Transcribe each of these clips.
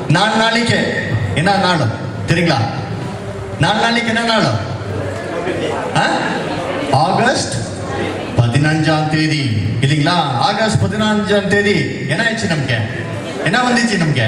நாலு நாளைக்கு என்ன நாள் தெரியுங்களா நாலு நாளைக்கு என்ன நாள் ஆ? ஆகஸ்ட் பதினஞ்சாம் தேதி இல்லைங்களா ஆகஸ்ட் பதினஞ்சாம் தேதி என்ன ஆயிடுச்சு நமக்கு என்ன வந்துச்சு நமக்கு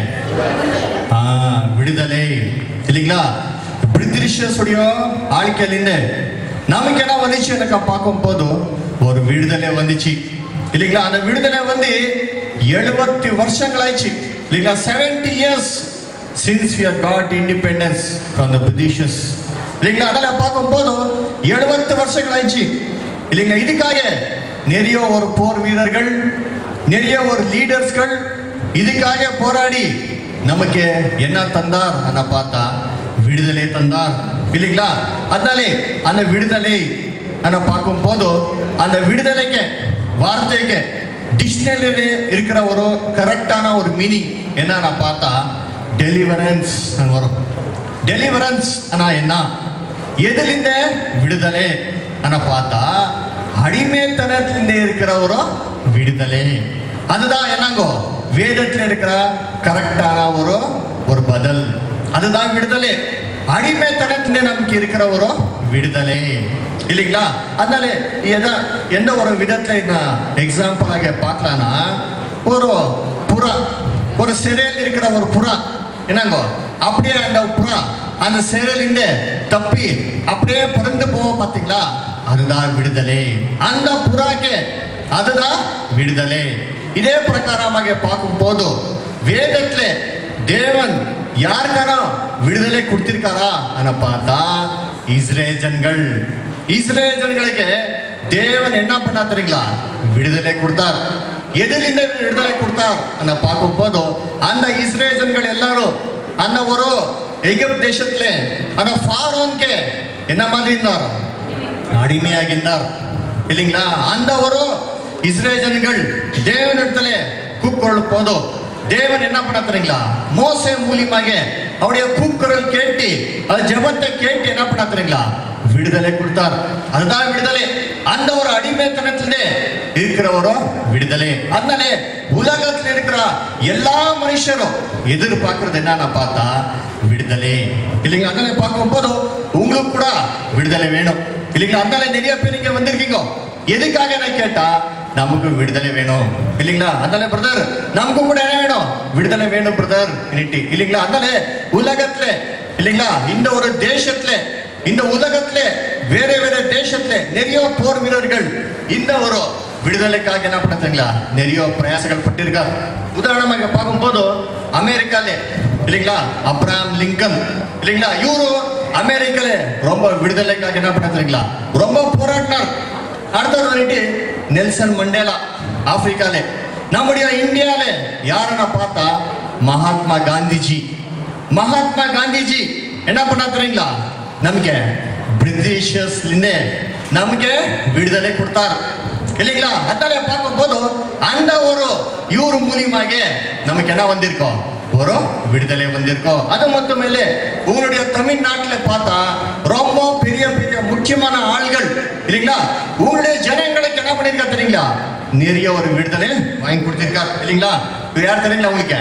ஆ விடுதலை இல்லைங்களா பிரிட்டிஷர்ஸுடைய ஆழ்க்கையிலிருந்து நமக்கு என்ன வந்துச்சு எனக்கு பார்க்கும் போது ஒரு விடுதலை வந்துச்சு இல்லைங்களா அந்த விடுதலை வந்து எழுபத்தி வருஷங்களாயிடுச்சு இல்லைங்களா seventy years since we got independence from the Britishers இல்லைங்களா அதெல்லாம் பார்க்கும் போது எழுபத்து வருஷங்கள் ஆயிடுச்சு இல்லைங்களா இதுக்காக நிறைய ஒரு போர் வீரர்கள் நிறைய ஒரு லீடர்ஸ்கள் இதுக்காக போராடி நமக்கு என்ன தந்தார் அನ್ನ பார்த்தா விடுதலை தந்தார் இல்லைங்களா அதனாலே அந்த விடுதலை அನ್ನ பார்க்கும் போது அந்த விடுதலைக்கு வார்த்தைக்கு டிக்ஷனரியில இருக்கிற ஒரு கரெக்டான ஒரு மீனிங் என்னன்னு பார்த்தா டெலிவரன்ஸ் வரும் டெலிவரன்ஸ் அண்ணா என்ன எதிலிಂದ விடுதலை அண்ணா பார்த்தா அடிமைத்தனத்திலிருந்து இருக்கிறவரோ விடுதலை அதுதான் என்னங்கோ வேதத்தில் இருக்கிற கரெக்டான ஒரு ஒரு பதில் அதுதான் விடுதலை அடிமைத்தனத்திலே நமக்கு இருக்கிறவரோ விடுதலை இல்லைங்களா அதனால எதா எந்த ஒரு விதத்துல எக்ஸாம்பிள் ஆக பார்க்கலாம்னா ஒரு புறா ஒரு சிறையில் இருக்கிற ஒரு புறா என்னங்கோ அப்படியே அந்த புறா அந்த சிறையிலிருந்து தப்பி அப்படியே பறந்து போக பார்த்தீங்களா அதுதான் விடுதலை அந்த புறாக்கு அதுதான் விடுதலை இதே பிரகாரமாக பார்க்கும் போது வேதத்துல தேவன் யாருக்கான விடுதலை கொடுத்திருக்காரா அன பார்த்தா இஸ்ரேல் ஜனங்கள் இஸ்ரேல் ஜனங்களுக்கு தேவன் என்ன பண்ணா தெரியுங்களா விடுதலை கொடுத்தார் எதிலிருந்து விடுதலை கொடுத்தார் அನ್ನ பார்க்கும் போது அந்த இஸ்ரேல் ஜனங்கள் எல்லாரும் அந்த ஒரு எகிப்த் தேசத்துல அந்த ஃபாரோன்க்கு என்ன மாதிரி இருந்தார் அடிமையாகின்றார் இல்லைங்களா அந்த ஒரு இஸ்ரேல் ஜனங்கள் தேவனிடத்துல கூப்பிடுற போது தேவன் என்ன பண்ண தெரியுங்களா மோசே மூலியமாக அவருடைய கூக்குரல் கேட்டு அது ஜெபத்தை கேட்டு என்ன பண்ண தெரியுங்களா விடுதலை கொடுத்தார் அதுதான் விடுதலை அந்த ஒரு அடிமைத்தனத்திலே இருக்கிறவரோ விடுதலை அதனால உலகத்தில் இருக்கிற எல்லா மனுஷரும் எதிர்பார்க்கறது என்னன்னு பார்த்தா விடுதலை இல்லைங்க அதனால பார்க்கும் போது உங்களுக்கு கூட விடுதலை வேணும் இல்லைங்களா அதனால நிறைய பேர் இங்க வந்திருக்கீங்க எதுக்காக நான் கேட்டா நமக்கு விடுதலை வேணும் இல்லைங்களா அதனால பிரதர் நமக்கு கூட என்ன வேணும் விடுதலை வேணும் பிரதர் இல்லைங்களா அதனால உலகத்துல இல்லைங்களா இந்த ஒரு தேசத்துல இந்த உலகத்துல வேற வேற தேசத்துல நிறைய போர் வீரர்கள் இந்த ஒரு விடுதலைக்காக என்ன பண்ணுறீங்களா நிறைய பிரயாசங்கள் பட்டிருக்கார் உதாரணமாக பார்க்கும்போது அமெரிக்காலே இல்லைங்களா அப்ராம் லிங்கன் இல்லைங்களா இவரு அமெரிக்கால ரொம்ப விடுதலைக்காக என்ன பண்ணுறீங்களா ரொம்ப போராடினார் அடுத்தது வந்துட்டு நெல்சன் மண்டேலா ஆப்பிரிக்காலே நம்முடைய இந்தியால யாரನ್ನ பார்த்தா மகாத்மா காந்திஜி மகாத்மா காந்திஜி என்ன பண்ண தெரியுங்களா ನಮಗೆ ಬ್ರಿಟಿಷರ್ಸ್ಲಿಂದ ನಮಗೆ ಬಿಡುದಲೆ ಕೊಡ್ತಾರ இல்லைங்களா அதால பார்க்கும்போது அந்த ஒரு இவரு மூலியமாக நமக்கு என்ன வந்திருக்கோம் ஒரு விடுதலை வந்திருக்கோம் அது மட்டும் இல்ல உங்களுடைய தமிழ்நாட்டுல பார்த்தா ரொம்ப பெரிய பெரிய முக்கியமான ஆள்கள் இல்லைங்களா உங்களுடைய ஜனங்களுக்கு என்ன பண்ணிருக்கா தெரியுங்களா நிறைய ஒரு விடுதலை வாங்கி கொடுத்திருக்கார் இல்லைங்களா இவர் யார் தெரியுங்களா உங்களுக்கு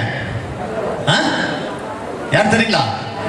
ஆ? யார் தெரியுங்களா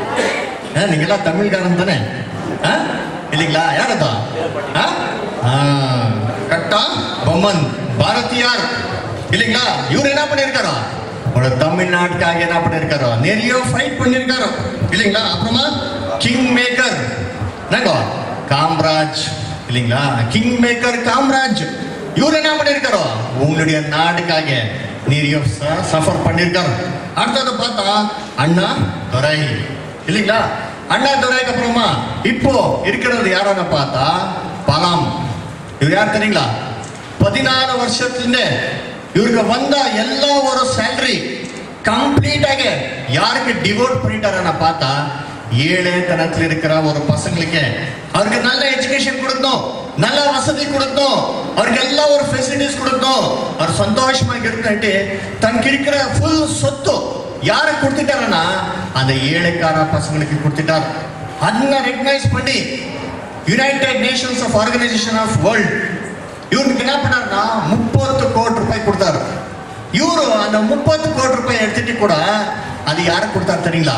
ஆ, நீங்கெல்லாம் தமிழ்காரன் தானே ஆ? இல்லைங்களா யார் அதா ஆ? ஆ, கட்டா பொம்மன் பாரதியார் இல்லைங்களா இவர் என்ன பண்ணிருக்காரோ ஒரு தமிழ்நாட்டுக்காக என்ன பண்ணிருக்காரோ நிறைய ஃபைட் பண்ணிருக்காரோ இல்லைங்களா அப்புறமா கிங் மேக்கர் என்னங்கோ காமராஜ் இல்லைங்களா கிங் மேக்கர் காமராஜ் இவர் என்ன பண்ணிருக்காரோ உங்களுடைய நாடுக்காக நிறைய சஃபர் பண்ணிருக்காரு அடுத்தது பார்த்தா அண்ணா துரை இல்லைங்களா அண்ணா துரைக்கு அப்புறமா இப்போ இருக்கிறது யாரான பார்த்தா பலாம் இவர் யார் தெரியுங்களா பதினாறு வருஷத்துல இவருக்கு வந்த எல்லா ஒரு ಸ್ಯಾಲ್ರಿ ಕಂಪ್ಲೀಟ್ ಆಗಿ யாருக்கு டிவோட் பண்ணிட்டாரன்னு பார்த்தா ஏழை தனத்தில் இருக்கிற ஒரு பசங்களுக்கு அவருக்கு நல்ல எஜுகேஷன் கொடுத்தோம் நல்ல வசதி கொடுத்தோம் அவருக்கு எல்லா ஒரு ஃபெசிலிட்டிஸ் கொடுத்தோம் அவர் சந்தோஷமாக இருக்கட்டு தனக்கு இருக்கிற ஃபுல் சொத்து யாருக்கு கொடுத்துட்டாரன்னா அந்த ஏழைக்கார பசங்களுக்கு கொடுத்துட்டார் ಅದನ್ನ ರೆಕಗ್ನೈಸ್ பண்ணி United Nations of organisation of world இவருக்கு என்ன பண்ணாருன்னா முப்பத்து கோடி ரூபாய் கொடுத்தாரு இவரு அந்த முப்பத்து கோடி ரூபாய் எடுத்துட்டு கூட அது யாருக்கு கொடுத்தாரு தெரியுங்களா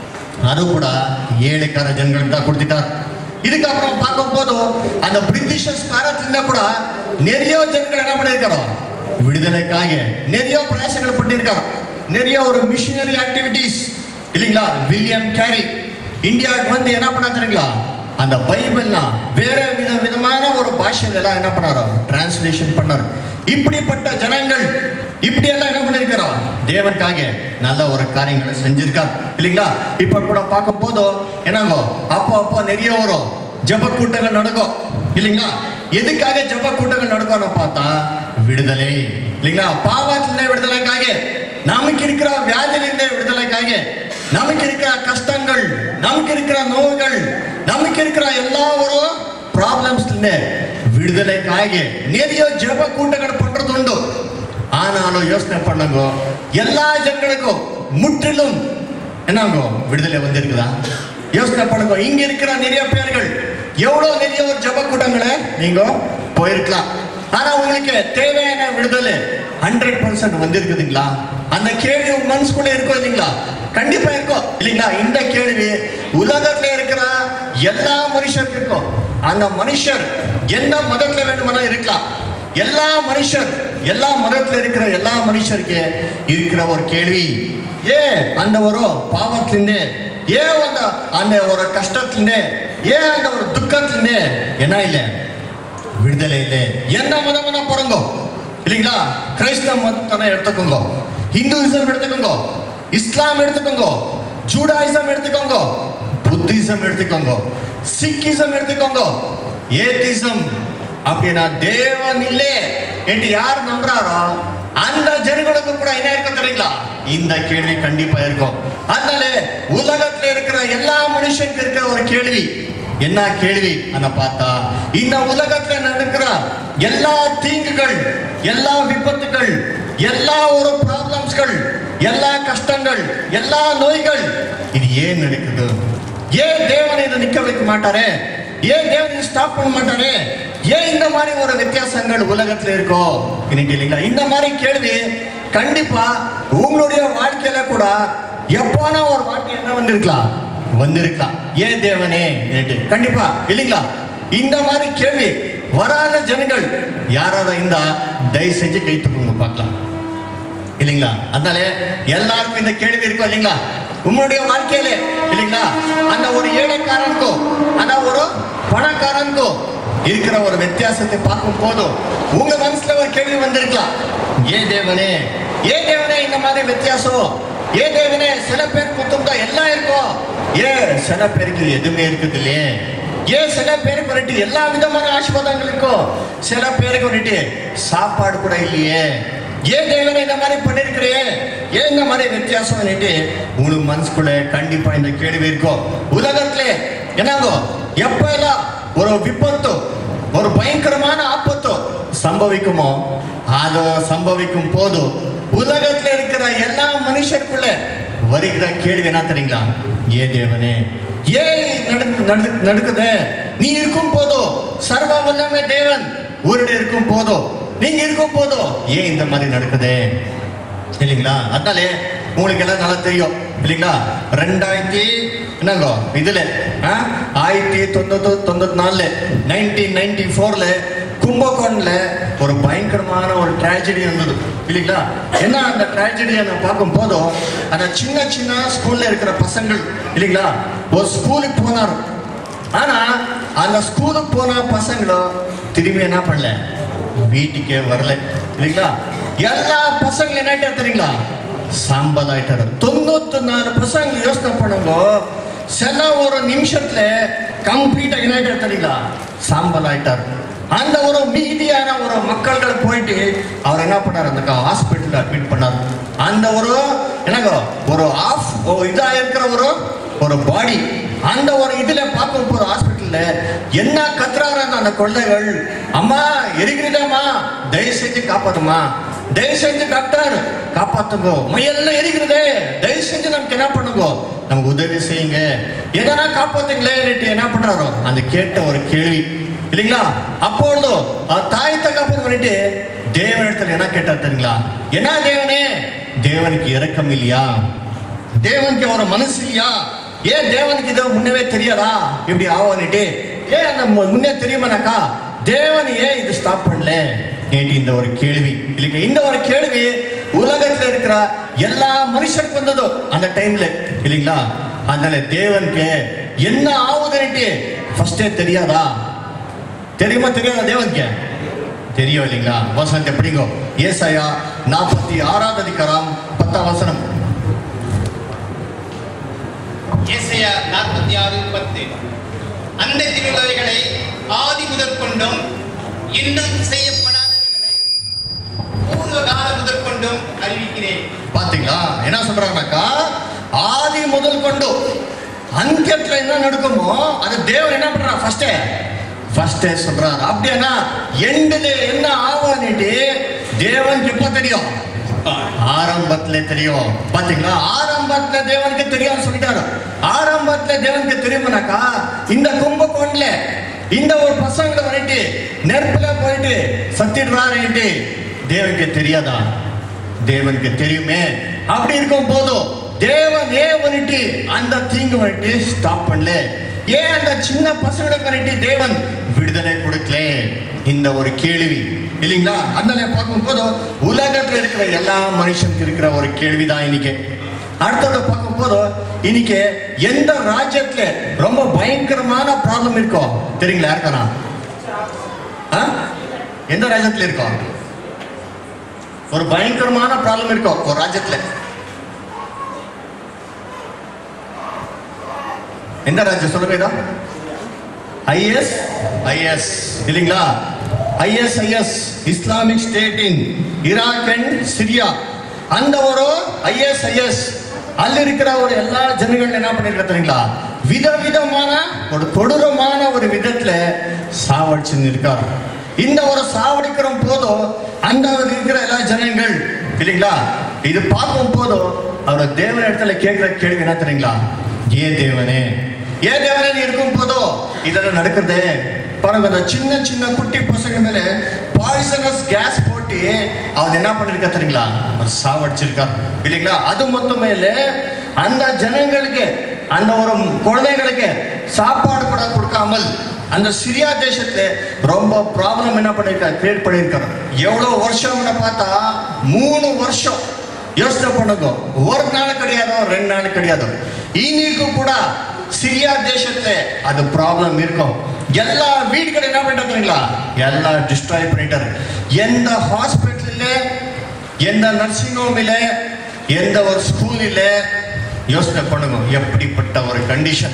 அது கூட ஏழைக்கார ஜனங்களுக்கு தான் கொடுத்துட்டார் இதுக்கப்புறம் பார்க்கும் போது அந்த பிரிட்டிஷர்ஸ் காலத்துல கூட நிறைய ஜனங்கள் என்ன பண்ணியிருக்கிறோம் விடுதலைக்காக நிறைய பிரயாசங்கள் பண்ணியிருக்காரு நிறைய ஒரு மிஷினரி ஆக்டிவிட்டிஸ் இல்லைங்களா வில்லியம் கேரி இந்தியாவுக்கு வந்து என்ன பண்ணா தெரியுங்களா அந்த பைபிள்லாம் வேற வித விதமான ஒரு பாஷையில எல்லாம் என்ன பண்ணாரோ டிரான்ஸ்லேஷன் பண்ணாரு இப்படிப்பட்ட ஜனங்கள் இப்படி எல்லாம் என்ன பண்ணிருக்கிறோம் தேவனுக்காக நல்ல ஒரு காரியங்களை செஞ்சிருக்கார் இல்லைங்களா இப்ப கூட பார்க்கும் போதும் என்னங்கோ அப்போ அப்போ நிறைய வரும் ஜப கூட்டங்கள் நடக்கும் இல்லைங்களா எதுக்காக ஜப கூட்டங்கள் நடக்கும்னு பார்த்தா விடுதலை இல்லைங்களா பாவத்திலிருந்தே விடுதலைக்காக நமக்கு இருக்கிற வியாதியிலிருந்தே விடுதலைக்காக நமக்கு இருக்கிற கஷ்டங்கள் நமக்கு இருக்கிற நோய்கள் நமக்கு இருக்கிற எல்லா ஒரு ப்ராப்ளம்ஸ்ல விடுதலைக்காக நிறைய ஜப கூட்டங்கள் பண்றது உண்டு ஆனாலும் யோசனை பண்ணுங்க எல்லா ஜனங்களுக்கும் முற்றிலும் என்னங்கோ விடுதலை வந்திருக்குதா யோசனை பண்ணுங்க இங்க இருக்கிற நிறைய பேர்கள் எவ்வளவு நிறைய ஒரு ஜப கூட்டங்களை நீங்க போயிருக்கலாம் ஆனா உங்களுக்கு தேவையான விடுதலை ஹண்ட்ரட் பர்சன்ட் வந்திருக்குதுங்களா அந்த கேள்வி உங்க மனசுக்குள்ள இருக்கும் இல்லைங்களா கண்டிப்பா இருக்கும் இல்லைங்களா இந்த கேள்வி உலகத்துல இருக்கிற எல்லா மனுஷருக்கும் இருக்கும் அந்த மனுஷர் எந்த மதத்துல வேண்டுமானா இருக்கலாம் எல்லா மனுஷர் எல்லா மதத்துல இருக்கிற எல்லா மனுஷருக்கு இருக்கிற ஒரு கேள்வி ஏன் அந்த ஒரு பாவத்திலிருந்து ஏன் அந்த அந்த ஒரு கஷ்டத்திலிருந்து ஏன் அந்த ஒரு துக்கத்திலிருந்து என்ன இல்லை விடுதலை இல்லை எந்த மதம்னா பிறங்கோ இல்லைங்களா கிறிஸ்தவ மதத்தை எடுத்துக்கோங்க ஹிந்துவிசம் எடுத்துக்கோங்க இஸ்லாம் எடுத்துக்கோங்க ஜூடாயிசம் எடுத்துக்கோங்க புத்திசம் எடுத்துக்கோங்க சிக்கிசம் எடுத்துக்கோங்க ஏத்திசம் அப்படின்னா தேவன் இல்லே என்று யார் நம்புறாரோ அந்த ஜனங்களுக்கு கூட என்ன இருக்கும் தெரியுங்களா இந்த கேள்வி கண்டிப்பா இருக்கும் அதனால உலகத்துல இருக்கிற எல்லா மனுஷனுக்கு இருக்கிற ஒரு கேள்வி என்ன கேள்வி அத பார்த்தா இந்த உலகத்துல நடக்கிற எல்லா தீங்குகள் எல்லா விபத்துகள் எல்லா ஒரு ப்ராப்ளம்ஸ்கள் எல்லா கஷ்டங்கள் எல்லா நோய்கள் இது ஏன் நடக்குது ஏன் தேவன் இதை நிக்க வைக்க மாட்டாரு ஏன் தேவன் இதை ஸ்டாப் பண்ண மாட்டாரு ஏன் இந்த மாதிரி ஒரு வித்தியாசங்கள் உலகத்துல இருக்கோ இன்னைக்கு இல்லைங்களா இந்த மாதிரி கேள்வி கண்டிப்பா உங்களுடைய வாழ்க்கையில கூட எப்போனா ஒரு வாழ்க்கை என்ன வந்திருக்கலாம் வந்திருக்கலாம் ஏன் தேவனே என்று கண்டிப்பா இல்லைங்களா இந்த மாதிரி கேள்வி வராத ஜனங்கள் யாராவது இருந்தா தயவு செஞ்சு கை தூக்குங்க பார்க்கலாம் இல்லைங்களா அதனால எல்லாருக்கும் இந்த கேள்வி இருக்கும் இல்லைங்களா உங்களுடைய வாழ்க்கையில இல்லைங்களா அந்த ஒரு ஏழைக்காரனுக்கும் அந்த ஒரு பணக்காரனுக்கும் இருக்கிற ஒரு வித்தியாசத்தை பார்க்கும் போதும் உங்க மனசுல ஒரு கேள்வி வந்திருக்கலாம் ஏன் தேவனே ஏன் தேவனே இந்த மாதிரி வித்தியாசம் ஏன் தேவனே சில பேர் குத்தும்தா எல்லாம் இருக்கும் ஏன் சில பேருக்கு எதுவுமே இருக்குது இல்லையே ஏன் சில பேருக்கு வந்துட்டு எல்லா விதமான ஆசீர்வாதங்கள் இருக்கும் சில பேருக்கு வந்துட்டு சாப்பாடு கூட இல்லையே ஏன் தேவனை இந்த மாதிரி பண்ணிருக்கிறே ஏன் இந்த மாதிரி வித்தியாசம் பண்ணிட்டு உங்களுக்கு மனசுக்குள்ள கண்டிப்பா இந்த கேள்வி இருக்கும் உலகத்துல என்னங்கோ எப்ப எல்லாம் ஒரு விபத்து ஒரு பயங்கரமான ஆபத்து சம்பவிக்குமோ அது சம்பவிக்கும் போது உலகத்துல இருக்கிற எல்லா மனுஷருக்குள்ள வருகிற கேள்வி என்ன தெரியுங்களா ஏ தேவனே ஏன் நடக்கு நடக்கு- நடக்குது நீ இருக்கும் போதோ சர்வ வல்லமை தேவன் ஊரில் இருக்கும் போதோ நீங்க இருக்கும் போதோ ஏன் இந்த மாதிரி நடக்குது இல்லைங்களா அதனாலே உங்களுக்கு எல்லாம் நல்லா தெரியும் இல்லைங்களா ரெண்டாயிரத்தி என்னங்க இதுல ஆ? ஆயிரத்தி தொண்ணூத்தி தொண்ணூத்தி நாலுல நைன்டீன் நைன்டி ஃபோர்ல கும்பகோண்ல ஒரு பயங்கரமான ஒரு ட்ராஜடி இருந்தது இல்லைங்களா என்ன அந்த ட்ராஜடியை நான் பார்க்கும் போதும் அந்த சின்ன சின்ன ஸ்கூல்ல இருக்கிற பசங்கள் இல்லைங்களா ஒரு ஸ்கூலுக்கு போனாரு ஆனா அந்த ஸ்கூலுக்கு போன பசங்களும் திரும்பி என்ன பண்ணல வீட்டுக்கே வரல இல்லைங்களா எல்லா பசங்களும் என்ன ஆயிட்டா தெரியுங்களா சாம்பல் ஆயிட்டாரு தொண்ணூத்தி நாலு பசங்க யோசனை பண்ணுங்க சில ஒரு நிமிஷத்துல கம்ப்ளீட்டா என்ன ஆயிட்டாரு தெரியுங்களா சாம்பல் ஆயிட்டாரு அந்த ஒரு மீதியான ஒரு மக்கள்கள் போயிட்டு அவர் என்ன பண்ணாரு அந்த ஹாஸ்பிட்டல் அட்மிட் பண்ணாரு அந்த ஒரு என்னங்க ஒரு ஆஃப் இதா இருக்கிற ஒரு ஒரு பாடி அந்த ஒரு இதுல பார்க்கும் போது ஹாஸ்பிட்டல்ல என்ன கத்துறாரு அந்த கொள்ளைகள் அம்மா எரிக்கிறதம்மா தயவு செஞ்சு காப்பாத்துமா தயவு செஞ்சு டாக்டர் காப்பாத்துங்க மையெல்லாம் எரிக்கிறதே தயவு செஞ்சு நமக்கு என்ன பண்ணுங்க நமக்கு உதவி செய்யுங்க எதனா காப்பாத்துங்களே என்ன பண்றாரோ அந்த கேட்ட ஒரு கேள்வி இல்லைங்களா அப்பொழுது அவர் தாய் தகப்பன் பண்ணிட்டு தேவனிடத்துல என்ன கேட்டார் தெரியுங்களா என்ன தேவனே தேவனுக்கு இரக்கம் இல்லையா தேவனுக்கு அவர மனசு இல்லையா ஏன் தேவனுக்கு இது முன்னவே தெரியாதா இப்படி ஆவான்னுட்டு ஏன் அந்த மு- முன்னே தெரியுமானாக்கா தேவன் ஏன் இது ஸ்டாப் பண்ணல ஏன்டி இந்த ஒரு கேள்வி இல்லைங்க இந்த ஒரு கேள்வி உலகத்துல இருக்கிற எல்லா மனுஷருக்கு வந்ததோ அந்த டைம்ல இல்லைங்களா அதனால தேவனுக்கு என்ன ஆகுதுன்னுட்டு ஃபர்ஸ்டே தெரியாதா தெரியுமா தெரியாதா தேவனுக்கு தெரியும் இல்லைங்களா வசனத்தை எப்படிங்கோ ஏசாயா நாற்பத்தி ஆறாவது அதிகாரம் பத்தாம் வசனம் ஏசாயா நாற்பத்தி ஆறு பத்து அந்த திருவிழாவைகளை ஆதி முதற் கொண்டும் இன்னும் செய்யப்படாதவைகளை பூர்வ காலம் முதற் கொண்டும் அறிவிக்கிறேன் பாத்தீங்களா என்ன சொல்றாங்கனாக்கா ஆதி முதல் கொண்டு அந்தியத்துல என்ன நடக்குமோ அது தேவன் என்ன பண்றான் ஃபர்ஸ்டே ஃபர்ஸ்டே சொல்றாரு அப்படியானா எண்டுல என்ன ஆவான்னுட்டு தேவனுக்கு எப்ப தெரியும் ஆரம்பத்துல தெரியும் பாத்தீங்களா ஆரம்பத்துல தேவனுக்கு தெரியும் சொல்லிட்டாரு ஆரம்பத்துல தேவனுக்கு தெரியுமானாக்கா இந்த கும்பகோண்ல இந்த ஒரு பசங்களை வந்துட்டு நெருப்புல போயிட்டு சத்திடுறாருன்ட்டு தேவனுக்கு தெரியாதா தேவனுக்கு தெரியுமே அப்படி இருக்கும் போதும் தேவன் ஏன் வந்துட்டு அந்த தீங்கு வந்துட்டு ஸ்டாப் பண்ணல ஏன் அந்த சின்ன பசங்களுக்கு வந்துட்டு தேவன் விடுதலை கொடுக்கல இந்த ஒரு கேள்வி இல்லைங்களா அதனால பார்க்கும் போது உலகத்துல இருக்கிற எல்லா மனுஷனுக்கு இருக்கிற ஒரு கேள்விதான் இன்னைக்கு அடுத்தது பார்க்கும் போது இன்னைக்கு எந்த ராஜ்யத்துல ரொம்ப பயங்கரமான ப்ராப்ளம் இருக்கோ தெரியுங்களா யாருக்கானா ஆ? எந்த ராஜ்யத்துல இருக்கோம் ஒரு பயங்கரமான ப்ராப்ளம் இருக்கும் ஒரு ராஜ்யத்துல எந்த ராஜ்யம் சொல்லுங்க இதோ ஐஎஸ் ஐஎஸ் இல்லைங்களா IS IS Islamic State in Iraq and Syria அந்த ஒரு ஐஎஸ் ஐஎஸ் ಅಲ್ಲಿ இருக்கிற ஒரு எல்லா ஜனங்கள் என்ன பண்ணிருக்க தெரியுங்களா விதவிதமான ஒரு கொடூரமான ஒரு விதத்துல சாவடிச்சு இருக்காரு இந்த ஒரு சாவடிக்கிற போதும் அந்த இருக்கிற எல்லா ஜனங்கள் இல்லைங்களா இது பார்க்கும் போதும் அவரோட தேவன் இடத்துல கேட்கிற கேள்வி என்ன தெரியுங்களா ஏன் தேவனே ஏன் தேவனே நீ இருக்கும் போதோ இதெல்லாம் நடக்குது பாருங்க அந்த சின்ன சின்ன குட்டி பசங்க மேல பாய்சனஸ் கேஸ் போட்டு அவன் என்ன பண்ணிருக்கா தெரியுங்களா அவர் சாவடிச்சிருக்கான் இல்லைங்களா அது மொத்தம் மேல அந்த ஜனங்களுக்கு அந்த ஒரு குழந்தைங்களுக்கு சாப்பாடு கூட கொடுக்காமல் அந்த சிரியா தேசத்துல ரொம்ப ப்ராப்ளம் என்ன பண்ணிருக்காரு கிரியேட் பண்ணிருக்காரு எவ்வளவு வருஷம்னு பார்த்தா மூணு வருஷம் யோசனை பண்ணுங்க ஒரு நாள் கிடையாது ரெண்டு நாள் கிடையாது இன்னைக்கு கூட சிரியா தேசத்துல அது ப்ராப்ளம் இருக்கும் எல்லா வீடுகள் என்ன பண்ணிட்டாங்களா எல்லாம் டிஸ்ட்ராய் பண்ணிட்டாரு எந்த ஹாஸ்பிட்டல் இல்ல எந்த நர்சிங் ஹோம் இல்ல எந்த ஒரு ஸ்கூல் இல்ல யோசனை பண்ணுங்க எப்படிப்பட்ட ஒரு கண்டிஷன்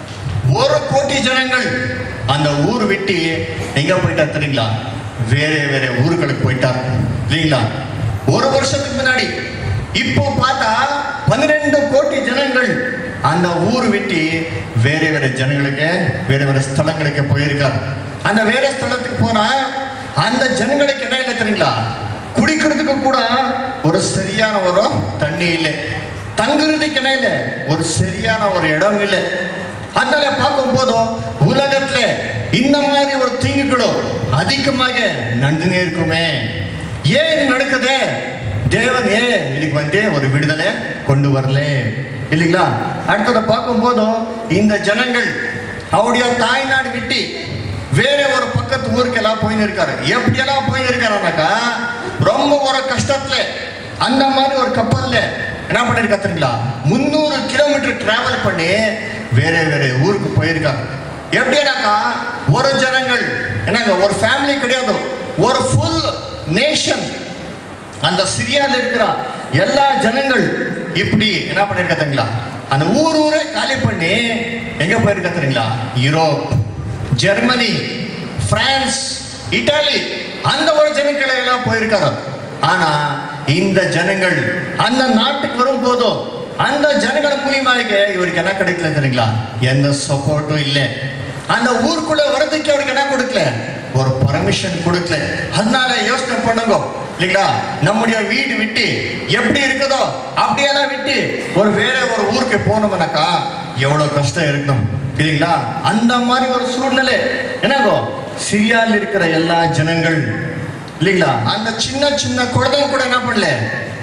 ஒரு கோடி ஜனங்கள் அந்த ஊர் விட்டு எங்க போயிட்டா தெரியுங்களா வேற வேற ஊர்களுக்கு போயிட்டார் இல்லைங்களா ஒரு வருஷத்துக்கு முன்னாடி இப்போ பார்த்தா பன்னிரெண்டு கோடி ஜனங்கள் அந்த ஊர் விட்டு வேற வேற ஜனங்களுக்கு வேற வேற ஸ்தலங்களுக்கு போயிருக்கார் அந்த வேற ஸ்தலத்துக்கு போனா அந்த ஜனங்களுக்கு என்ன இல்லை தெரியுங்களா குடிக்கிறதுக்கு கூட ஒரு சரியான ஒரு தண்ணி இல்லை தங்குறதுக்கு என்ன இல்லை ஒரு சரியான ஒரு இடம் இல்லை அதனால பார்க்கும் போதும் உலகத்துல இந்த மாதிரி ஒரு தீங்குகளும் அதிகமாக நடந்துனே இருக்குமே ஏன் இது நடக்குது தேவன் ஏன் இதுக்கு வந்து ஒரு விடுதலை கொண்டு வரல இல்லைங்களா அடுத்ததை பார்க்கும் போதும் இந்த ஜனங்கள் அவருடைய தாய்நாடு விட்டு வேற ஒரு பக்கத்து ஊருக்கெல்லாம் போயின்னு இருக்காரு எப்படியெல்லாம் போயின்னு இருக்காருனாக்கா ரொம்ப ஒரு கஷ்டத்துல அந்த மாதிரி ஒரு கப்பல்ல என்ன பண்ணிருக்கா தெரியுங்களா முந்நூறு கிலோமீட்டர் டிராவல் பண்ணி வேற வேற ஊருக்கு போயிருக்காங்க எப்படின்னாக்கா ஒரு ஜனங்கள் என்னங்க ஒரு ஃபேமிலி கிடையாது ஒரு ஃபுல் நேஷன் அந்த சிரியால இருக்கிற எல்லா ஜனங்கள் இப்படி என்ன பண்ணிருக்க தெரியுங்களா அந்த ஊர் ஊரே காலி பண்ணி எங்க போயிருக்க தெரியுங்களா யூரோப் ஜெர்மனி பிரான்ஸ் இட்டாலி அந்த ஒரு ஜனங்களை எல்லாம் போயிருக்காரு ஆனா இந்த ஜனங்கள் அந்த நாட்டுக்கு வரும் போதும் அந்த ஜனங்கள் மூலியமாக இவருக்கு என்ன கிடைக்கல தெரியுங்களா எந்த சப்போர்ட்டும் இல்லை அந்த ஊருக்குள்ள வரதுக்கு அவருக்கு என்ன கொடுக்கல ஒரு பர்மிஷன் கொடுக்கல அதனால யோசனை பண்ணுங்க இல்லைங்களா நம்முடைய வீடு விட்டு எப்படி இருக்குதோ அப்படியெல்லாம் விட்டு ஒரு வேற ஒரு ஊருக்கு போனோம்னாக்கா எவ்வளவு கஷ்டம் இருக்கணும் இல்லைங்களா அந்த மாதிரி ஒரு சூழ்நிலை என்னங்கோ சிரியால இருக்கிற எல்லா ஜனங்கள் இல்லைங்களா அந்த சின்ன சின்ன குழந்தைங்க கூட என்ன பண்ணல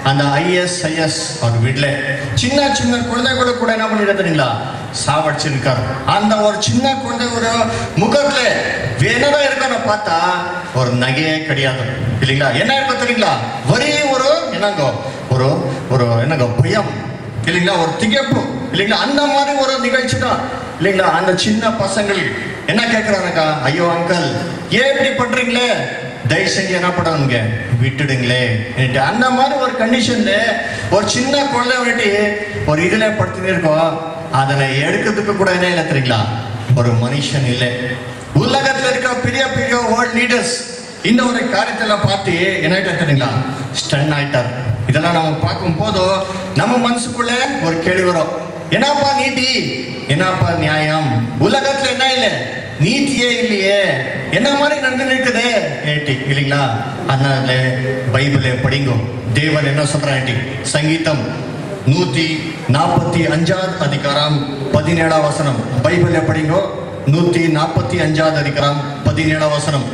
அந்த ஐஎஸ்ஐஎஸ் அவர் வீட்டுல சின்ன சின்ன குழந்தைகளை கூட என்ன பண்ணிட்டு தெரியுங்களா சாவடிச்சிருக்காரு அந்த ஒரு சின்ன குழந்தை ஒரு முகத்துல வேணதான் இருக்கணும் பார்த்தா ஒரு நகையே கிடையாது இல்லைங்களா என்ன இருக்கும் தெரியுங்களா ஒரே ஒரு என்னங்க ஒரு ஒரு என்னங்க பயம் இல்லைங்களா ஒரு திகைப்பு இல்லைங்களா அந்த மாதிரி ஒரு நிகழ்ச்சி தான் இல்லைங்களா அந்த சின்ன பசங்கள் என்ன கேட்குறாங்கக்கா ஐயோ அங்கிள் ஏன் இப்படி பண்றீங்களே தயவு செஞ்சு என்ன பண்ணுங்க விட்டுடுங்களே என்னட்டு அந்த மாதிரி ஒரு கண்டிஷன்ல ஒரு சின்ன குழந்தை வந்துட்டு ஒரு இதுல படுத்துன்னு இருக்கோம் அதனை எடுக்கிறதுக்கு கூட என்ன இல்லை தெரியுங்களா ஒரு மனுஷன் இல்லை உலகத்துல இருக்க பெரிய பெரிய வேர்ல்ட் லீடர்ஸ் இந்த ஒரு காரியத்தில் பார்த்து என்ன ஆயிட்டார் தெரியுங்களா ஸ்டன் ஆயிட்டார் இதெல்லாம் நம்ம பார்க்கும் போது நம்ம மனசுக்குள்ள ஒரு கேள்வி வரும் என்னப்பா நீதி என்னப்பா நியாயம் உலகத்துல என்ன இல்லை நீதியே இல்லையே என்ன மாதிரி நடந்து இருக்குது ஏட்டி இல்லைங்களா அதனால பைபிளை படிங்கோ தேவன் என்ன சொல்றாண்டி சங்கீதம் நூத்தி நாற்பத்தி அஞ்சாவது அதிகாரம் பதினேழாம் வசனம் பைபிளை படிங்கோ நூத்தி நாற்பத்தி அஞ்சாவது அதிகாரம் பதினேழாம் வசனம்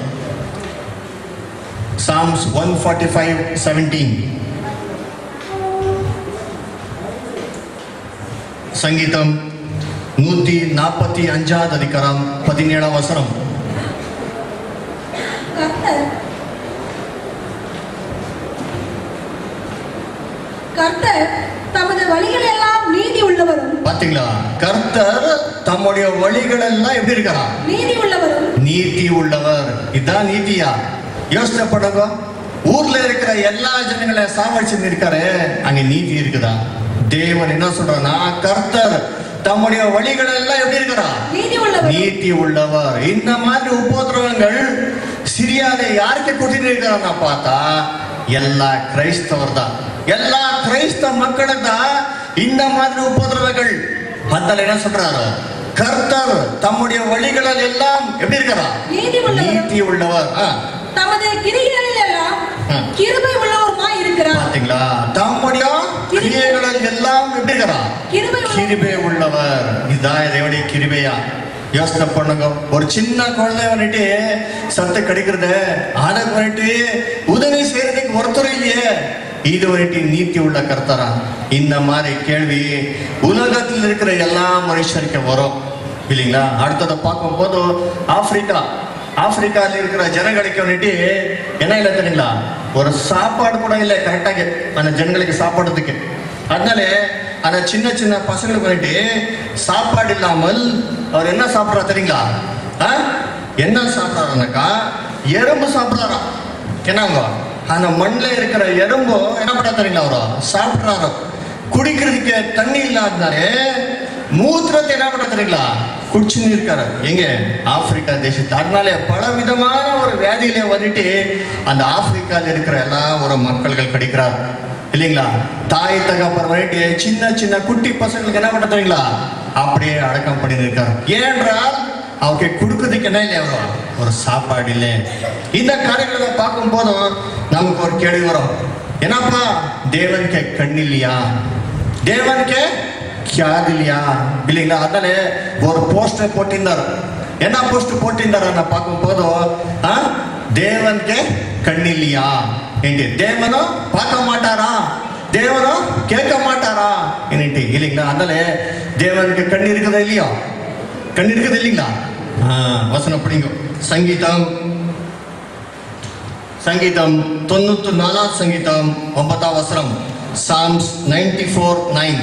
Psalms 145 17 சங்கீதம் நூத்தி நாற்பத்தி அஞ்சாவது அதிகாரம் பதினேழாம் வசனம் கர்த்தர் கர்த்தர் தமது வழிகளெல்லாம் நீதி உள்ளவரும் பாத்தீங்களா கர்த்தர் தம்முடைய வழிகள் எல்லாம் எப்படி இருக்கிறார் நீதி உள்ளவரும் நீதி உள்ளவர் இதான் நீதியா யோசனை பண்ணுங்க ஊர்ல இருக்கிற எல்லா ஜனங்களை சாவடிச்சு இருக்காரு அங்க நீதி இருக்குதா தேவன் என்ன சொல்றாருன்னா கர்த்தர் தம்முடைய வழிகள் எல்லாம் எப்படி இருக்கிறா நீதி உள்ளவரும் நீதி உள்ளவர் இந்த மாதிரி உபோதிரவங்கள் சிரியால யாருக்கு கொட்டிட்டு இருக்காருன்னா பார்த்தா எல்லா கிரைஸ்தவர் தான் எல்லா கிரைஸ்தவ மக்களுக்கு தான் இந்த மாதிரி உபோதிரவங்கள் அதனால என்ன சொல்றாரு கர்த்தர் தம்முடைய வழிகளில் எல்லாம் எப்படி இருக்கிறா நீதி உள்ளவர். நீதி உள்ளவர் ஆ, தமது கிரிகளில் எல்லாம் ஆ. கிருபை உள்ளவருமாய் இருக்கிறார் பாத்தீங்களா தம்முடைய கிரியைகளில் எல்லாம் எப்படி இருக்கிறா கிருபை உள்ள- கிருபை உள்ளவர் இதான் தேவனுடைய கிருபையா யோசனை பண்ணுங்க ஒரு சின்ன குழந்தை வந்துட்டு சத்து கிடைக்கிறது அதுக்கு வந்துட்டு உதவி செய்யறதுக்கு ஒருத்தர் இல்லையே இது வந்துட்டு நீதி உள்ள கர்த்தரா இந்த மாதிரி கேள்வி உலகத்தில் இருக்கிற எல்லா மனுஷருக்கு வரும் இல்லைங்களா அடுத்ததை பார்க்கும்போது ஆப்பிரிக்கா ஆப்பிரிக்கால இருக்கிற ஜனங்களுக்கு வந்துட்டு என்ன இல்லை தெரியுங்களா ஒரு சாப்பாடு கூட இல்லை கரெக்டாக அந்த ஜனங்களுக்கு சாப்பாடுறதுக்கு அதனால அந்த சின்ன சின்ன பசங்களுக்கு வந்துட்டு சாப்பாடு இல்லாமல் அவர் என்ன சாப்பிட்றா தெரியுங்களா ஆ? என்ன சாப்பிட்றாருனாக்கா எறும்பு சாப்பிட்றாராம் என்னங்க அந்த மண்ணில் இருக்கிற எறும்பு என்ன பண்ணா தெரியுங்களா அவரு சாப்பிட்றாரு குடிக்கிறதுக்கு தண்ணி இல்லாதனாலே மூத்திரத்தை என்ன பண்ண தெரியுங்களா குடிச்சுன்னு இருக்காரு எங்க ஆப்பிரிக்கா தேசத்து அதனால பல விதமான ஒரு வியாதியில வந்துட்டு அந்த ஆப்பிரிக்கால இருக்கிற எல்லா ஒரு மக்கள்கள் கிடைக்கிறார் இல்லைங்களா தாய் தகப்பர் வந்துட்டு சின்ன சின்ன குட்டி பசங்களுக்கு என்ன பண்ண தெரியுங்களா அப்படியே அடக்கம் பண்ணி இருக்காரு ஏனென்றால் அவருக்கு கொடுக்கறதுக்கு என்ன இல்லை அவரு ஒரு சாப்பாடு இல்லை இந்த காரியங்களை பார்க்கும் போதும் நமக்கு ஒரு கேள்வி வரும் என்னப்பா தேவனுக்கு கண் இல்லையா தேவனுக்கு கியாது இல்லையா இல்லைங்களா அதனால ஒரு போஸ்டர் போட்டிருந்தார் என்ன போஸ்ட் போட்டிருந்தார் பார்க்கும் போதும் ஆ தேவனுக்கு கண் இல்லையா ఏంటి దేవను பார்க்க மாட்டாரா தேவனும் கேட்க மாட்டாரா என்னட்டு இல்லைங்களா அதனால தேவனுக்கு கண் இருக்குதா இல்லையா கண் இருக்குது இல்லைங்களா ஆ, வசனம் படிங்க சங்கீதம் సంగీతం తొన్నూత్తు నాలా సంగీతం ఒంబతా వసరం సామ్స్ నైంటీ ఫోర్ నైన్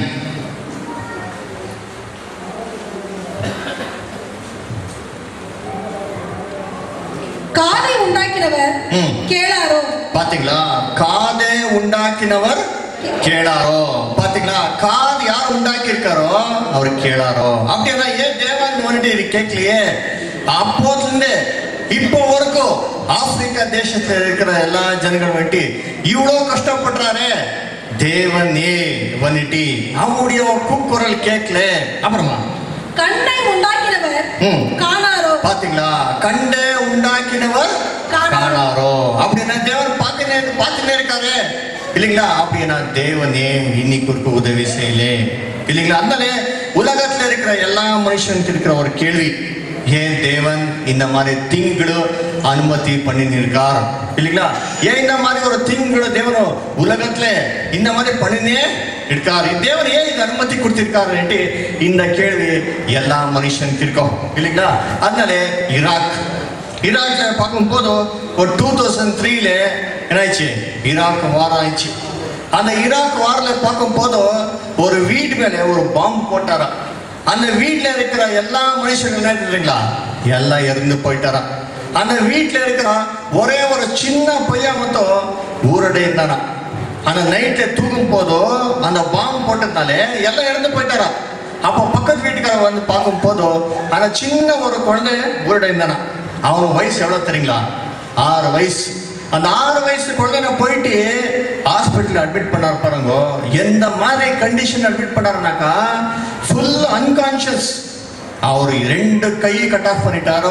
காதை உண்டாக்கினவர் ம். கேளாரோ பாத்தீங்களா காதே உண்டாக்கினவர் கேளாரோ பாத்தீங்களா காது யார் உண்டாக்கி இருக்காரோ அவர் கேளாரோ அப்படின்னா ஏன் தேவன் வந்துட்டு இது கேட்கலையே அப்போதுலேருந்து இப்போ வரைக்கும் ஆப்பிரிக்கா தேசத்துல இருக்கிற எல்லா ஜனங்கள் வந்துட்டு இவ்வளோ கஷ்டப்படுறாரே தேவனே வந்துட்டு அவங்களுடைய கூக்குரல் கேட்கல அப்புறமா கண்ணை உண்டாக்கினவர் ம். காணாரோ பாத்தீங்களா கண்டே உண்டாக்கினவர் காணாரோ. காணாரோ அப்படின்னா தேவன் பார்த்துனே பார்த்துனே இருக்காரு இல்லைங்களா அப்படின்னா தேவனே இன்னைக்கு ஒரு உதவி செய்யலே இல்லைங்களா அதனால உலகத்துல இருக்கிற எல்லா மனுஷனுக்கு இருக்கிற ஒரு கேள்வி ஏன் தேவன் இந்த மாதிரி திங்களு அனுமதி பண்ணினிருக்கார் இல்லைங்களா ஏன் இந்த மாதிரி ஒரு திங்களு தேவன் உலகத்துல இந்த மாதிரி பண்ணினே இருக்காரு தேவன் ஏன் இந்த அனுமதி கொடுத்திருக்காரு இந்த கேள்வி எல்லா மனுஷனுக்கு இருக்கும் இல்லைங்களா அதனால ஈராக் ஈராக்ல பார்க்கும்போது ஒரு டூ தௌசண்ட் த்ரீல என்னாச்சு ஈராக் வாரம் ஆயிடுச்சு அந்த ஈராக் வாரில் பார்க்கும்போது ஒரு வீட்டு மேலே ஒரு பாம்பு போட்டாராம் அந்த வீட்டில் இருக்கிற எல்லா மனுஷங்களும் என்ன தெரியுங்களா எல்லாம் இறந்து போயிட்டாராம் அந்த வீட்டில் இருக்கிற ஒரே ஒரு சின்ன பையன் மட்டும் ஊரடை இருந்தானா அந்த நைட்டில் தூங்கும் போதோ அந்த பாம்பு போட்டதுனாலே எல்லாம் இறந்து போயிட்டாரா அப்போ பக்கத்து வீட்டுக்காரன் வந்து பார்க்கும் போதோ அந்த சின்ன ஒரு குழந்தை ஊரடை இருந்தானா அவன் வயசு எவ்வளோ தெரியுங்களா ஆறு வயசு அந்த ஆறு வயசு குழந்தைங்க போயிட்டு ஹாஸ்பிட்டல் அட்மிட் பண்ணார் பாருங்க எந்த மாதிரி கண்டிஷன் அட்மிட் பண்ணாருனாக்கா ஃபுல் அன்கான்ஷியஸ் அவர் ரெண்டு கை கட் ஆஃப் பண்ணிட்டாரோ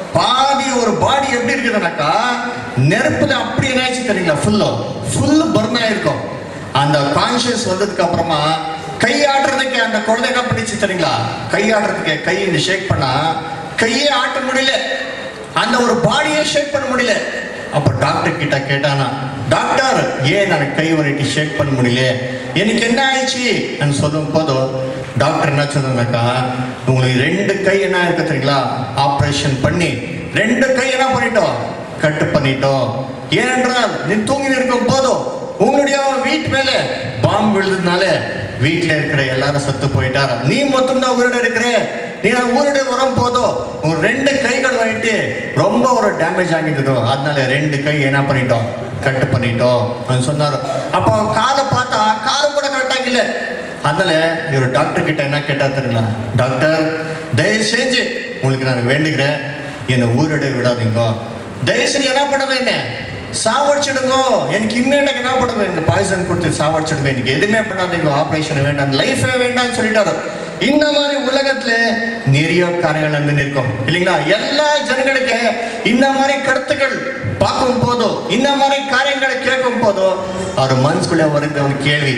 பாதி ஒரு பாடி எப்படி இருக்குதுனாக்கா நெருப்புல அப்படி என்னாச்சு தெரியுங்களா ஃபுல்லோ ஃபுல் பர்ன் ஆயிருக்கும் அந்த கான்ஷியஸ் வந்ததுக்கு அப்புறமா கை ஆடுறதுக்கு அந்த குழந்தை என்ன பண்ணிச்சு தெரியுங்களா கை ஆடுறதுக்கு கை இந்த ஷேக் பண்ணா கையே ஆட்ட முடியல அந்த ஒரு பாடியே ஷேக் பண்ண முடியல அப்ப டாக்டர் கிட்ட கேட்டானா டாக்டர் ஏன் நான் கை வரைட்டி ஷேக் பண்ண முடியல எனக்கு என்ன ஆயிடுச்சு நான் சொல்லும் போதும் டாக்டர் என்ன சொன்னாக்கா உங்களுக்கு ரெண்டு கை என்ன இருக்கு தெரியுங்களா ஆப்ரேஷன் பண்ணி ரெண்டு கை என்ன பண்ணிட்டோம் கட்டு பண்ணிட்டோம் ஏனென்றால் நீ தூங்கி இருக்கும் போதும் உங்களுடைய வீட்டு மேல பாம்பு விழுந்ததுனால வீட்டுல இருக்கிற எல்லாரும் செத்து போயிட்டார் நீ மட்டும் தான் உயிரோட இருக்கிற நீ ஊருடைய வரும் போதும் உன் ரெண்டு கைகள் வாங்கிட்டு ரொம்ப ஒரு டேமேஜ் ஆகிட்டு அதனால ரெண்டு கை என்ன பண்ணிட்டோம் கட்டு பண்ணிட்டோம் அப்படின்னு சொன்னாரு அப்போ காலை பார்த்தா காலம் கூட கரெக்டாக இல்லை அதனால இவர் டாக்டர் கிட்ட என்ன கேட்டா தெரியல டாக்டர் தயவு செஞ்சு உங்களுக்கு நான் வேண்டுகிறேன் என்னை ஊரடை விடாதீங்க தயவு செஞ்சு என்ன பண்ணுவேன் என்ன சாவடிச்சிடுங்க எனக்கு இன்னும் எனக்கு என்ன பண்ணுவேன் இந்த பாய்சன் கொடுத்து சாவடிச்சிடுங்க எனக்கு எதுவுமே பண்ணாதீங்க ஆப்ரேஷன் வேண்டாம் லைஃபே வேண்டாம்னு சொல்லிட்டாரு இந்த மாதிரி உலகத்துல நிறைய காரியங்கள் வந்து நிற்கும் இல்லைங்களா எல்லா ஜனங்களுக்கு இந்த மாதிரி கருத்துக்கள் பார்க்கும் போதோ இந்த மாதிரி காரியங்களை கேட்கும் போதோ அவர் மனசுக்குள்ள வருது ஒரு கேள்வி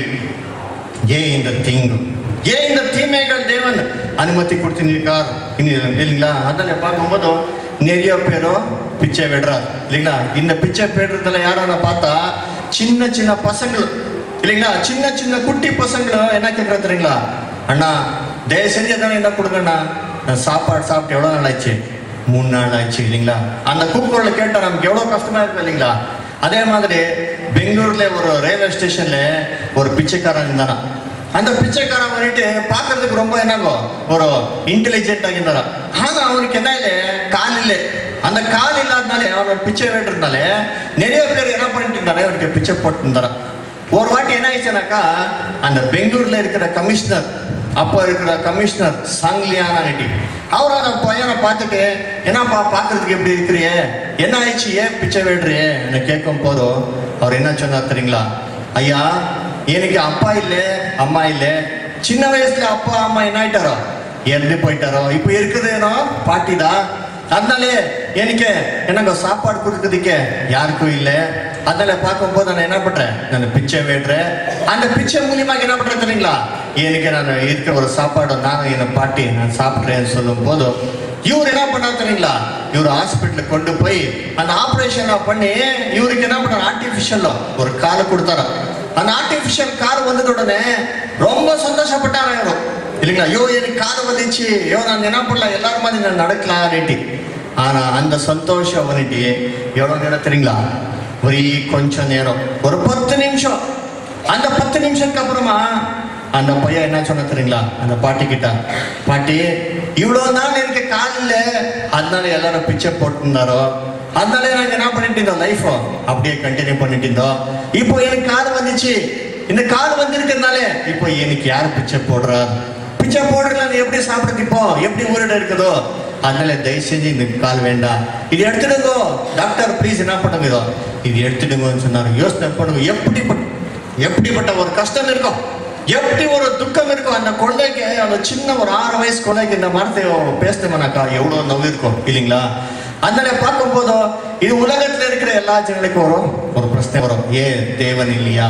ஏன் இந்த தீங்கு ஏன் இந்த தீமைகள் தேவன் அனுமதி கொடுத்திருக்கார் இல்லைங்களா அதனால பார்க்கும்போது நிறைய பேரும் பிச்சை விடுறார் இல்லைங்களா இந்த பிச்சை பெடுறதுல யாரான பார்த்தா சின்ன சின்ன பசங்கள் இல்லைங்களா சின்ன சின்ன குட்டி பசங்களும் என்ன கேட்கறது தெரியுங்களா அண்ணா தயவு செஞ்சு எதாவது என்ன கொடுங்கண்ணா நான் சாப்பாடு சாப்பிட்டு எவ்வளோ நாள் ஆச்சு மூணு நாள் ஆச்சு இல்லைங்களா அந்த கூக்குரலை கேட்டால் நமக்கு எவ்வளோ கஷ்டமா இருக்கு இல்லைங்களா அதே மாதிரி பெங்களூர்ல ஒரு ரயில்வே ஸ்டேஷன்ல ஒரு பிச்சைக்காரன் இருந்தானா அந்த பிச்சைக்காரன் வந்துட்டு பார்க்கறதுக்கு ரொம்ப என்னங்கோ ஒரு இன்டெலிஜென்ட் இருந்தாரா ஆனா அவனுக்கு என்ன இல்லை கால் இல்லை அந்த கால் இல்லாதனாலே அவனோட பிச்சை வேண்டிருந்தாலே நிறைய பேர் என்ன பண்ணிட்டு இருந்தாலே அவனுக்கு பிச்சை போட்டு இருந்தாராம் ஒரு வாட்டி என்ன ஆயிடுச்சுனாக்கா அந்த பெங்களூர்ல இருக்கிற கமிஷனர் அப்போ இருக்கிற கமிஷனர் சாங்லியானா ரெட்டி அவர் அந்த பையனை பார்த்துட்டு என்னப்பா பார்க்கறதுக்கு எப்படி இருக்கிறியே என்ன ஆயிடுச்சு ஏன் பிச்சை வேடுறியே என்ன கேட்கும் போதும் அவர் என்ன சொன்னார் தெரியுங்களா ஐயா எனக்கு அப்பா இல்லை அம்மா இல்லை சின்ன வயசுல அப்பா அம்மா என்ன ஆயிட்டாரோ இறந்து போயிட்டாரோ இப்போ இருக்குதுனோ பாட்டி தான் அதனாலே எனக்கு எனக்கு சாப்பாடு கொடுக்கறதுக்கு யாருக்கும் இல்லை அதனால பார்க்கும்போது நான் என்ன பண்றேன் நான் பிச்சை வேடுறேன் அந்த பிச்சை மூலியமா என்ன பண்றேன் தெரியுங்களா எனக்கு நான் இருக்கிற ஒரு சாப்பாடு நானும் என் பாட்டி நான் சாப்பிட்றேன்னு சொல்லும் போதும் இவர் என்ன பண்ணாரு தெரியுங்களா இவர் ஹாஸ்பிட்டலுக்கு கொண்டு போய் அந்த ஆப்ரேஷன் பண்ணி இவருக்கு என்ன பண்ணாரு ஆர்டிஃபிஷியல் ஒரு காலை கொடுத்தாரா அந்த ஆர்டிஃபிஷியல் கார் வந்தது உடனே ரொம்ப சந்தோஷப்பட்டாரா இவரும் இல்லைங்களா ஐயோ எனக்கு காது வந்துச்சு ஐயோ நான் என்ன பண்ணலாம் எல்லாரும் மாதிரி நான் நடக்கலாம் அப்படின்ட்டு ஆனா அந்த சந்தோஷம் வந்துட்டு எவ்வளவு நேரம் தெரியுங்களா ஒரே கொஞ்சம் நேரம் ஒரு பத்து நிமிஷம் அந்த பத்து நிமிஷத்துக்கு அப்புறமா அந்த பையன் என்ன சொன்ன தெரியுங்களா அந்த பாட்டி கிட்ட பாட்டி இவ்வளவு நாள் எனக்கு கால் இல்ல அதனால எல்லாரும் பிச்சை போட்டுருந்தாரோ அதனால நாங்க என்ன பண்ணிட்டு இருந்தோம் லைஃப் அப்படியே கண்டினியூ பண்ணிட்டு இருந்தோம் இப்போ எனக்கு கால் வந்துச்சு இந்த கால் வந்திருக்கிறதுனால இப்போ எனக்கு யார் பிச்சை போடுறா பிச்சை போடுறது எப்படி சாப்பிடுறது இப்போ எப்படி ஊரிட இருக்குதோ அதனால தயவு செஞ்சு இந்த கால் வேண்டாம் இது எடுத்துடுங்க டாக்டர் ப்ளீஸ் என்ன பண்ணுங்க இதோ இது எடுத்துடுங்கன்னு சொன்னாரு யோசனை பண்ணுங்க எப்படிப்பட்ட எப்படிப்பட்ட ஒரு கஷ்டம் இருக்கும் எப்படி ஒரு துக்கம் இருக்கும் அந்த குழந்தைக்கு அந்த சின்ன ஒரு ஆறு வயசு குழந்தைக்கு இந்த மரத்தை பேசினோம்னாக்கா எவ்வளவு நோவு இருக்கும் இல்லைங்களா அதனால பார்க்கும் போதும் இது உலகத்துல இருக்கிற எல்லா ஜனங்களுக்கும் வரும் ஒரு பிரச்சனை வரும் ஏ தேவன் இல்லையா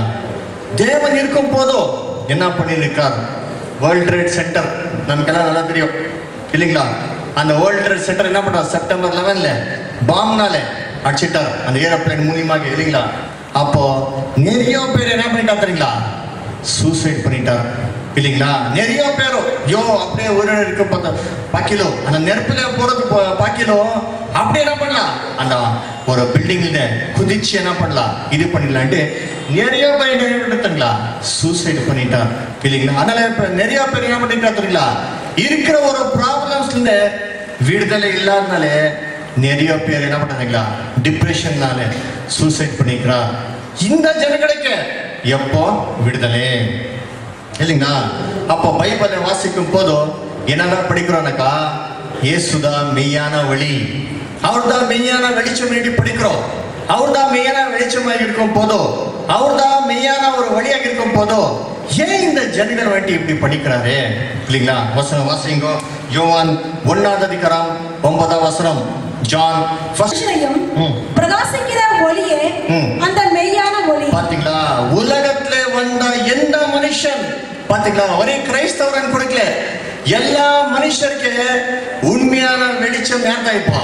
தேவன் இருக்கும் போதும் என்ன பண்ணியிருக்கார் வேர்ல்ட் ட்ரேட் சென்டர் நமக்கெல்லாம் நல்லா தெரியும் இல்லைங்களா அந்த வேர்ல்ட் ட்ரேட் சென்டர் என்ன பண்றாரு செப்டம்பர் லெவன்ல பாம்னால அடிச்சிட்டார் அந்த ஏரோப்ளேன் மூலியமாக இல்லைங்களா அப்போ நிறைய பேர் என்ன பண்ணிட்டார் தெரியுங்களா சூசைட் பண்ணிட்டார் இல்லைங்களா நிறைய பேரும் யோ அப்படியே ஒரு இருக்க பார்த்தா பாக்கிலோ அந்த நெருப்புல போறது பா- பாக்கிலோ அப்படியே என்ன பண்ணலாம் அந்த ஒரு பில்டிங்ல குதிச்சு என்ன பண்ணலாம் இது பண்ணிடலான்ட்டு நிறைய பேர் என்ன பண்ணிட்டாங்களா சூசைட் பண்ணிட்டார் இல்லைங்களா அதனால இப்ப நிறைய பேர் என்ன பண்ணிட்டா தெரியுங்களா இருக்கிற ஒரு ப்ராப்ளம்ஸ்ல விடுதலை இல்லாதனால நிறைய பேர் என்ன பண்றாங்களா டிப்ரெஷன்னால சூசைட் பண்ணிக்கிறா இந்த ஜனங்களுக்கு எப்போ விடுதலை இல்லைங்களா அப்போ பைபிளை வாசிக்கும் போதும் என்னதான் படிக்கிறோம்னாக்கா இயேசுதான் மெய்யான வழி அவர்தான் மெய்யான வெளிச்சம் வேண்டி படிக்கிறோம் அவர்தான் மெய்யான வெளிச்சமாக இருக்கும் போதோ அவர்தான் மெய்யான ஒரு வழியாக இருக்கும் போதோ ஏன் இந்த ஜனங்கள் வேண்டி இப்படி படிக்கிறாரு இல்லைங்களா வசனம் வாசிங்கோ யோவான் ஒன்னாவது அதிகாரம் ஒன்பதாம் வசனம் ஜான் ஃபர்ஸ்ட் மனுஷனையும் ம். பிரகாசிக்கிற ஒளியே ம். அந்த மெய்யான ஒளி பாத்தீங்களா உலகத்துல வந்த எந்த மனுஷன் பாத்தீங்களா ஒரே கிரைஸ்தவரன் கொடுக்கல எல்லா மனுஷருக்கு உண்மையான வெளிச்சம் யார்தான் இப்போ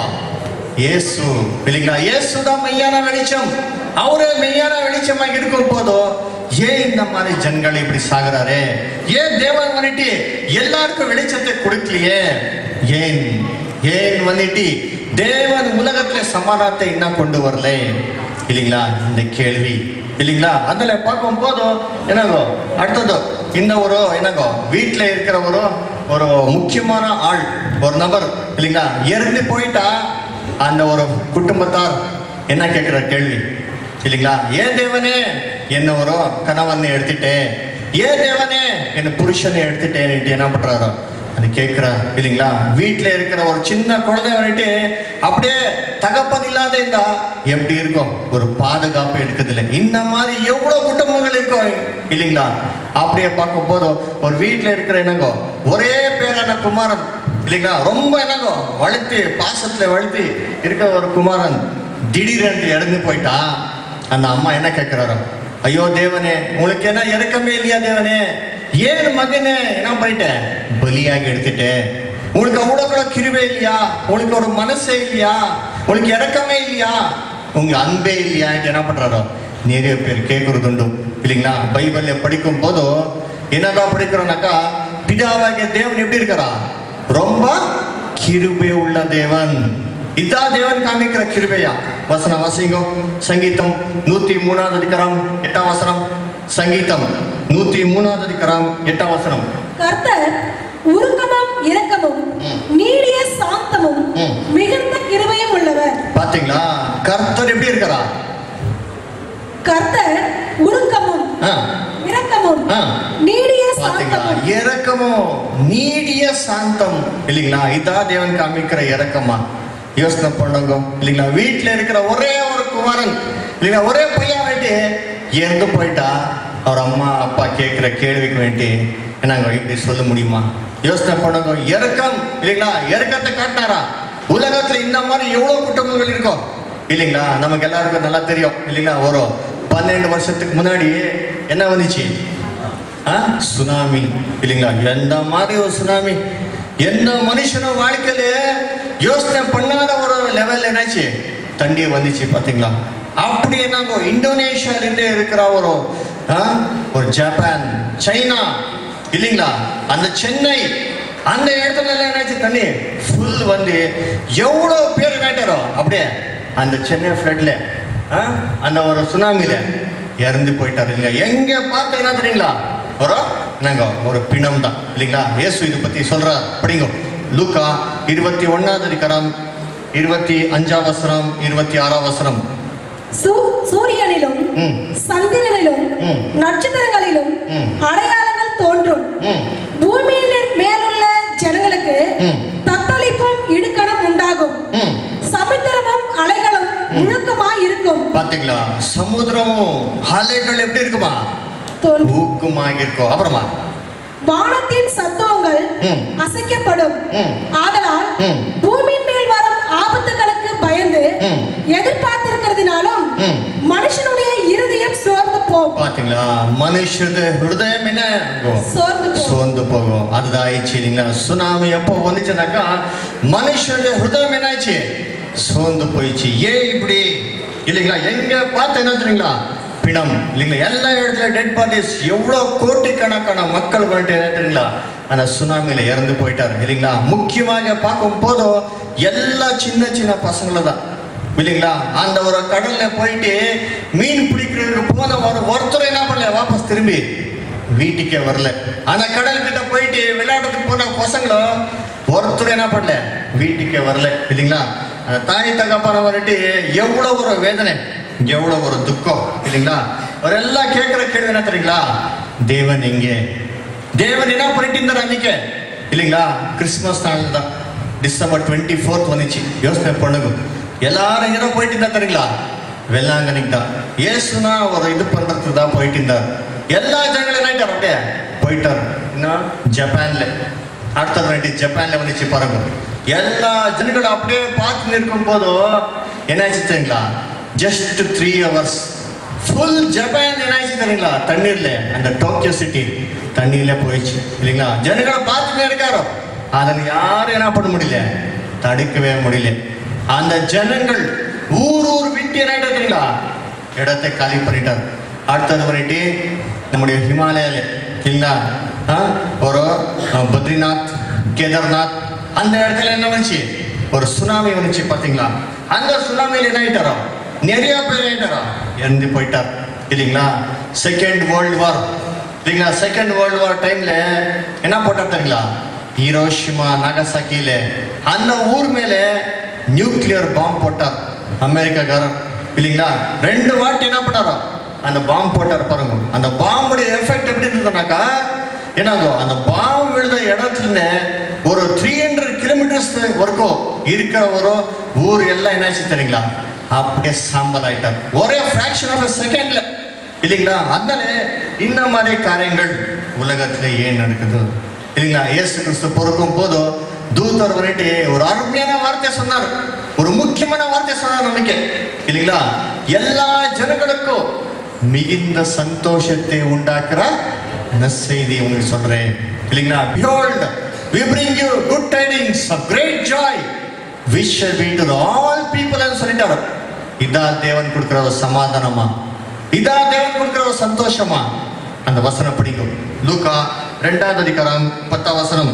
இயேசு இல்லைங்களா இயேசு தான் மெய்யான வெளிச்சம் அவரு மெய்யான வெளிச்சமாக இருக்கும் போதோ ஏன் இந்த மாதிரி ஜனங்கள் இப்படி சாகுறாரு ஏன் தேவன் வந்துட்டு எல்லாருக்கும் வெளிச்சத்தை கொடுக்கலையே ஏன் ஏன் வந்துட்டு தேவன் உலகத்துல சமாதானத்தை இன்னும் கொண்டு வரல இல்லைங்களா இந்த கேள்வி இல்லைங்களா அதில் பார்க்கும் போதும் என்னங்கோ அடுத்தது இந்த ஒரு என்னங்கோ வீட்டில் இருக்கிற ஒரு ஒரு முக்கியமான ஆள் ஒரு நபர் இல்லைங்களா இறந்து போயிட்டா அந்த ஒரு குடும்பத்தார் என்ன கேட்குற கேள்வி இல்லைங்களா ஏன் தேவனே என்ன ஒரு கணவனை எடுத்துட்டேன் ஏன் தேவனே என்ன புருஷனை எடுத்துட்டேன் என்ன பண்றாரோ அது கேட்கிறா இல்லைங்களா வீட்டுல இருக்கிற ஒரு சின்ன குழந்தை வந்துட்டு அப்படியே தகப்பன் இல்லாத இருந்தா எப்படி இருக்கும் ஒரு பாதுகாப்பு எடுக்கிறதுல இந்த மாதிரி எவ்வளவு குடும்பங்கள் இருக்கும் இல்லைங்களா அப்படியே பார்க்கும் போதும் ஒரு வீட்டுல இருக்கிற என்னங்கோ ஒரே பேரான குமாரன் இல்லைங்களா ரொம்ப என்னங்கோ வளர்த்து பாசத்துல வளர்த்து இருக்கிற ஒரு குமாரன் திடீரென்று இறந்து போயிட்டா அந்த அம்மா என்ன கேட்கிறாரோ ஐயோ தேவனே உங்களுக்கு என்ன இறக்கமே இல்லையா தேவனே ஏன் மகனே என்ன பண்ணிட்டேன் பலியாக எடுத்துட்டேன் உங்களுக்கு அவ்வளோ கூட கிருபை இல்லையா உங்களுக்கு ஒரு மனசே இல்லையா உங்களுக்கு இறக்கமே இல்லையா உங்க அன்பே இல்லையா என்ன பண்றாரோ நிறைய பேர் கேட்கறது உண்டு இல்லைங்களா பைபிள்ல படிக்கும் போதும் என்னதான் படிக்கிறோம்னாக்கா பிதாவாகிய தேவன் எப்படி இருக்கிறா ரொம்ப கிருபை உள்ள தேவன் இதான் தேவன் காமிக்கிற கிருபையா வசனம் வாசிங்கோ சங்கீதம் நூத்தி மூணாவது அதிகாரம் எட்டாம் வசனம் சங்கீதம் நூத்தி மூணாவது அதிகாரம் எட்டாம் வசனம் கர்த்தர் உருக்கமும் இரக்கமும் ம். நீடிய சாந்தமும் ம். மிகுந்த கிருபையும் உள்ளவர் பாத்தீங்களா கர்த்தர் எப்படி இருக்கிறா கர்த்தர் உருக்கமும் ஆ, இரக்கமும் ஆ. நீடிய பாத்தீங்களா சாந்தமும் இறக்கமோ நீடிய சாந்தம் இல்லைங்களா இதான் தேவன் காமிக்கிற இறக்கமா யோசனை பண்ணுங்க இல்லைங்களா வீட்டுல இருக்கிற ஒரே ஒரு குமாரன் இல்லைங்களா ஒரே பையன் வேண்டி இறந்து போயிட்டா அவர் அம்மா அப்பா கேட்கிற கேள்விக்கு வேண்டி என்னங்க இப்படி சொல்ல முடியுமா யோசனை பண்ணுங்க இறக்கம் இல்லைங்களா இறக்கத்தை காட்டினாரா உலகத்துல இந்த மாதிரி எவ்வளவு குடும்பங்கள் இருக்கும் இல்லைங்களா நமக்கு எல்லாருக்கும் நல்லா தெரியும் இல்லைங்களா ஒரு பன்னெண்டு வருஷத்துக்கு முன்னாடி என்ன வந்துச்சு ஆ? சுனாமி இல்லைங்களா எந்த மாதிரி ஒரு சுனாமி எந்த மனுஷனும் வாழ்க்கையில யோசனை பண்ணாத ஒரு லெவல் என்னாச்சு தண்ணி வந்துச்சு பாத்தீங்களா அப்படி என்னங்கோ இந்தோனேஷியால இருக்கிற ஒரு ஆ? ஒரு ஜப்பான் சைனா இல்லைங்களா அந்த சென்னை அந்த இடத்துல எல்லாம் என்னாச்சு தண்ணி ஃபுல் வந்து எவ்வளோ பேர் கேட்டாரோ அப்படியே அந்த சென்னை ஃப்ளட்ல அந்த ஒரு சுனாமில இறந்து போயிட்டாரு இல்லைங்க எங்க பார்த்து என்ன தெரியுங்களா ஒரு என்னங்க ஒரு பிணம் தான் இல்லைங்களா இயேசு இதை பத்தி சொல்றார் படிங்க லூக்கா இருபத்தி ஒன்னாவது அதிகாரம் இருபத்தி அஞ்சாம் வசனம் இருபத்தி ஆறாம் வசனம் சூ- சூரியனிலும் ம். சந்திரனிலும் ம். நட்சத்திரங்களிலும் ம். அடையாளங்கள் தோன்றும் ம் பூமியின் மேலுள்ள ஜனங்களுக்கு ம். தத்தளிப்பும் இடுக்கணும் உண்டாகும் ம் சமுத்திரமும் அலைகளும் முழுக்கமாய் இருக்கும் பாத்தீங்களா சமுத்திரமும் அலைகள் எப்படி இருக்குமா தோன்றும். ஊக்கமாக இருக்கும் அப்புறமா வானத்தின் சத்துவங்கள் ம். அசைக்கப்படும் ம். ஆதலால் ம். பூமியின் மேல் வரும் ஆபத்துகளுக்கு பயந்து ம். எதிர்பார்த்திருக்கிறதுனாலும் ம். மனுஷனுடைய இருதயம் சோர்ந்து போகும் பாத்தீங்களா பாத்தீங்களா மனுஷது ஹிருதயம் என்ன ஆகும்? சோர்ந்து போகும். சோர்ந்து போகும் அதுதான் ஆயிடுச்சு இல்லைங்களா சுனாமி எப்போ வந்துச்சுனாக்கா மனுஷனுடைய ஹிருதயம் என்னாச்சு சோர்ந்து போயிடுச்சு ஏன் இப்படி இல்லைங்களா எங்க பார்த்து என்ன தெரியுங்களா பிணம் இல்லைங்களா எல்லா இடத்துல டெட் பாடிஸ் எவ்வளோ கோட்டிக்கணக்கான மக்கள் வந்துட்டு என்ன தெரியுங்களா அந்த சுனாமியில இறந்து போயிட்டாரு இல்லைங்களா முக்கியமாக பார்க்கும் போதும் எல்லா சின்ன சின்ன பசங்கள தான் இல்லைங்களா அந்த ஒரு கடல்ல போயிட்டு மீன் பிடிக்கிறதுக்கு போன ஒரு ஒருத்தர் என்ன பண்ணல வாபஸ் திரும்பி வீட்டுக்கே வரல அந்த கடல் கிட்ட போயிட்டு விளையாடுறதுக்கு போன பசங்களும் ஒருத்தர் என்ன பண்ணல வீட்டுக்கே வரல இல்லைங்களா அந்த தாய் தகப்பன வந்துட்டு எவ்வளவு ஒரு வேதனை எவ்வளவு ஒரு துக்கம் இல்லைங்களா அவரெல்லாம் கேட்கிற கேள்வி என்ன தெரியுங்களா தேவன் எங்கே தேவன் என்ன பண்ணிட்டு இருந்தார் அன்னைக்கு இல்லைங்களா கிறிஸ்மஸ் நாள் தான் டிசம்பர் டுவெண்ட்டி ஃபோர்த் வந்துச்சு யோசனை பண்ணுங்க எல்லாரும் எங்கே போயிட்டு இருந்தா தெரியுங்களா வெள்ளாங்கண்ணிக்கு தான் ஏசுனா ஒரு இது பண்றதுக்கு தான் போயிட்டு இருந்தார் எல்லா ஜனங்களும் என்ன ஆயிட்டார் அப்படியே போயிட்டார் இன்னும் ஜப்பான்ல அடுத்தது நைட்டு ஜப்பான்ல வந்துச்சு பாருங்க எல்லா ஜனங்களும் அப்படியே பார்த்து நிற்கும் போதும் என்னாச்சு தெரியுங்களா just three hours full Japan என்னாச்சு தெரியுங்களா தண்ணீர்ல அந்த டோக்கியோ சிட்டி தண்ணீர்ல போயிடுச்சு இல்லைங்களா ஜனங்களை பார்த்துட்டே இருக்காரோ அதனை யாரும் என்ன பண்ண முடியல தடுக்கவே முடியல அந்த ஜனங்கள் ஊர் ஊர் விட்டு என்ன ஆயிட்டா தெரியுங்களா இடத்தை காலி பண்ணிட்டார் அடுத்தது பண்ணிட்டு நம்முடைய ஹிமாலயால இல்லைங்களா ஆ, ஒரு ஆ, பத்ரிநாத் கேதார்நாத் அந்த இடத்துல என்ன வந்துச்சு ஒரு சுனாமி வந்துச்சு பாத்தீங்களா அந்த சுனாமியில் என்ன ஆயிட்டாரோ நிறைய பேர் ஆயிட்டாரோ இறந்து போயிட்டார் இல்லைங்களா செகண்ட் வேர்ல்டு வார் இல்லைங்களா செகண்ட் வேர்ல்டு வார் டைம்ல என்ன போட்டார் தெரியுங்களா ஹீரோஷிமா நாகசாக்கியில அந்த ஊர் மேல நியூக்ளியர் பாம்பு போட்டார் அமெரிக்காக்காரர் இல்லைங்களா ரெண்டு வாட்டி என்ன பண்ணாரோ அந்த பாம்பு போட்டார் பாருங்க அந்த பாம்புடைய எஃபெக்ட் எப்படி இருந்ததுனாக்கா என்னாகும் அந்த பாம்பு விழுந்த இடத்துல ஒரு த்ரீ ஹண்ட்ரட் கிலோமீட்டர்ஸ் வரைக்கும் இருக்கிற ஒரு ஊர் எல்லாம் என்னாச்சு தெரியுங்களா அப்படியே சாம்பல் ஆயிட்டார் ஒரே ஃபிராக்ஷன் ஆஃப் செகண்ட்ல இல்லைங்களா அதனால இந்த மாதிரி காரியங்கள் உலகத்துல ஏன் நடக்குது இல்லைங்களா இயேசு கிறிஸ்து பொறுக்கும் போதும் தூதர் வந்துட்டு ஒரு அருமையான வார்த்தை சொன்னார் ஒரு முக்கியமான வார்த்தை சொன்னார் நமக்கு இல்லைங்களா எல்லா ஜனங்களுக்கும் மிகுந்த சந்தோஷத்தை உண்டாக்குற நற்செய்தி உங்களுக்கு சொல்றேன் இல்லைங்களா behold we bring you good tidings of great joy which shall be to the all people ன்னு சொல்லிட்டாரு இதா தேவன் கொடுக்கிற ஒரு சமாதானமா இதா தேவன் கொடுக்கிற ஒரு சந்தோஷமா அந்த வசனம் படிக்கும் லூக்கா ரெண்டாவது அதிகாரம் பத்தாம் வசனம்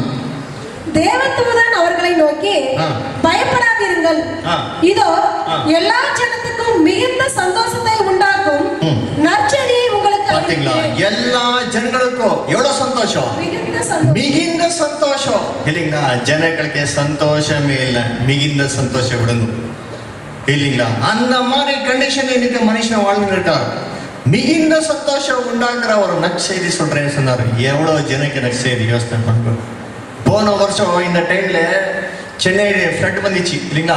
தேவதூதன் அவர்களை நோக்கி ஆ. பயப்படாதீர்கள் ஆ. இதோ ஆ. எல்லா ஜனத்துக்கும் மிகுந்த சந்தோஷத்தை உண்டாக்கும் ம். நற்செய்தியை உங்களுக்கு பாத்தீங்களா அறிவிக்கிறேன். எல்லா ஜனங்களுக்கும் எவ்வளவு சந்தோஷம் மிகுந்த சந்தோஷம் மிகுந்த சந்தோஷம் இல்லைங்களா ಜನಗಳಿಗೆ ಸಂತೋಷமே இல்லை மிகுந்த சந்தோஷம் விடுங்க இல்லைங்களா அந்த மாதிரி கண்டிஷன் இன்னைக்கு மனுஷன் வாழ்ந்துட்டு இருக்கார் மிகுந்த சந்தோஷம் உண்டாக்குற ஒரு நற்செய்தி சொல்றேன்னு சொன்னாரு எவ்வளவு ஜனக்கு நற்செய்தி யோசனை பண்ணுங்க போன வருஷம் இந்த டைம்ல சென்னையில ஃப்ளட் வந்துச்சு இல்லைங்களா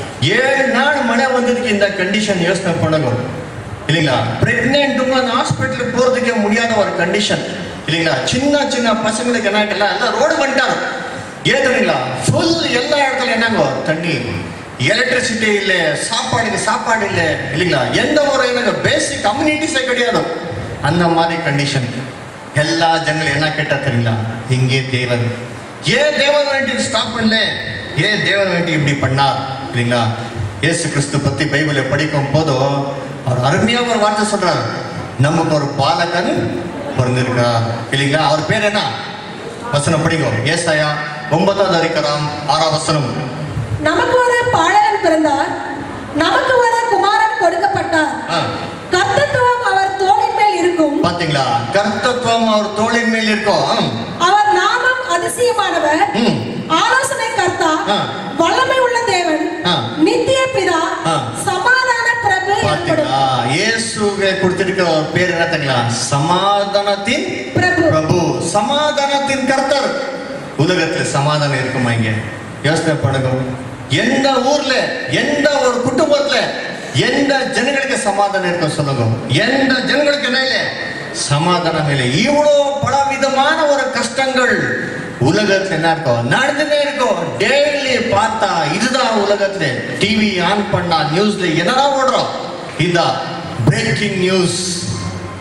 ஏழு நாள் மழை வந்ததுக்கு இந்த கண்டிஷன் யோசனை பண்ணுங்க இல்லைங்களா பிரெக்னென்ட் உமன் ஹாஸ்பிட்டலுக்கு போறதுக்கே முடியாத ஒரு கண்டிஷன் இல்லைங்களா சின்ன சின்ன பசங்களுக்கு என்ன ஆயிட்டல எல்லாம் ரோடு பண்ணிட்டாரு ஏன் தெரியுங்களா ஃபுல் எல்லா இடத்துல என்னங்க தண்ணி எலக்ட்ரிசிட்டி இல்லை சாப்பாடுக்கு சாப்பாடு இல்லை இல்லைங்களா எந்த ஒரு எனக்கு பேசிக் கம்யூனிட்டிஸே கிடையாது அந்த மாதிரி கண்டிஷன் எல்லா ஜனங்களும் என்ன கேட்டா தெரியுங்களா இங்கே தேவன் ஏன் தேவன் வேண்டி ஸ்டாப் பண்ணல ஏன் தேவன் வேண்டி இப்படி பண்ணார் இல்லைங்களா இயேசு கிறிஸ்து பத்தி பைபிளை படிக்கும் போதும் அவர் அருமையா ஒரு வார்த்தை சொல்றாரு நமக்கு ஒரு பாலகன் பிறந்திருக்கிறார் இல்லைங்களா அவர் பேர் என்ன வசனம் படிக்கும் ஏசாயா ஒன்பதாவது அதிகாரம் ஆறாம் வசனம் நமக்கு ஒரு பாலகன் பிறந்தார் நமக்கு ஒரு குமாரன் கொடுக்கப்பட்டார் ஆ, கர்த்தத்துவம் அவர் தோளின் மேல் இருக்கும் பாத்தீங்களா கர்த்தத்துவம் அவர் தோளின் மேல் இருக்கும் ஆம். அவர் நாமம் அதிசயமானவர் ம். ஆலோசனை கர்த்தா ஆ. வல்லமை உள்ள தேவன் ஆ. நித்திய பிதா ஆ. சமாதான பிரபு எனப்படும் பாத்தீங்களா இயேசுவை கொடுத்திருக்கிற ஒரு பேர் என்ன தெரியுங்களா சமாதானத்தின் பிரபு பிரபு சமாதானத்தின் கர்த்தர் உலகத்துல சமாதானம் இருக்குமா இங்க யோசனை பண்ணுங்க எந்த ஊர்ல எந்த ஒரு குடும்பத்துல எந்த ஜனங்களுக்கு சமாதானம் இருக்கும் சொல்லுங்க எந்த ஜனங்களுக்கு என்ன இல்லை சமாதானம் இல்லை இவ்வளோ பல விதமான ஒரு கஷ்டங்கள் உலகத்துல என்ன இருக்கும் நடந்துட்டே இருக்கும் டெய்லி பார்த்தா இதுதான் உலகத்துல டிவி ஆன் பண்ணா நியூஸ்ல என்னடா ஓடுறோம் இதா பிரேக்கிங் நியூஸ்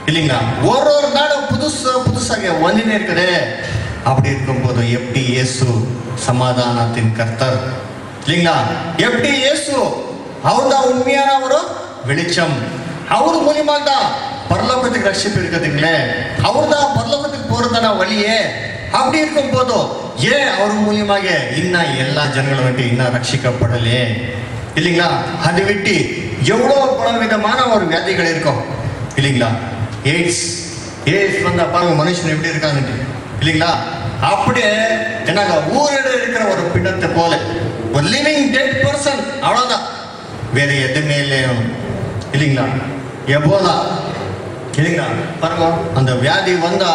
இல்லைங்களா ஒரு ஒரு நாளும் புதுசு புதுசாக வந்துனே இருக்குது அப்படி இருக்கும்போது எப்படி இயேசு சமாதானத்தின் கர்த்தர் இல்லைங்களா எப்படி இயேசு அவர்தான் உண்மையான ஒரு வெளிச்சம் அவர் மூலியமா தான் பரலோகத்துக்கு ரட்சிப்பு இருக்குதுங்களே அவர் தான் பரலோகத்துக்கு போறதான வழியே அப்படி இருக்கும் போதும் ஏன் அவர் மூலியமாக இன்னும் எல்லா ஜனங்களும் வந்துட்டு இன்னும் ரட்சிக்கப்படலே இல்லைங்களா அது விட்டு எவ்வளோ பல விதமான ஒரு வியாதிகள் இருக்கும் இல்லைங்களா எய்ட்ஸ் எய்ட்ஸ் வந்தா பாருங்க மனுஷன் எப்படி இருக்காங்க இல்லைங்களா அப்படியே என்னங்க ஊரில் இருக்கிற ஒரு பிணத்தை போல ஒரு லிவிங் டெட் பர்சன் அவ்வளோதான் வேற எதுவுமே இல்லையும் இல்லைங்களா எபோலா இல்லைங்களா பாருங்க அந்த வியாதி வந்தா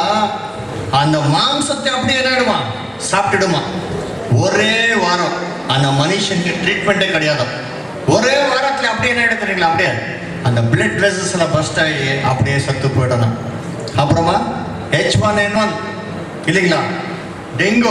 அந்த மாம்சத்தை அப்படியே என்ன ஆயிடுமா சாப்பிட்டுடுமா ஒரே வாரம் அந்த மனுஷனுக்கு ட்ரீட்மெண்ட்டே கிடையாது ஒரே வாரத்துல அப்படியே என்ன எடுத்துறீங்களா அப்படியே அந்த பிளட் வெசஸ் எல்லாம் பஸ்ட் ஆகி அப்படியே சத்து போயிடணும் அப்புறமா ஹெச் ஒன் என் ஒன் இல்லைங்களா டெங்கு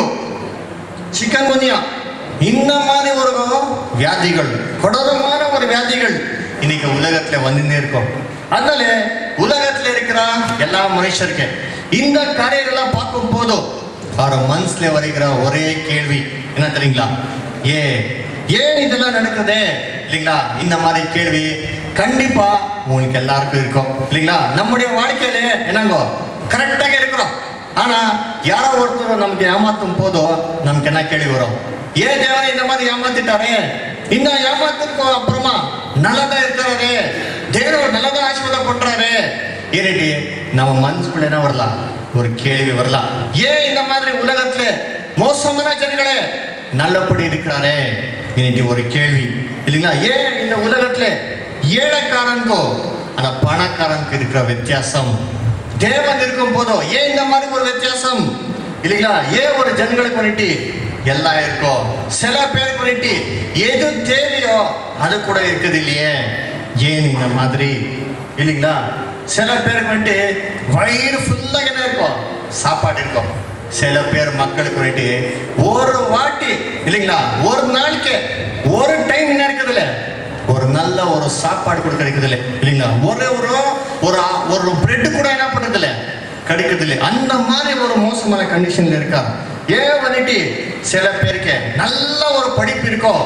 சிக்கன் குனியா இந்த மாதிரி ஒரு வியாதிகள் கொடூரமான ஒரு வியாதிகள் இன்னைக்கு உலகத்துல வந்துன்னே இருக்கும் அதனால உலகத்துல இருக்கிற எல்லா மனுஷருக்கு இந்த காரியங்கள்லாம் பார்க்கும் போதும் அவர் மனசுல வருகிற ஒரே கேள்வி என்ன தெரியுங்களா ஏ ஏன் இதெல்லாம் நடக்குது இல்லைங்களா இந்த மாதிரி கேள்வி கண்டிப்பா உங்களுக்கு எல்லாருக்கும் இருக்கும் இல்லைங்களா நம்முடைய வாழ்க்கையில என்னங்கோ கரெக்டாக இருக்கிறோம் ஆனா யாரோ ஒருத்தர் நமக்கு ஏமாத்தும் போதும் நமக்கு என்ன கேள்வி வரும் ஏன் தேவன் இந்த மாதிரி ஏமாத்திட்டாரே இன்னும் ஏமாத்திருக்கோம் அப்புறமா நல்லதா இருக்கிறாரு தேவன் நல்லதா ஆசீர்வாதம் பண்றாரு ஏறிட்டு நம்ம மனசுக்குள்ள என்ன வரலாம் ஒரு கேள்வி வரலாம் ஏன் இந்த மாதிரி உலகத்துல மோசமான ஜனங்களே நல்லபடி இருக்கிறாரே இன்னைக்கு ஒரு கேள்வி இல்லைங்களா ஏன் இந்த உலகத்துல ஏழைக்காரனுக்கோ ஆனா பணக்காரனுக்கு இருக்கிற வித்தியாசம் தேவன் இருக்கும் போதோ ஏன் இந்த மாதிரி ஒரு வித்தியாசம் இல்லைங்களா ஏன் ஒரு ஜனங்களுக்கு பண்ணிட்டு எல்லாம் இருக்கும் சில பேர் பண்ணிட்டு எது தேவையோ அது கூட இருக்குது இல்லையே ஏன் இந்த மாதிரி இல்லைங்களா சில பேருக்கு வந்துட்டு வயிறு ஃபுல்லாக என்ன இருக்கும் சாப்பாடு இருக்கும் சில பேர் மக்களுக்கு வந்துட்டு ஒரு வாட்டி இல்லைங்களா ஒரு நாளைக்கு ஒரு டைம் என்ன இருக்குதுல்ல ஒரு நல்ல ஒரு சாப்பாடு கூட கிடைக்குது இல்லை இல்லைங்களா ஒரே ஒரு ஒரு ஒரு பிரெட் கூட என்ன பண்றது இல்லை கிடைக்குது இல்லை அந்த மாதிரி ஒரு மோசமான கண்டிஷன்ல இருக்கா ஏன் வந்துட்டு சில பேருக்கு நல்ல ஒரு படிப்பு இருக்கும்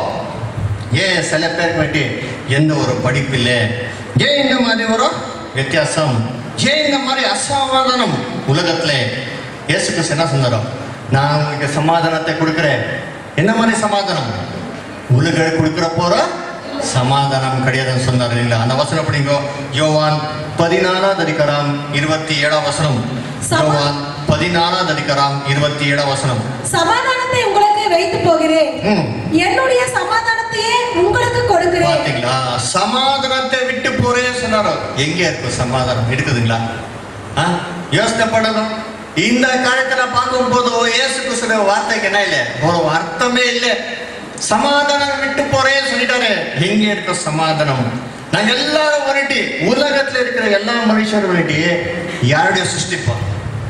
ஏன் சில பேருக்கு வந்துட்டு எந்த ஒரு படிப்பு இல்லை ஏன் இந்த மாதிரி ஒரு வித்தியாசம் ஏன் இந்த மாதிரி அசமாதானம் உலகத்துல இயேசு கிறிஸ்து என்ன சொன்னாரோ நான் உங்களுக்கு சமாதானத்தை கொடுக்குறேன் என்ன மாதிரி சமாதானம் உலக கொடுக்குற போற சமாதானம் கிடையாதுன்னு சொன்னார் இல்லைங்களா அந்த வசனம் படிங்கோ யோவான் பதினாலாவது அதிகாரம் இருபத்தி ஏழாம் வசனம் சமா- யோவான் பதினாலாவது அதிகாரம் இருபத்தி ஏழாம் வசனம் சமாதானத்தை உங்களுக்கு வைத்து போகிறேன் ம். என்னுடைய சமாதானத்தையே உங்களுக்கு கொடுக்கிறேன் பாத்தீங்களா சமாதானத்தை விட்டு போறேன்னு சொன்னாரோ எங்க இருக்கு சமாதானம் இருக்குதுங்களா ஆ? யோசனை பண்ணணும் இந்த காலத்துல பார்க்கும் போது இயேசு கிறிஸ்துவ வார்த்தைக்கு என்ன இல்லை ஒரு அர்த்தமே இல்லை சமாதானம் விட்டு போறேன்னு சொல்லிட்டாரு எங்க இருக்கு சமாதானம் நாங்க எல்லாரும் வந்துட்டு உலகத்துல இருக்கிற எல்லா மனுஷரும் வந்துட்டு யாருடைய சிருஷ்டிப்போம்